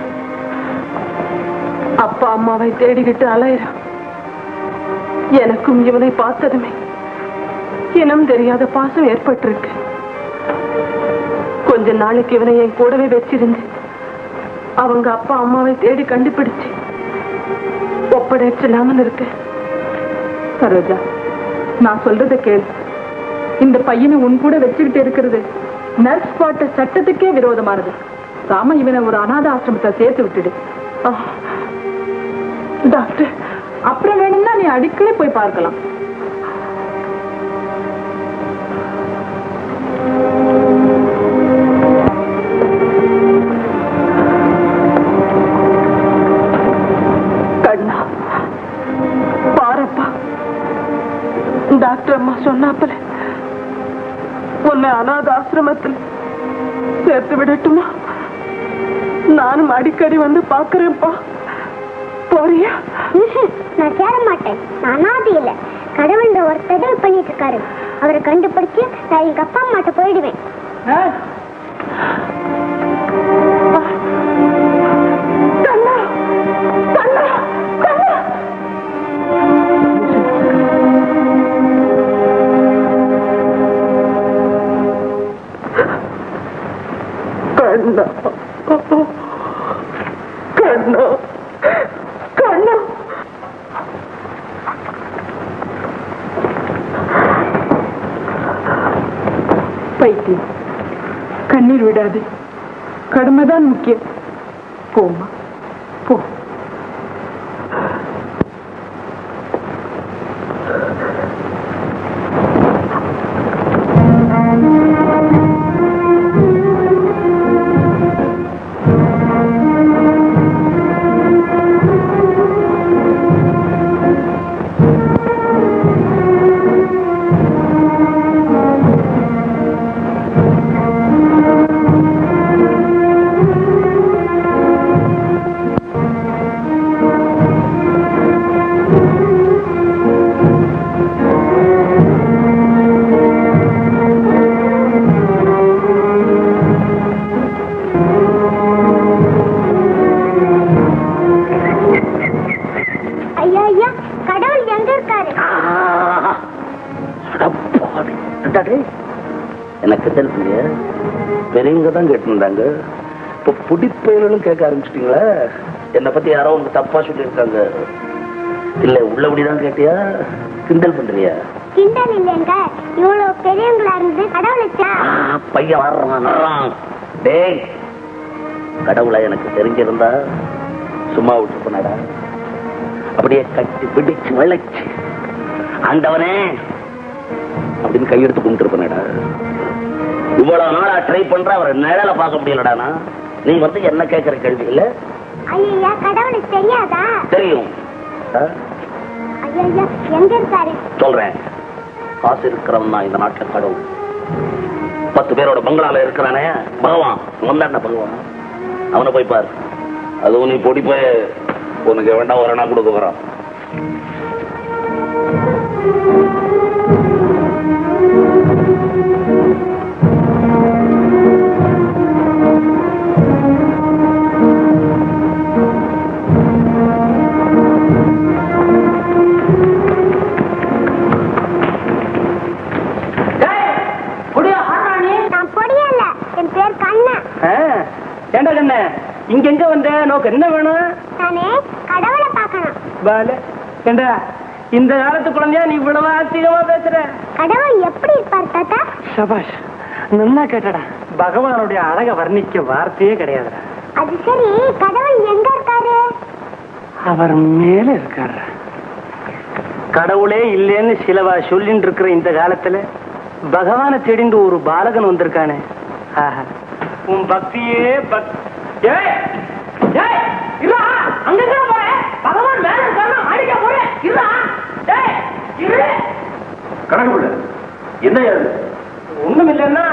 அப்பா அம்மாவை தேடிக்கிட்டு அலையிறான் எனக்கும் இவனை பார்த்ததுமே இனம் தெரியாத பாசம் ஏற்பட்டிருக்கு கொஞ்ச நாளைக்கு இவனை என் கூடவே வச்சிருந்து அவங்க அப்பா அம்மாவை தேடி கண்டுபிடிச்சு ஒப்படைச்சிடாமல் இருக்கு சரோஜா நான் சொல்றத கேள் இந்த பையனை உன் கூட வச்சுக்கிட்டு இருக்கிறது நர்ஸ் பாட்ட சட்டத்துக்கே விரோதமானது சாம இவனை ஒரு அநாத ஆசிரமத்தை சேர்த்து விட்டுடு ஆ, டாக்டர் அப்புறம் வேணும்னா நீ அடிக்கடி போய் பார்க்கலாம் கண்ணா பாருப்பா டாக்டர் அம்மா சொன்னாப்பல உன்னை அநாத ஆசிரமத்தில் சேர்த்து விடட்டுமா நானும் அடிக்கடி வந்து பாக்குறேன்ப்பா போறியா ம்ஹும். நான் சேர மாட்டேன் நான் அனாதை இல்ல கடவுள் ஒருத்தர் பண்ணிட்டு இருக்காரு அவரை கண்டுபிடிச்சு நான் எங்க அப்பா அம்மாட்ட போயிடுவேன் ஆ? கண்ணா கண்ணா கண்ணா கண்ணா கண்ணா கண்ணா பைத்தியம் கண்ணீர் விடாது கடமைதான் முக்கியம் போமா போ ஐயா ஐயா கடவுள் எங்க இருக்காரு அடப்பாவி. அடடே. எனக்கு தெரியலையே பெரியவங்க தான் கேட்டிருந்தாங்க இப்ப புடிப்பயலும் கேட்க ஆரம்பிச்சிட்டீங்களா என்னை பத்தி யாரோ உனக்கு தப்பா சொல்லியிருக்காங்க இல்ல உள்ளபடிதான் கேட்டியா கிண்டல் பண்றியா கிண்டல் இல்லைங்க இவ்வளவு பெரியவங்களா இருந்து கடவுளச்சா ஆ, பையன் வர்றான் வர்றான். டேய் கடவுளை எனக்கு தெரிஞ்சிருந்தா சும்மா விட்டு போனடா அப்படியே கட்டி பிடிச்சு வளைச்சு ஆண்டவனே அப்படின்னு கையெடுத்து கும்பிட்டு இருப்பேனடா இவ்வளவு நாளா ட்ரை பண்ற அவரை நிழல பார்க்க முடியலடானா நீ வந்து என்ன கேட்கிற கேள்வி இல்ல ஐயா கடவுளுக்கு தெரியாதா தெரியும் ஆ? ஐயா எங்க இருக்காரு சொல்றேன் காசு இருக்கிறவன் தான் இந்த நாட்டுல கடவுள் பத்து பேரோட பங்களால இருக்கிறானே பகவான் வந்தாண்ட பகவான் அவனை போய் பாரு அதுவும் நீ பொடி போய் உனக்கு வேண்டாம் ஒரு அண்ணா கொடுக்க போறான் நான் பொடியல்ல என் பேர் கண்ணன் ஏண்டா கண்ணே இங்க எங்க வந்த நோக்கு என்ன வேணும் நானே கடவுளை பார்க்கணும் பால ஏண்டா இந்த காலத்து குழந்தையா நீ இவ்வளவு ஆச்சரியமா பேசுற கடவுள் எப்படி இருப்பார் தாத்தா சபாஷ் நல்லா கேட்டடா பகவானுடைய அழக வர்ணிக்க வார்த்தையே கிடையாதுடா அது சரி கடவுள் எங்க இருக்காரு அவர் மேல இருக்காரு கடவுளே இல்லைன்னு சிலவா சொல்லிட்டு இருக்கிற இந்த காலத்துல பகவானை தேடிந்து ஒரு பாலகன் வந்திருக்கானே ஆஹா. உன் பக்தியே பக் ஏய் ஏய் இருடா அங்க எங்க போற பகவான் மேல இருக்கானா அடிக்க போற இருடா டேய் இரு கணக்கு என்ன யாரு ஒண்ணும் இல்லைன்னா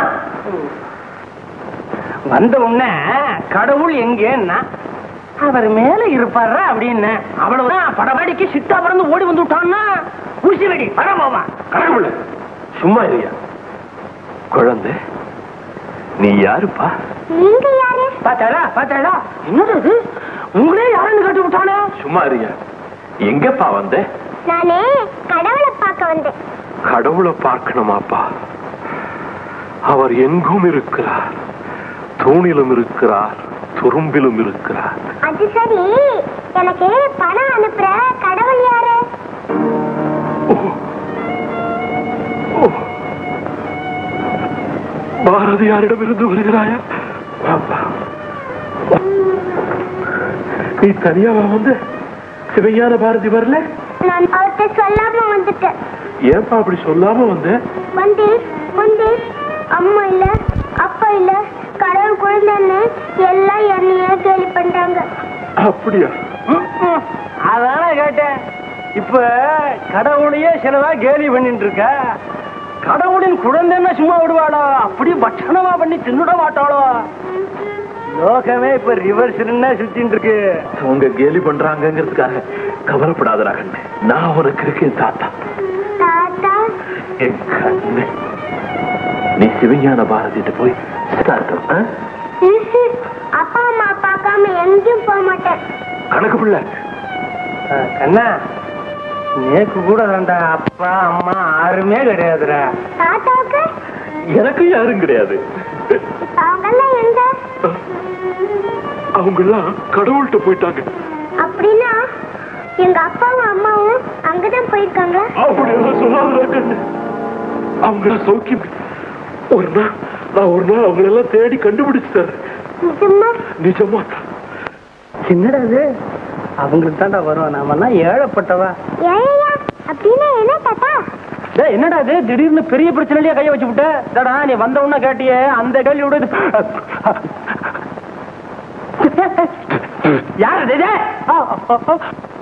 வந்த உடனே கடவுள் எங்கன்னா அவர் மேல இருப்பாரு அப்படின்னு அவ்வளவுதான் படபடிக்கு சிட்டா பறந்து ஓடி வந்து விட்டான்னா ஊசி வெடி பரமாமா கணக்கு சும்மா இல்லையா குழந்தை நீ யாருப்பா நீங்க யாரு பாத்தாடா பாத்தாடா என்னது இது உங்களே யாருன்னு கேட்டு விட்டானே சும்மா இருயா எங்கப்பா வந்த நானே கடவுளை பார்க்க வந்தேன் கடவுளை பார்க்கணுமாப்பா அவர் எங்கும் இருக்கிறார் தூணிலும் இருக்கிறார் துரும்பிலும் இருக்கிறார் அது சரி எனக்கு பணம் அனுப்புற கடவுள் யாரு ஓ பாரதியாரிடமிருந்து வருகிறாயா பாப்பா. நீ தனியாவா வந்து சிவையான பாரதி வரல நான் அவர்கிட்ட சொல்லாம வந்துட்டேன் ஏன்பா அப்படி சொல்லாம வந்த வந்து வந்து அம்மா இல்ல அப்பா இல்ல கடவுள் குழந்தைன்னு எல்லாம் என்னையே கேலி பண்றாங்க அப்படியா அதான கேட்டேன் இப்ப கடவுளையே சிலவா கேலி பண்ணிட்டு இருக்க கடவுளின் குழந்தைன்னா சும்மா விடுவாளோ அப்படி பட்சணமா பண்ணி தின்னுட மாட்டாளோ லோகமே இப்ப ரிவர்ஸ் சுத்தின்னு இருக்கு அவங்க கேலி பண்றாங்கிறதுக்காக கவலைப்படாதடா கண்ணு நான் உனக்கு இருக்கேன் தாத்தா தாத்தா என் கண்ணு நீ சிவஞான பாரதிட்டு போய் ஸ்டார்ட் ம்ஹும். அப்பா அம்மா பார்க்காம எங்கேயும் போக மாட்டேன் கணக்கு பிள்ளை கண்ணா நேக்கு கூட வேண்டா அப்பா அம்மா யாருமே கிடையாதுடா தாத்தாவுக்கு எனக்கு யாரும் கிடையாது அவங்கெல்லாம் எங்க அவங்க எல்லாம் கடவுள்கிட்ட போயிட்டாங்க அப்படின்னா எங்க அப்பாவும் அம்மாவும் அங்கதான் போயிருக்காங்க அப்படியெல்லாம் சொல்லாத கண்ணு அவங்க சௌக்கியம் ஒரு நாள் நான் ஒரு நாள் அவங்களெல்லாம் தேடி கண்டுபிடிச்சு தரேன் நிஜமா நிஜமா என்னடா இது அவங்களுக்கு தாண்டா வரும் நாமெல்லாம் ஏழப்பட்டவா ஏயா அப்படின்னா என்ன தாத்தா டேய், என்னடா இது திடீர்னு பெரிய பிரச்சனையிலேயே கைய வச்சு விட்ட டடா நீ வந்த உடனே கேட்டியே அந்த கேள்வியோட இது யார் இது? டேய்? ஆ, ஆ, ஆ.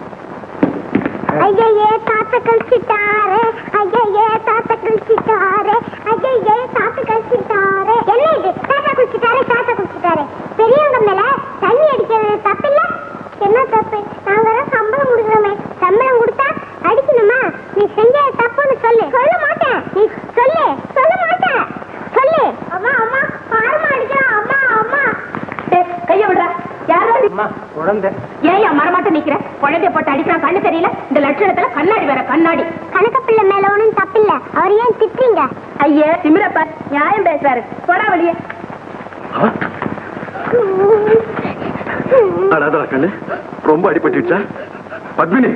ஐயே தாத்தா கழிச்சிட்டாரு ஐயே தாத்தா கழிச்சிட்டாரு ஐயே தாத்தா கழிச்சிட்டாரு என்ன இது தாத்தா குளிச்சிட்டாரு தாத்தா குளிச்சிட்டாரு பெரியவங்க மேல தண்ணி அடிக்கிறது தப்பில்ல என்ன தப்பு நாங்க தான் சம்பளம் கொடுக்குறோமே சம்பளம் கொடுத்தா அடிக்கணுமா நீ செஞ்ச தப்புன்னு சொல்லு சொல்ல மாட்டேன் நீ சொல்லு சொல்ல மாட்டேன் சொல்லு அம்மா அம்மா பாருமா அடிக்கிறான் அம்மா அம்மா கைய விடுறா யாரும் அம்மா குழந்தை ஏன் மரமாட்ட நிக்கிற குழந்தைய போட்டு அடிக்கிறான் கண்ணு தெரியல இந்த லட்சணத்துல கண்ணாடி வேற கண்ணாடி கணக்கு பிள்ளை மேல ஒண்ணும் தப்பில்ல அவர் ஏன் திட்டுறீங்க ஐயே திமிரப்பா நியாயம் பேசுறாரு போடா வெளியே அடாதா கண்ணு ரொம்ப அடிபட்டுச்சா பத்மினி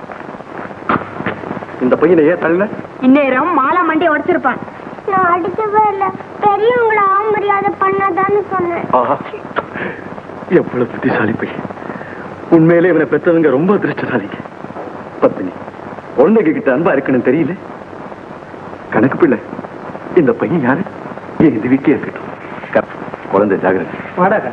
இந்த பையனை ஏன் தள்ள இந்நேரம் மாலா மண்டி உடைச்சிருப்பான் நான் அடிக்கவே இல்ல பெரியவங்கள அவமரியாதை பண்ணாதான்னு சொன்னேன் ஆஹா எவ்வளவு புத்திசாலி பையன் உண்மையிலே இவனை பெற்றவங்க ரொம்ப அதிர்ஷ்டசாலிங்க பத்மினி குழந்தைங்க கிட்ட அன்பா இருக்கணும் தெரியல கணக்கு பிள்ளை இந்த பையன் யாரு ஏன் இந்த வீட்டிலே இருக்கட்டும் க- குழந்தை ஜாகிரதை வாடகை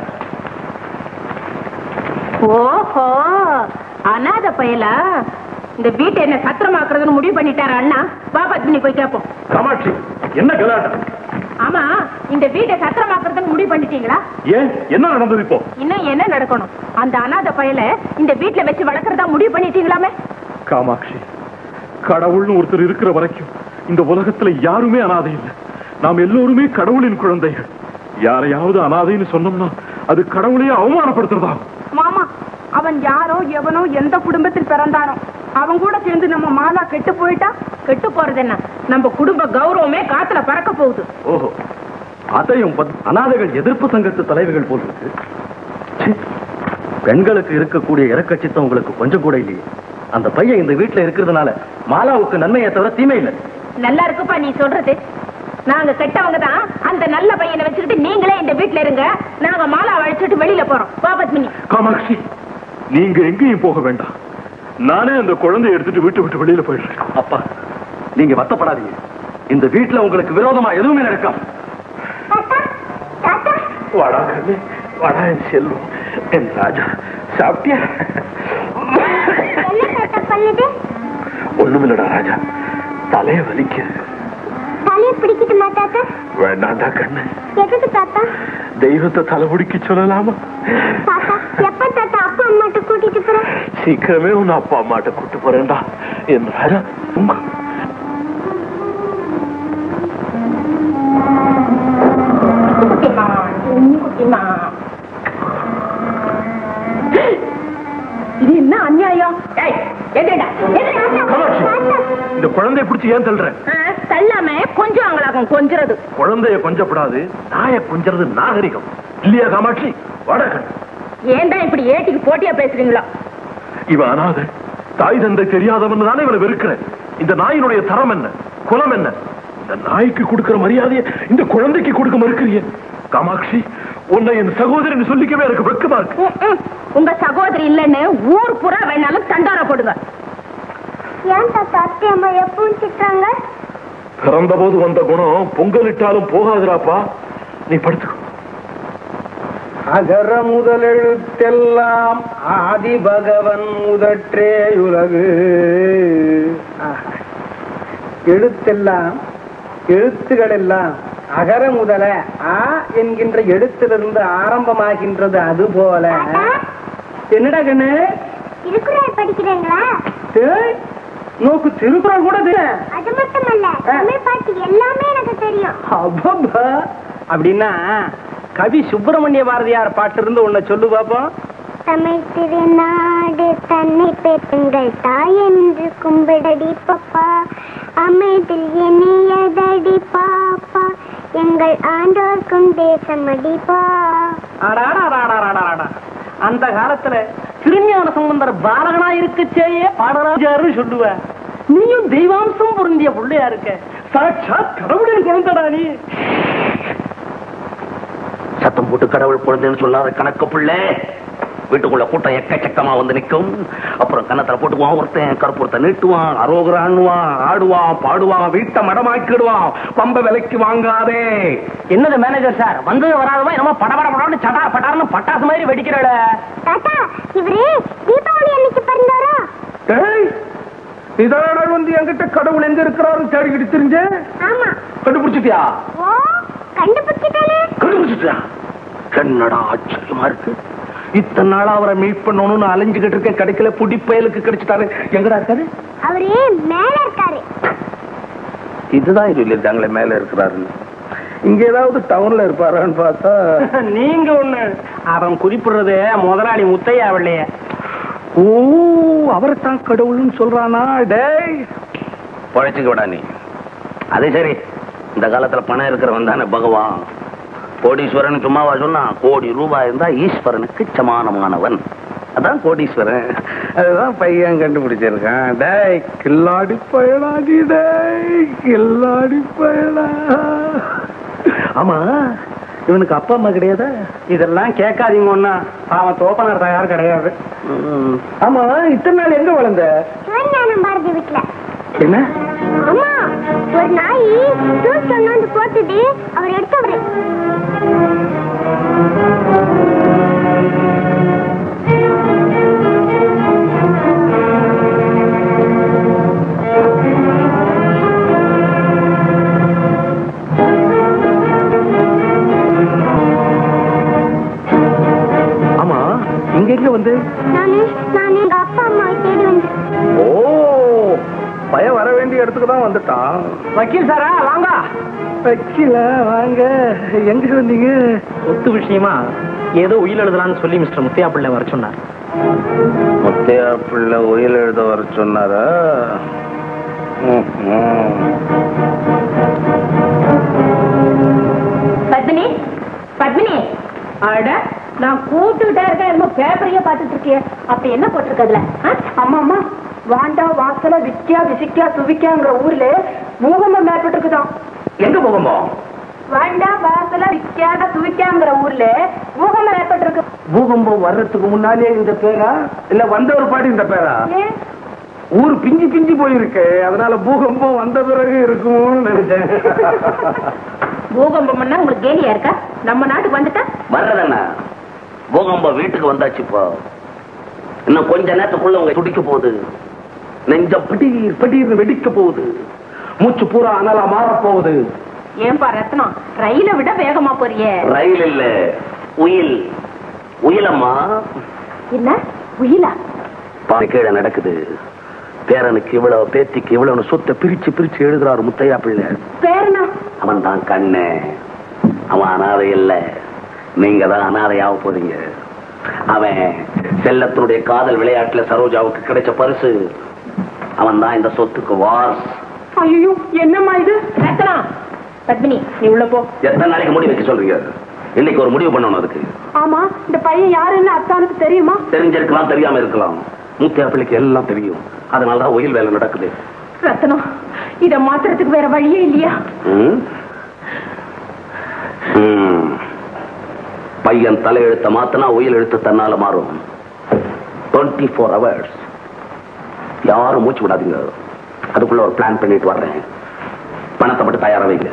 ஓஹோ அனாத பயலா இந்த வீட்டை என்ன சத்திரமாக்குறதுன்னு முடிவு பண்ணிட்டாரு அண்ணா வா பத்மினி போய் கேட்போம் காமாட்சி என்ன கலாட்டம் ஆமா இந்த வீட்டை சத்திரமாக்குறதுன்னு முடிவு பண்ணிட்டீங்களா ஏன் என்ன நடந்தது இப்போ இன்னும் என்ன நடக்கணும் அந்த அனாத பயல இந்த வீட்ல வச்சு வளர்க்கறதா முடிவு பண்ணிட்டீங்களாமே காமாட்சி கடவுள்னு ஒருத்தர் இருக்கிற வரைக்கும் இந்த உலகத்துல யாருமே அனாதை இல்லை நாம் எல்லோருமே கடவுளின் குழந்தைகள் யாரையாவது அனாதைன்னு சொன்னோம்னா அது கடவுளையே அவமானப்படுத்துறதா மாமா அவன் யாரோ எவனோ எந்த குடும்பத்தில் பிறந்தானோ அவன் கூட சேர்ந்து நம்ம மாலா கெட்டு போயிட்டா கெட்டு போறது என்ன நம்ம குடும்ப கௌரவமே காத்துல பறக்க போகுது ஓஹோ அதையும் பத்- அனாதைகள் எதிர்ப்பு சங்கத்து தலைவர்கள் போல் இருக்கு ச்சீ, பெண்களுக்கு இருக்கக்கூடிய இறக்கச்சித்தம் உங்களுக்கு கொஞ்சம் கூட இல்லையே அந்த பையன் இந்த வீட்டுல இருக்கிறதுனால மாலாவுக்கு நன்மையை தவிர தீமை இல்லை நல்லா இருக்குப்பா நீ சொல்றது நாங்க கெட்டவங்க தான் அந்த நல்ல பையனை வச்சுக்கிட்டு நீங்களே இந்த வீட்ல இருங்க நாங்க மாலா அழைச்சிட்டு வெளியில போறோம் வா பத்மினி காமாட்சி நீங்க எங்கேயும் போக வேண்டாம் நானே அந்த குழந்தையை எடுத்துட்டு வீட்டு விட்டு வெளியில போயிடுறேன் அப்பா நீங்க வருத்தப்படாதீங்க இந்த வீட்டுல உங்களுக்கு விரோதமா எதுவுமே நடக்கும் தாத்தா தாத்தா வாடா கண்ணு வாடா என் செல்வம் என் ராஜா சாப்பிட்டியா என்ன தாத்தா பண்ணுது ஒண்ணுமில்லடா ராஜா தலைய வலிக்குது தலையை பிடிக்கட்டுமா தாத்தா வேண்டாண்டா கண்ணு எதுக்கு தாத்தா தெய்வத்தை தலைமுடிக்க சொல்லலாமா தாத்தா எப்ப தாத்தா அப்பா அம்மாட்ட கூட்டிட்டு போற சீக்கிரமே உன் அப்பா அம்மாட்ட கூட்டு போறேன்டா என் ராஜா சும்மா குட்டிமா குட்டிமா இது என்ன அநியாயம் ஏய், எந்திரிடா, எந்திரி. காமாட்சி இந்த குழந்தைய பிடிச்சி ஏன் தள்ளுற ஆ, தள்ளாம கொஞ்சம் அவங்களாகும் கொஞ்சிறது குழந்தைய கொஞ்சப்படாது நாய கொஞ்சறது நாகரிகம் இல்லையா காமாட்சி வடகன் ஏன் தான் இப்படி ஏட்டிக்கு போட்டியா பேசுறீங்களோ இவன் அனாதை தாய் தந்தை தெரியாதவன் தானே இவனை வெறுக்கிறேன் இந்த நாயினுடைய தரம் என்ன குலம் என்ன இந்த நாய்க்கு கொடுக்கிற மரியாதையை இந்த குழந்தைக்கு கொடுக்க மறுக்கிறிய காமாட்சி உன்னை என் சகோதரன் சொல்லிக்கவே எனக்கு வெக்கமா இருக்கு ம், ம். உங்க சகோதரி இல்லைன்னு ஊர் புறா வேணாலும் தண்டார போடுங்க ஏன் தாத்தா அத்தை அம்மா எப்பவும் திட்டுறாங்க பிறந்த போது வந்த குணம் பொங்கலிட்டாலும் போகாதுராப்பா நீ படுத்துக்கோ அகர முதலெழுத்தெல்லாம் ஆதி பகவன் முதற்றே உலகு ஆஹா. எழுத்தெல்லாம் எழுத்துகள் எல்லாம் அகர முதல ஆ என்கின்ற எழுத்திலிருந்து ஆரம்பமாகின்றது அது போல என்னடா கண்ணு திருக்குறள் படிக்கிறீங்களா ஏய், நோக்கு திருக்குறள் கூட தெரியும் அது மட்டுமல்ல தமிழ் பாட்டு எல்லாமே எனக்கு தெரியும் அப்பப்பா. அப்படின்னா கவி சுப்பிரமணிய பாரதியார் பாட்டு இருந்து உன்னை சொல்லு பாப்போம் தமிழ் திருநாடு தன்னை பெற்றுங்கள் தாய் என்று கும்பிடடி பாப்பா அமைதில் இணையதடி பாப்பா எங்கள் ஆண்டோர்க்கும் தேசம் அடிப்பா அடாடாடாடாடாடாடா. அந்த காலத்துல திருஞான சம்பந்தர் பாலகனா இருக்குச்சேயே பாடராஜாரு சொல்லுவ நீயும் தெய்வாம்சம் பொருந்திய பிள்ளையா இருக்க சாட்சாத் கடவுளின் குழந்தடா நீ சத்தம் போட்டு கடவுள் குழந்தைன்னு சொல்லாத கணக்கு பிள்ளை வீட்டுக்குள்ள கூட்டம் எக்கச்சக்கமா வந்து நிக்கும் அப்புறம் கன்னத்துல போட்டுக்குவான் ஒருத்தன் கருப்புறத்தை நீட்டுவான் அரோகரான்னுவான் ஆடுவான் பாடுவான் வீட்டை மடமாக்கிடுவான் பம்ப விலைக்கு வாங்காதே என்னது மேனேஜர் சார் வந்தது வராதவா என்னமோ படபட படம்னு சடா பட்டார்னு பட்டாசு மாதிரி வெடிக்கிறாள தாத்தா இவரு தீபாவளி அன்னைக்கு பிறந்தவரா இதான வந்து என்கிட்ட கடவுள் எங்க இருக்கிறாரு தேடிக்கிட்டு தெரிஞ்ச ஆமா கண்டுபிடிச்சிட்டியா ஓ கண்டுபிடிச்சிட்டாலே கண்டுபிடிச்சிட்டியா என்னடா ஆச்சரியமா இருக்கு இத்தனை நாளா அவரை மீட் பண்ணணும்னு அலைஞ்சுகிட்டு இருக்கேன் கிடைக்கல புடி பயலுக்கு கிடைச்சிட்டாரு எங்கடா இருக்காரு அவரு மேல இருக்காரு இதுதான் சொல்லியிருக்காங்களே மேல இருக்கிறாருன்னு இங்க ஏதாவது டவுன்ல இருப்பாரான்னு பார்த்தா நீங்க ஒண்ணு அவன் குறிப்பிடுறது முதலாளி முத்தையா வெள்ளைய ஓ அவரைத்தான் கடவுள்னு சொல்றானா டேய் பழைச்சுக்க விடா நீ அது சரி இந்த காலத்துல பணம் இருக்கிறவன் தானே பகவான் கோடீஸ்வரன் சும்மாவா சொன்னா கோடி ரூபாய் இருந்தா ஈஸ்வரனுக்கு சமானமானவன் அதான் கோடீஸ்வரன் அதுதான் பையன் கண்டுபிடிச்சிருக்கான் டேய் கில்லாடி பயணா நீ டேய் கில்லாடி பயணா ஆமா இவனுக்கு அப்பா அம்மா கிடையாதா இதெல்லாம் கேட்காதீங்க ஒன்னா அவன் தோப்பனார் தயார் கிடையாது ஆமா இத்தனை நாள் எங்க வளர்ந்த சிவஞானம் பாரதி வீட்டுல என்ன அம்மா ஒரு நாய் ஜூஸ் கொண்டு வந்து போட்டுட்டு அவர் எடுத்தவரு ஆமா இங்க எங்க வந்து நானு நான் எங்க அப்பா அம்மாவை தேடி வந்தேன் ஓ பையன் வர வேண்டிய இடத்துக்கு தான் வந்துட்டான் வக்கீல் சாரா வாங்க வக்கீல வாங்க எங்க வந்தீங்க சொத்து விஷயமா ஏதோ உயிர் எழுதலாம்னு சொல்லி மிஸ்டர் முத்தையா பிள்ளை வர சொன்னார் முத்தையா பிள்ளை உயில் எழுத வர சொன்னாரா ம், ம். பத்மினி பத்மினி அட நான் கூப்பிட்டுக்கிட்டே இருக்கேன் என்னமோ பேப்பரையே பார்த்துட்டு இருக்கியே அப்படி என்ன போட்டிருக்கதுல அம்மா அம்மா வாண்டா வாசல விக்கியா விசிக்கியா சுவிக்காங்கிற ஊர்ல பூகம்பம் ஏற்பட்டு இருக்குதான் எங்க போகுமோ வாண்டா வாசல விக்காத சுவிக்காங்கிற ஊர்ல பூகம்பம் ஏற்பட்டிருக்கு பூகம்பம் வர்றதுக்கு முன்னாலே இந்த பேரா இல்ல வந்த ஒரு பாடி இந்த பேரா ஏன் ஊர் பிஞ்சு பிஞ்சு போயிருக்கு அதனால பூகம்பம் வந்த பிறகு இருக்குமோன்னு நினைச்சேன் பூகம்பம்னா உங்களுக்கு கேலியா இருக்கா நம்ம நாட்டுக்கு வந்துட்டா வர்றதென்ன பூகம்பம் வீட்டுக்கு வந்தாச்சு இப்போ இன்னும் கொஞ்ச நேரத்துக்குள்ள உங்க துடிக்க போகுது நெஞ்ச படீர் படீர்னு வெடிக்க போகுது மூச்சு பூரா அனலா மாறப் போகுது ஏன்பா ரத்னம் ரயில விட வேகமா போறியே ரயில் இல்ல உயில் உயிலம்மா என்ன உயிலா பானை கீழே நடக்குது பேரனுக்கு இவ்வளவு பேத்திக்கு இவ்வளவு சொத்தை பிரிச்சு பிரிச்சு எழுதுறாரு முத்தையா பிள்ளை பேரனா அவன் தான் கண்ணு அவன் அனாதை இல்ல நீங்க தான் அனாதையாக போறீங்க அவன் செல்லத்தினுடைய காதல் விளையாட்டுல சரோஜாவுக்கு கிடைச்ச பரிசு அவன் தான் இந்த சொத்துக்கு வாஸ் ஐயோ என்னம்மா இது ரத்னம் பத்மினி நீ உள்ள போ எத்தனை நாளைக்கு முடி வைக்க சொல்றீங்க இன்னைக்கு ஒரு முடிவு பண்ணணும் அதுக்கு ஆமா இந்த பையன் யாருன்னு அத்தானுக்கு தெரியுமா தெரிஞ்சிருக்கலாம் தெரியாம இருக்கலாம் முத்தையா பிள்ளைக்கு எல்லாம் தெரியும் அதனாலதான் ஒயில் வேலை நடக்குது ரத்னம் இத மாத்துறதுக்கு வேற வழியே இல்லையா ம்? ம். பையன் தலையெழுத்த மாத்தினா உயில் எழுத்து தன்னால மாறும் டுவெண்ட்டி ஃபோர் ஹவர்ஸ் யாரும் மூச்சு விடாதீங்க அதுக்குள்ள ஒரு பிளான் பண்ணிட்டு வர்றேன் பணத்தை மட்டும் தயாரா வைங்க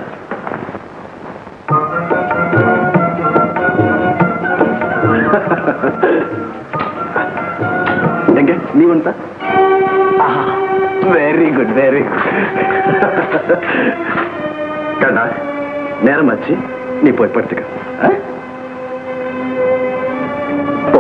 எங்க நீ வந்துட்ட வெரி குட் வெரி குட் கண்ணா நேரமாச்சு நீ போய் படுத்துக்க ஆ? போ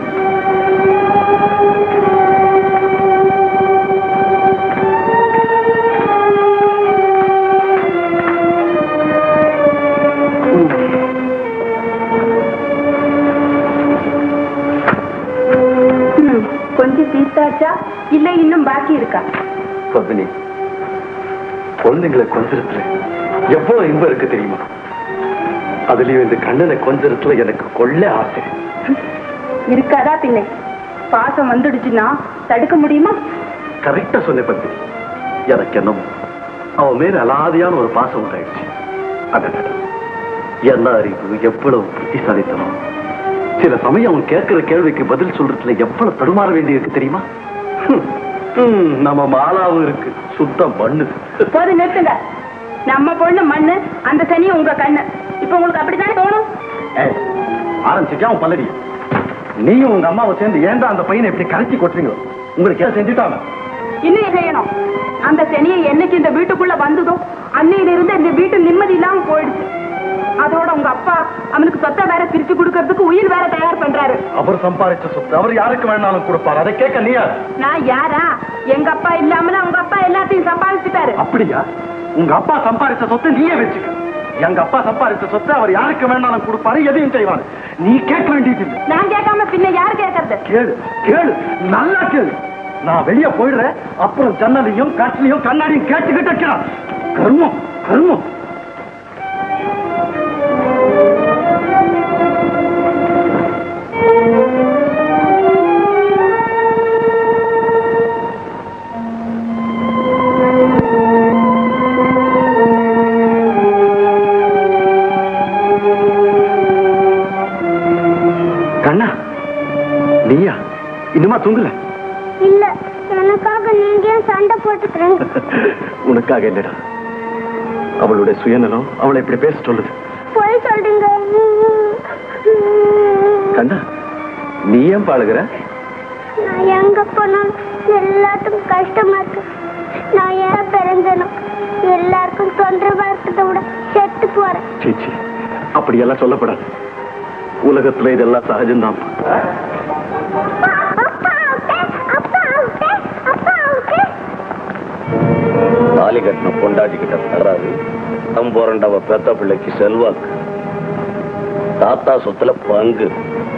கொஞ்சம் தீர்த்தாச்சா இல்ல இன்னும் பாக்கி இருக்கா பத்மினி குழந்தைங்களை கொஞ்சிடத்துல எவ்வளவு இன்பம் இருக்கு தெரியுமா அதுலயும் இந்த கண்ணனை கொஞ்சிடத்துல எனக்கு கொள்ள ஆசை இருக்காதா பின்னை பாசம் வந்துடுச்சுன்னா தடுக்க முடியுமா கரெக்டா சொன்ன பத்மினி எனக்கு என்னமோ அவன் மேல அலாதியான ஒரு பாசம் உண்டாயிடுச்சு அடடட. என்ன அறிவு எவ்வளவு புத்திசாலித்தனம் சில சமயம் அவன் கேட்கிற கேள்விக்கு பதில் சொல்றதுல எவ்வளவு தடுமாற வேண்டியிருக்கு தெரியுமா ஹம். ஹம், நம்ம மாலாவும் இருக்கு சுத்தம் மண்ணு போது நிறுத்துங்க நம்ம பொண்ணு மண்ணு அந்த சனி உங்க கண்ணு இப்ப உங்களுக்கு அப்படித்தானே தோணும் ஏய், ஆரம்பிச்சிட்டா அவன் பல்லடி நீயும் உங்க அம்மாவை சேர்ந்து ஏன்டா அந்த பையனை இப்படி கரைச்சி கொட்டுறீங்க உங்களுக்கு ஏன் செஞ்சுட்டாங்க இன்னும் செய்யணும் அந்த சனியை என்னைக்கு இந்த வீட்டுக்குள்ள வந்ததோ அன்னையில இருந்து இந்த வீட்டு நிம்மதி இல்லாம போயிடுச்சு அதோட உங்க அப்பா அவனுக்கு சொத்தை வேற பிரிச்சு கொடுக்கறதுக்கு உயிர் வேற தயார் பண்றாரு அவர் சம்பாதிச்ச சொத்து அவர் யாருக்கு வேணாலும் கொடுப்பார் அதை கேட்க நீ யார் நான் யாரா எங்க அப்பா இல்லாமல உங்க அப்பா எல்லாத்தையும் சம்பாதிச்சுட்டாரு அப்படியா உங்க அப்பா சம்பாதிச்ச சொத்தை நீயே வச்சுக்க எங்க அப்பா சம்பாதிச்ச சொத்தை அவர் யாருக்கு வேணாலும் கொடுப்பாரு எதையும் செய்வாரு நீ கேட்க வேண்டியது இல்லை நான் கேட்காம பின்ன யார் கேட்கறது கேளு கேளு நல்லா கேளு நான் வெளியே போயிடுறேன் அப்புறம் ஜன்னலையும் காற்றுலையும் கண்ணாடியும் கேட்டுக்கிட்டு இருக்கிறான் கருமம் கருமம் இல்ல எனக்காக நீங்க ஏன் சண்டை போட்டுக்கிறீங்க உனக்காக இல்லடா அவளுடைய சுயநலம் அவளை இப்படி பேச சொல்லுது போய் சொல்றீங்க கண்ணா நீ ஏன் பாழுகிற நான் எங்க போனாலும் எல்லாத்துக்கும் கஷ்டமா இருக்கு நான் ஏன் பிறந்தனும் எல்லாருக்கும் தொந்தரவா இருக்கிறத விட செத்து போறேன் சீச்சி அப்படியெல்லாம் சொல்லப்படாது உலகத்துல இதெல்லாம் சகஜம்தான் அப்பா அவுட்டே, அப்பா அவுட்டே, அப்பா அவுட்டே. தாலி கட்டின பொண்டாட்டி கிட்ட தகராறு தம் போறண்டவ பெத்த பிள்ளைக்கு செல்வாக்கு தாத்தா சொத்துல பங்கு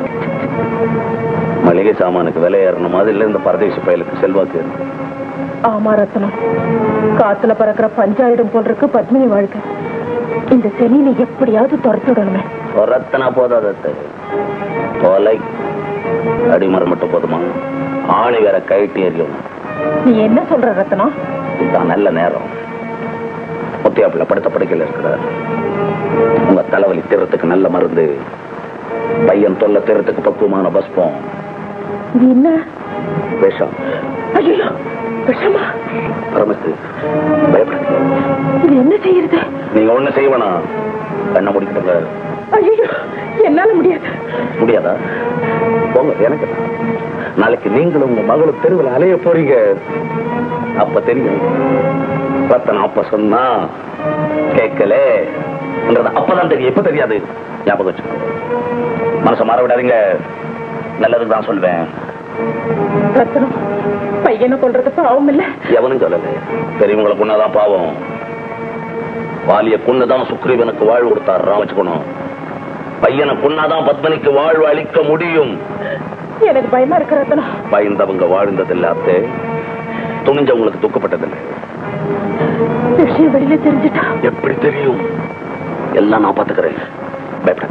மளிகை சாமானுக்கு விலை ஏறின மாதிரி இந்த பரதேசி பயலுக்கு செல்வாக்கு இருக்கு ஆமா ரத்னம் காத்துல பறக்கிற பஞ்சாயிரம் போல் இருக்கு பத்மினி வாழ்க்கை இந்த செனியில எப்படியாவது துரத்தி விடணுமே ரத்தனா போதாதத்தை தொலை அடிமரம் மட்டும் போதுமா ஆணி வேற கைட்டி எறியணும் நீ என்ன சொல்ற ரத்னம் இதுதான் நல்ல நேரம் முத்தியாப்பிள்ள படுத்த படுக்கையில் இருக்கிறார் உங்க தலைவலி தீர்றதுக்கு நல்ல மருந்து பையன் தொல்லை தீர்றதுக்கு பக்குவமான பஸ்பம் இது என்ன விஷம் ஐயோ விஷமா பரமஸ்து பயப்படாதீங்க இது என்ன செய்யறது நீங்க ஒண்ணு செய்ய வேணாம் கண்ணை முடிக்கிட்டு ஐயோ என்னால முடியாது முடியாதா போங்க எனக்கு என்ன? நாளைக்கு நீங்களும் உங்க மகளும் தெருவில் அலைய போறீங்க அப்ப தெரியும் ரத்தனம் அப்ப சொன்னா கேட்கல அப்பதான் தெரியும் இப்ப தெரியாது ஞாபகம் வச்சுக்கோ மனசை மாற விடாதீங்க நல்லதுக்கு தான் சொல்வேன் ரத்னம் பையனை கொல்றது பாவம் இல்ல எவனும் சொல்லல பெரியவங்களை கொண்டாதான் பாவம் வாலிய கொண்டுதான் சுக்ரீவனுக்கு வாழ்வு கொடுத்தாரு வச்சுக்கணும் பையனை கொன்னாதான் பத்மனிக்கு வாழ்வு அளிக்க முடியும் எனக்கு பயமா இருக்கு ரத்னம் பயந்தவங்க வாழ்ந்ததில்ல அத்தே துணிஞ்சவங்களுக்கு துக்கப்பட்டதில்லை விஷயம் வெளியில தெரிஞ்சுட்டா எப்படி தெரியும் எல்லாம் நான் பாத்துக்கிறேன் பயப்படாத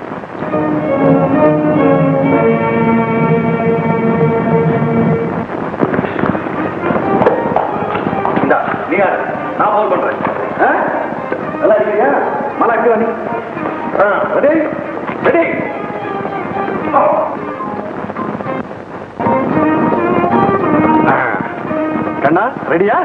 இந்தா நீ யாரு? நான் ஃபோன் பண்றேன் ஆ? நல்லா இருக்கீங்க மலா இங்க நீ ரெடி ரெடி கண்ணா ரெடியா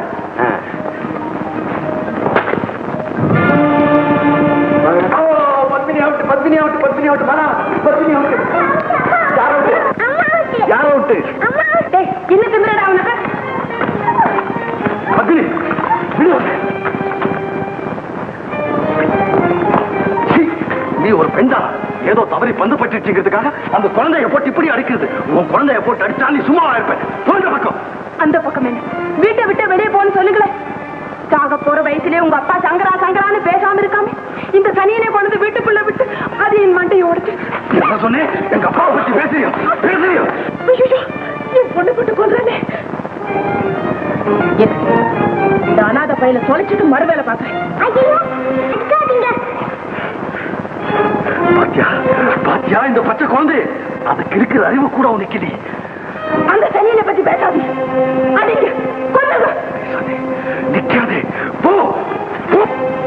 Padmini out Padmini out Padmini out மலா பத்மினி அவுட் யார் அவுட் அம்மா அவுட்டு. யார் அவுட் அம்மா அவுட்டு. என்ன திமிரடா அவனுக்கு பத்மினி விடு அவனை. சீ, நீ ஒரு பெண்தான் ஏதோ தவறி பந்து பட்டுச்சுங்கிறதுக்காக அந்த குழந்தைய போட்டு இப்படி அடிக்கிறது உன் குழந்தைய போட்டு அடிச்சா நீ சும்மா இருப்பேன் சொல்ற பக்கம் அந்த பக்கம் என்ன வீட்டை விட்டு வெளியே போன்னு சொல்லுங்களேன் சாக போற வயசுலயே உங்க அப்பா சங்கரா சங்கரான்னு பேசாம இருக்காம இந்த சனியனை கொண்டு வந்து வீட்டுக்குள்ள விட்டு அது என் மண்டையை உடைச்சு என்ன சொன்னேன் எங்க அப்பாவை பத்தி பேசுறியோ பேசுறியோ ஐயோ என் பொண்ணு போட்டு கொள்றானே இந்த அனாத பையில தொலைச்சிட்டு மறுவேலை பாக்குறேன் ஐயோ அடிக்காதீங்க. பாத்தியா பாத்தியா இந்த பச்சை குழந்தை அதுக்கு இருக்கிற அறிவு கூட உனக்கு இல்லை அந்த சனியனை பத்தி பேசாதீங்க அடிங்க கொல்லுங்க நிக்காதே போ போ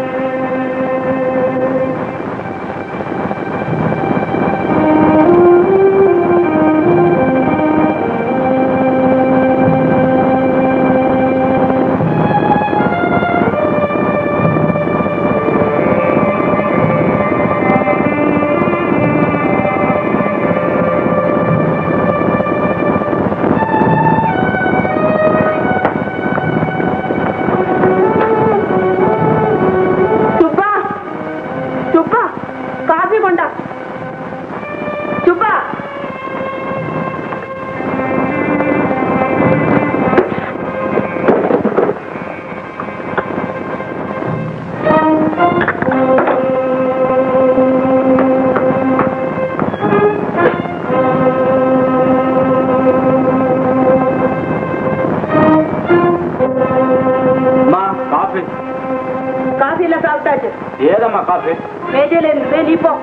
சுப்பா சுப்பா காஃபி கொண்டா சுப்பா அம்மா காஃபி காஃபி எல்லாம் சாப்பிட்டாச்சு ஏதம்மா காஃபி மேஜையில இருந்து நீ போ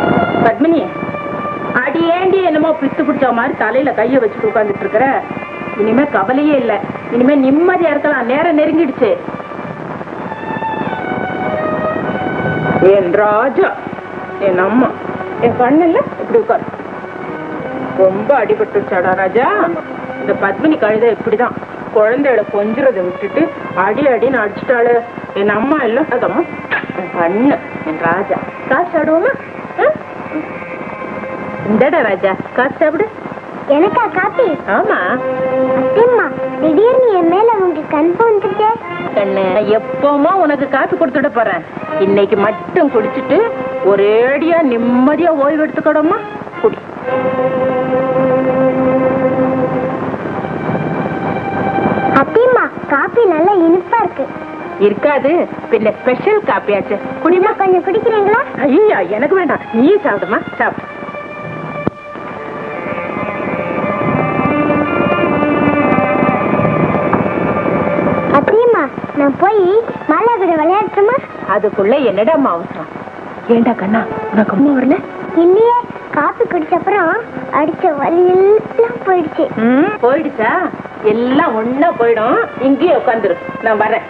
பத்மினி அடி ஏண்டி என்னமோ பித்து பிடிச்ச மாதிரி தலையில கைய வச்சுட்டு உட்கார்ந்துட்டு இருக்கிற இனிமே கவலையே இல்ல இனிமே நிம்மதியா இருக்கலாம் நேரம் நெருங்கிடுச்சு என் ராஜா என் அம்மா என் கண்ணுல இப்படி உட்காரு ரொம்ப அடிபட்டுச்சாடா ராஜா இந்த பத்மினி கழுதை இப்படிதான் குழந்தைகளை கொஞ்சுறதை விட்டுட்டு அடி அடின்னு அடிச்சுட்டாளு என் அம்மா இல்ல அதம்மா என் கண்ணு என் ராஜா காசு சாப்பிடுவோமா ஆ? இந்தடா ராஜா காசு சாப்பிடு எனக்கா காப்பி ஆமா அத்தைம்மா திடீர்னு என் மேல உங்களுக்கு கன்பு வந்துட்டே கண்ணு நான் எப்பவுமா உனக்கு காப்பி கொடுத்துட போறேன் இன்னைக்கு மட்டும் குடிச்சிட்டு ஒரேடியா நிம்மதியா ஓய்வு எடுத்துக்கணுமா குடி அத்தைம்மா காப்பி நல்லா இனிப்பா இருக்கு இருக்காது பின்ன ஸ்பெஷல் காப்பியாச்சு குடிமா கொஞ்சம் குடிக்கிறீங்களா ஐயா எனக்கு வேண்டாம் நீ சாப்பிடுமா சாப்பிடு அத்தைம்மா நான் போய் மாலா கூட விளையாடட்டுமா அதுக்குள்ள என்னடா அவசரம் ஏண்டா கண்ணா உனக்கு அம்மா வரல இல்லையே காப்பி குடிச்ச அப்புறம் அடிச்ச வலி எல்லாம் போயிடுச்சு ம், போயிடுச்சா எல்லாம் ஒண்ணா போயிடும் இங்கேயே உட்காந்துரு நான் வரேன்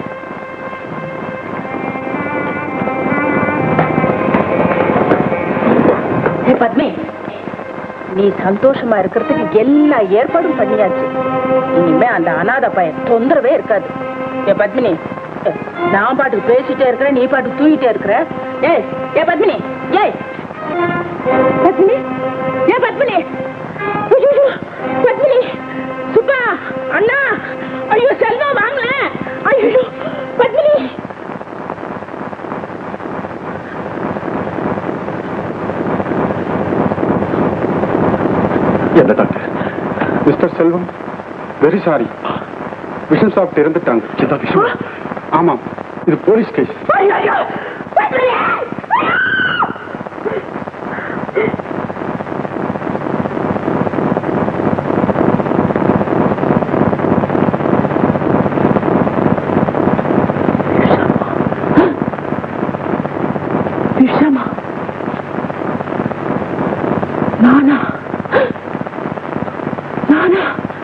ஏய் பத்மி நீ சந்தோஷமா இருக்கிறதுக்கு எல்லா ஏற்பாடும் பண்ணியாச்சு இனிமே அந்த அனாதை பையன் தொந்தரவே இருக்காது ஏ பத்மினி ஏ, நான் பாட்டுக்கு பேசிட்டே இருக்கிறேன் நீ பாட்டுக்கு தூங்கிட்டே இருக்கிற ஏய் ஏ பத்மினி ஏய் பத்மினி ஏ பத்மினி ஐயோ, பத்மினி சுப்பா அண்ணா ஐயோ செல்வம் வாங்கல ஐயோ பத்மினி என்ன doctor mister Selvam very sorry விஷன் சாப்பிட்டு இறந்துட்டாங்க சிதா விஷயம் ஆமாம் இது போலீஸ் கேஸ் ஐயோ பத்மினி விஷமா நானா நானா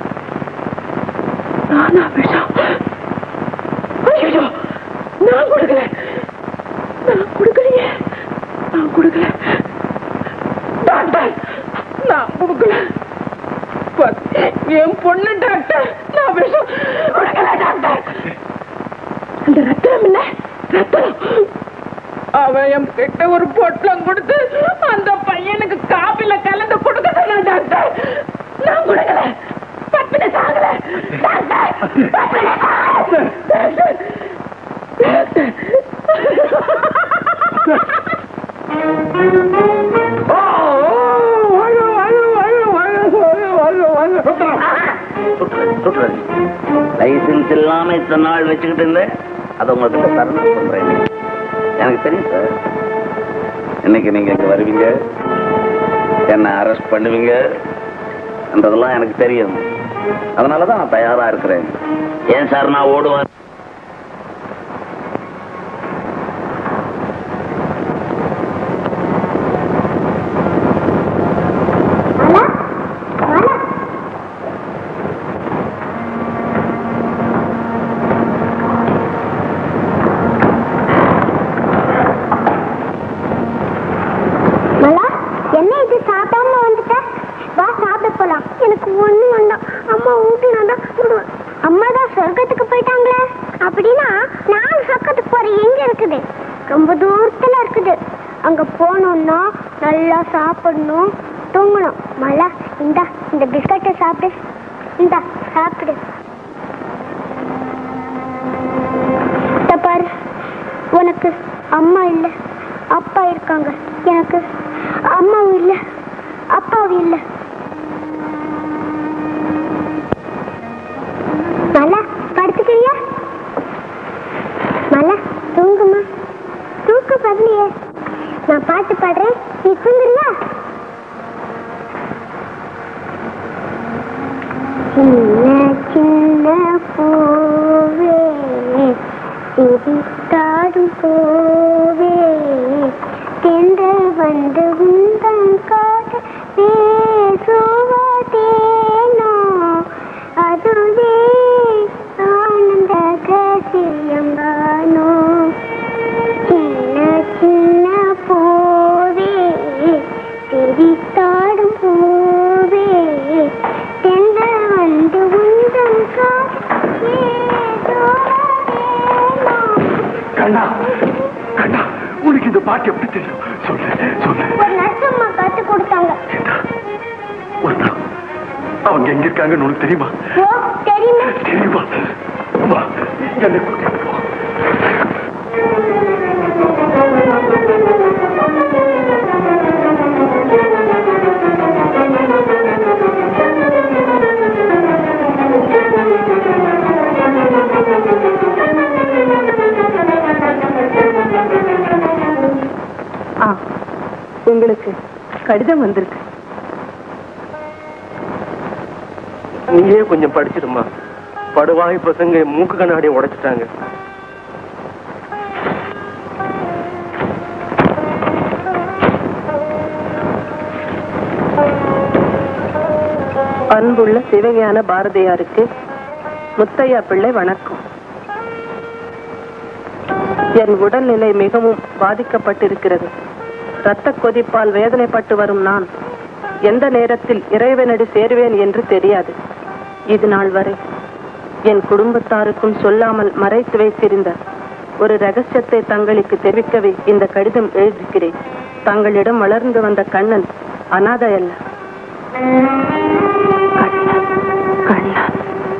நானா விஷம் ஐயோ நான் கொடுக்கல நான் கொடுக்கலையே நான் கொடுக்கல டாக்டர் நான் கொடுக்கல பத்- என் பொண்ணு டாக்டர் நான் விஷம் கொடுக்கல டாக்டர் அந்த ரத்தம் இல்ல ரத்தம் அவன் என் கிட்ட ஒரு பொட்டலம் கொடுத்து அந்த பையனுக்கு காப்பில கலந்து கொடுக்க சொன்ன டாக்டர் நான் கொடுக்கல பத்தின சாகல டாக்டர் பத்தினி சாகல. டாக்டர் டாக்டர் சுற்றுறது சுற்றுறது லைசன்ஸ் இல்லாம இத்தனை நாள் வச்சுக்கிட்டு இருந்தேன் அதை உங்ககிட்ட தரணும் சொல்றேன் எனக்கு தெரியும் சார் இன்னைக்கு நீங்க இங்க வருவீங்க என்ன அரெஸ்ட் பண்ணுவீங்க என்றதெல்லாம் எனக்கு தெரியும் அதனாலதான் நான் தயாரா இருக்கிறேன் ஏன் சார் நான் ஓடுவேன் மாலா மாலா மாலா என்ன இது சாப்பிடாம வந்துட்ட வா சாப்பிட போலாம் எனக்கு ஒண்ணு வேண்டாம் அம்மா ஊட்டினா விடுவேன் அம்மா தான் சொர்க்கத்துக்கு போயிட்டாங்களே அப்படின்னா நான் சொர்க்கத்துக்கு போறேன் எங்க இருக்குது ரொம்ப தூரத்துல இருக்குது அங்க போகணும்னா நல்லா சாப்பிடணும் தூங்கணும் மலா இந்தா இந்த பிஸ்கட்டை சாப்பிடு இந்தா சாப்பிடு இத பாரு உனக்கு அம்மா இல்ல அப்பா இருக்காங்க எனக்கு அம்மாவும் இல்ல அப்பாவும் இல்ல மலா படுத்துக்கிறியா மலா தூங்குமா தூக்க பதிலையே நான் பாட்டு பாடுறேன் நீ தூங்குறியா சின்ன சின்ன பூவே சிரித்தாடும் பூவே தென்றல் வந்து உந்தன் காட்ட பேசுவதேனோ அது பாட்டு எப்படி தெரியும் சொல்லு சொல்லு ஒரு நர்சம்மா கத்து கொடுத்தாங்க ஒரு நாள் அவங்க எங்க இருக்காங்கன்னு உனக்கு தெரியுமா ஓ தெரியுமா தெரியுமா வா என்னை கூட்டிட்டு போ ஆ உங்களுக்கு கடிதம் வந்திருக்கு நீயே கொஞ்சம் படிச்சிடுமா படுவாய் பசங்க மூக்கு கண்ணாடியை உடைச்சிட்டாங்க அன்புள்ள சிவஞான பாரதியாருக்கு முத்தையா பிள்ளை வணக்கம் என் உடல்நிலை மிகவும் பாதிக்கப்பட்டிருக்கிறது இரத்த கொதிப்பால் வேதனைப்பட்டு வரும் நான் எந்த நேரத்தில் இறைவனடி சேருவேன் என்று தெரியாது இது நாள் வரை என் குடும்பத்தாருக்கும் சொல்லாமல் மறைத்து வைத்திருந்த ஒரு ரகசியத்தை தங்களுக்கு தெரிவிக்கவே இந்த கடிதம் எழுதுகிறேன் தங்களிடம் வளர்ந்து வந்த கண்ணன் அனாதை அல்ல கண்ணன்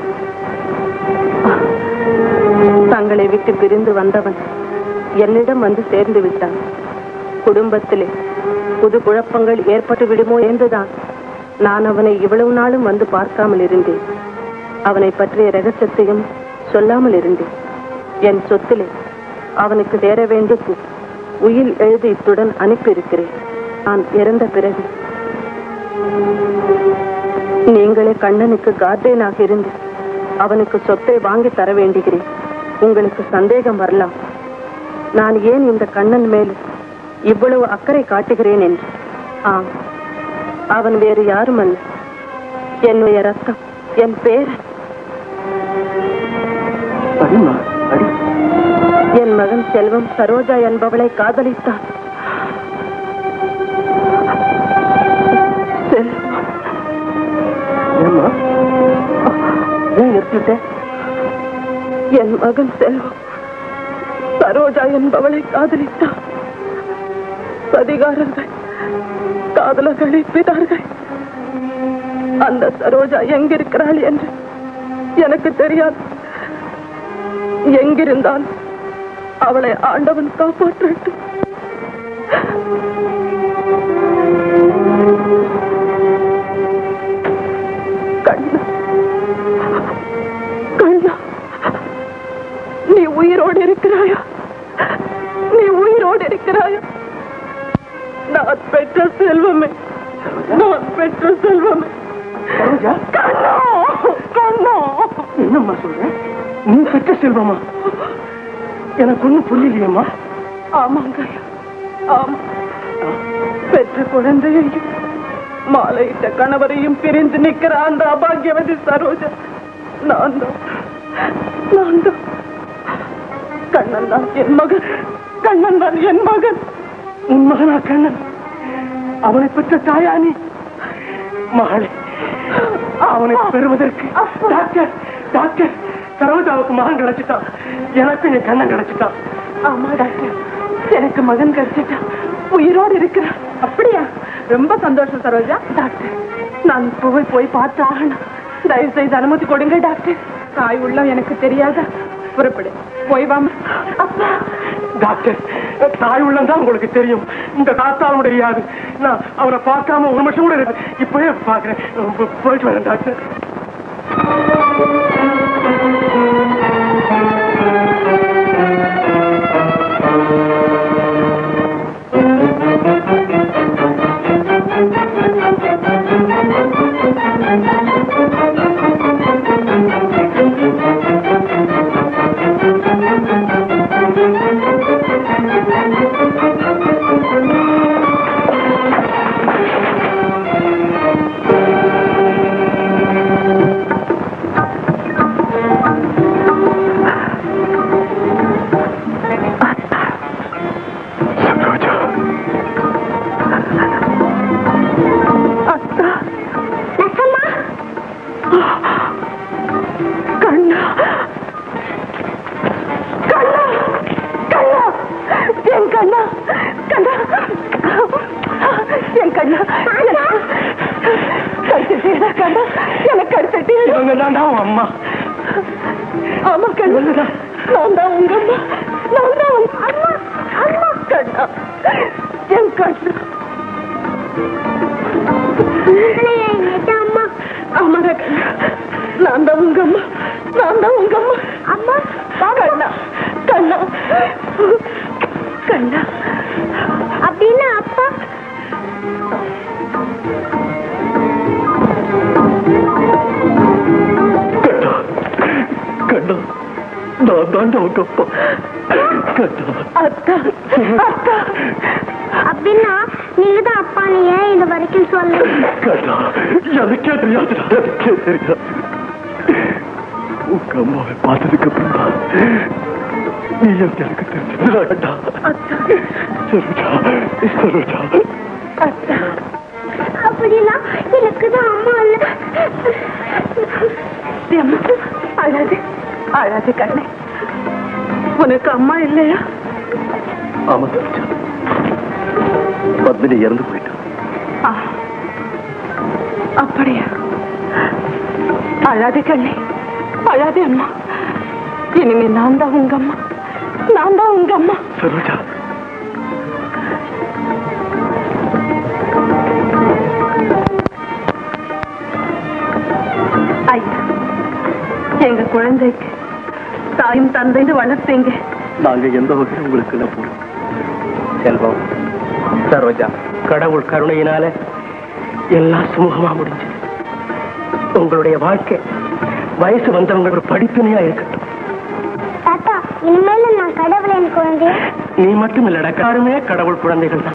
தங்களை விட்டு பிரிந்து வந்தவன் என்னிடம் வந்து சேர்ந்து விட்டான் குடும்பத்திலே புது குழப்பங்கள் ஏற்பட்டு விடுமோ என்றுதான் நான் அவனை இவ்வளவு நாளும் வந்து பார்க்காமல் இருந்தேன் அவனை பற்றிய ரகசியத்தையும் சொல்லாமல் இருந்தேன் என் சொத்திலே அவனுக்கு சேர வேண்டியது உயில் எழுதி இத்துடன் அனுப்பியிருக்கிறேன் நான் இறந்த பிறகு நீங்களே கண்ணனுக்கு கார்டேனாக இருந்து அவனுக்கு சொத்தை வாங்கி தர வேண்டுகிறேன் உங்களுக்கு சந்தேகம் வரலாம் நான் ஏன் இந்த கண்ணன் மேல் இவ்வளவு அக்கறை காட்டுகிறேன் என்று ஆம் அவன் வேறு யாரும் அல்ல என்னுடைய ரத்தம் என் பேரன் அடிமா அடி என் மகன் செல்வம் சரோஜா என்பவளை காதலித்தான் செல்வம் ஏம்மா ஏன் எடுத்துட்ட என் மகன் செல்வம் சரோஜா என்பவளை காதலித்தான் சதிகாரர்கள் காதலர்களை பிதார்கள் அந்த சரோஜா எங்கிருக்கிறாள் என்று எனக்கு தெரியாது எங்கிருந்தால் அவளை ஆண்டவன் காப்பாற்றட்டும் கண்ணா கண்ணா நீ உயிரோடு இருக்கிறாயா நீ உயிரோடு இருக்கிறாயா நான் பெற்ற செல்வமே நான் பெற்ற செல்வமே சரோஜா கண்ணா கண்ணா என்னம்மா சொல்ற நீ பெற்ற செல்வமா எனக்கு ஒண்ணும் புரியலையேம்மா ஆமாங்க ஆமா பெற்ற குழந்தையையும் மாலையிட்ட கணவரையும் பிரிந்து நிக்கிற அந்த அபாகியவதி சரோஜா நான் தான் நான் தான் கண்ணன் தான் என் மகன் கண்ணன் தான் என் மகன் உன் மகனா கண்ணன் அவனை பெற்ற தாயா நீ மகளே அவனை பெறுவதற்கு டாக்டர் டாக்டர் சரோஜாவுக்கு மகன் கிடைச்சிட்டான் எனக்கு என் கண்ணன் கிடைச்சிட்டான் ஆமா டாக்டர் எனக்கு மகன் கிடைச்சிட்டான் உயிரோடு இருக்கிறான் அப்படியா ரொம்ப சந்தோஷம் சரோஜா டாக்டர் நான் இப்பவே போய் பார்த்து ஆகணும் தயவு செய்து அனுமதி கொடுங்க டாக்டர் தாய் உள்ளம் எனக்கு தெரியாதா புறப்படு போய் வாமா அப்பா டாக்டர் தாய் உள்ளம் தான் உங்களுக்கு தெரியும் இந்த காத்தாலும் தெரியாது நான் அவரை பார்க்காம ஒரு நிமிஷம் கூட இருக்கு. இப்பவே பாக்குறேன் போ- போயிட்டு வரேன் டாக்டர் தாண்டா உன் அம்மா ஆமா கண்ணா நான் தான் உங்க அம்மா நான் தான் உங்க அம்மா அம்மா கண்ணா என் கண்ணா அம்மா ஆமாடா கண்ணா நான் தான் உங்க அம்மா நான் தான் உங்க அம்மா அம்மா கண்ணா கண்ணா கண்ணா அப்படின்னா அப்பா கண்ணா நான் தாண்டா உங்க அப்பா கண்ணா அத்தா அத்தா அப்படின்னா நீங்க தான் அப்பா நீ ஏன் இது வரைக்கும் சொல்ல கண்ணா எனக்கே தெரியாதுடா எனக்கே தெரியாது உங்க அம்மாவை பார்த்ததுக்கு அப்புறம் தான் நீ எனக்கு எனக்கு தெரிஞ்சதுடா கண்ணா சரோஜா சரோஜா அப்படின்னா எனக்கு தான் அம்மா இல்ல அம்மா அழாது அழாது கண்ணே உனக்கு அம்மா இல்லையா ஆமா சரோஜா பத்மினி இறந்து போயிட்டான் ஆ, அப்படியா அழாதே கண்ணே அழாதே அம்மா இனிமே நான் தான் உங்க அம்மா நான் தான் உங்க அம்மா சரோஜா ஐயா எங்க குழந்தைக்கு தாயும் தந்தைந்து வளர்த்தீங்க நாங்க எந்த வகையில் உங்களுக்கு என்ன போறோம் செல்வம் சரோஜா கடவுள் கருணையினால எல்லாம் சுமூகமா முடிஞ்சது உங்களுடைய வாழ்க்கை வயசு வந்தவங்க ஒரு படிப்பினையா இருக்கட்டும் தாத்தா இனிமேல நான் கடவுள் என் குழந்தை நீ மட்டும் இல்லடா யாருமே கடவுள் குழந்தைகள் தான்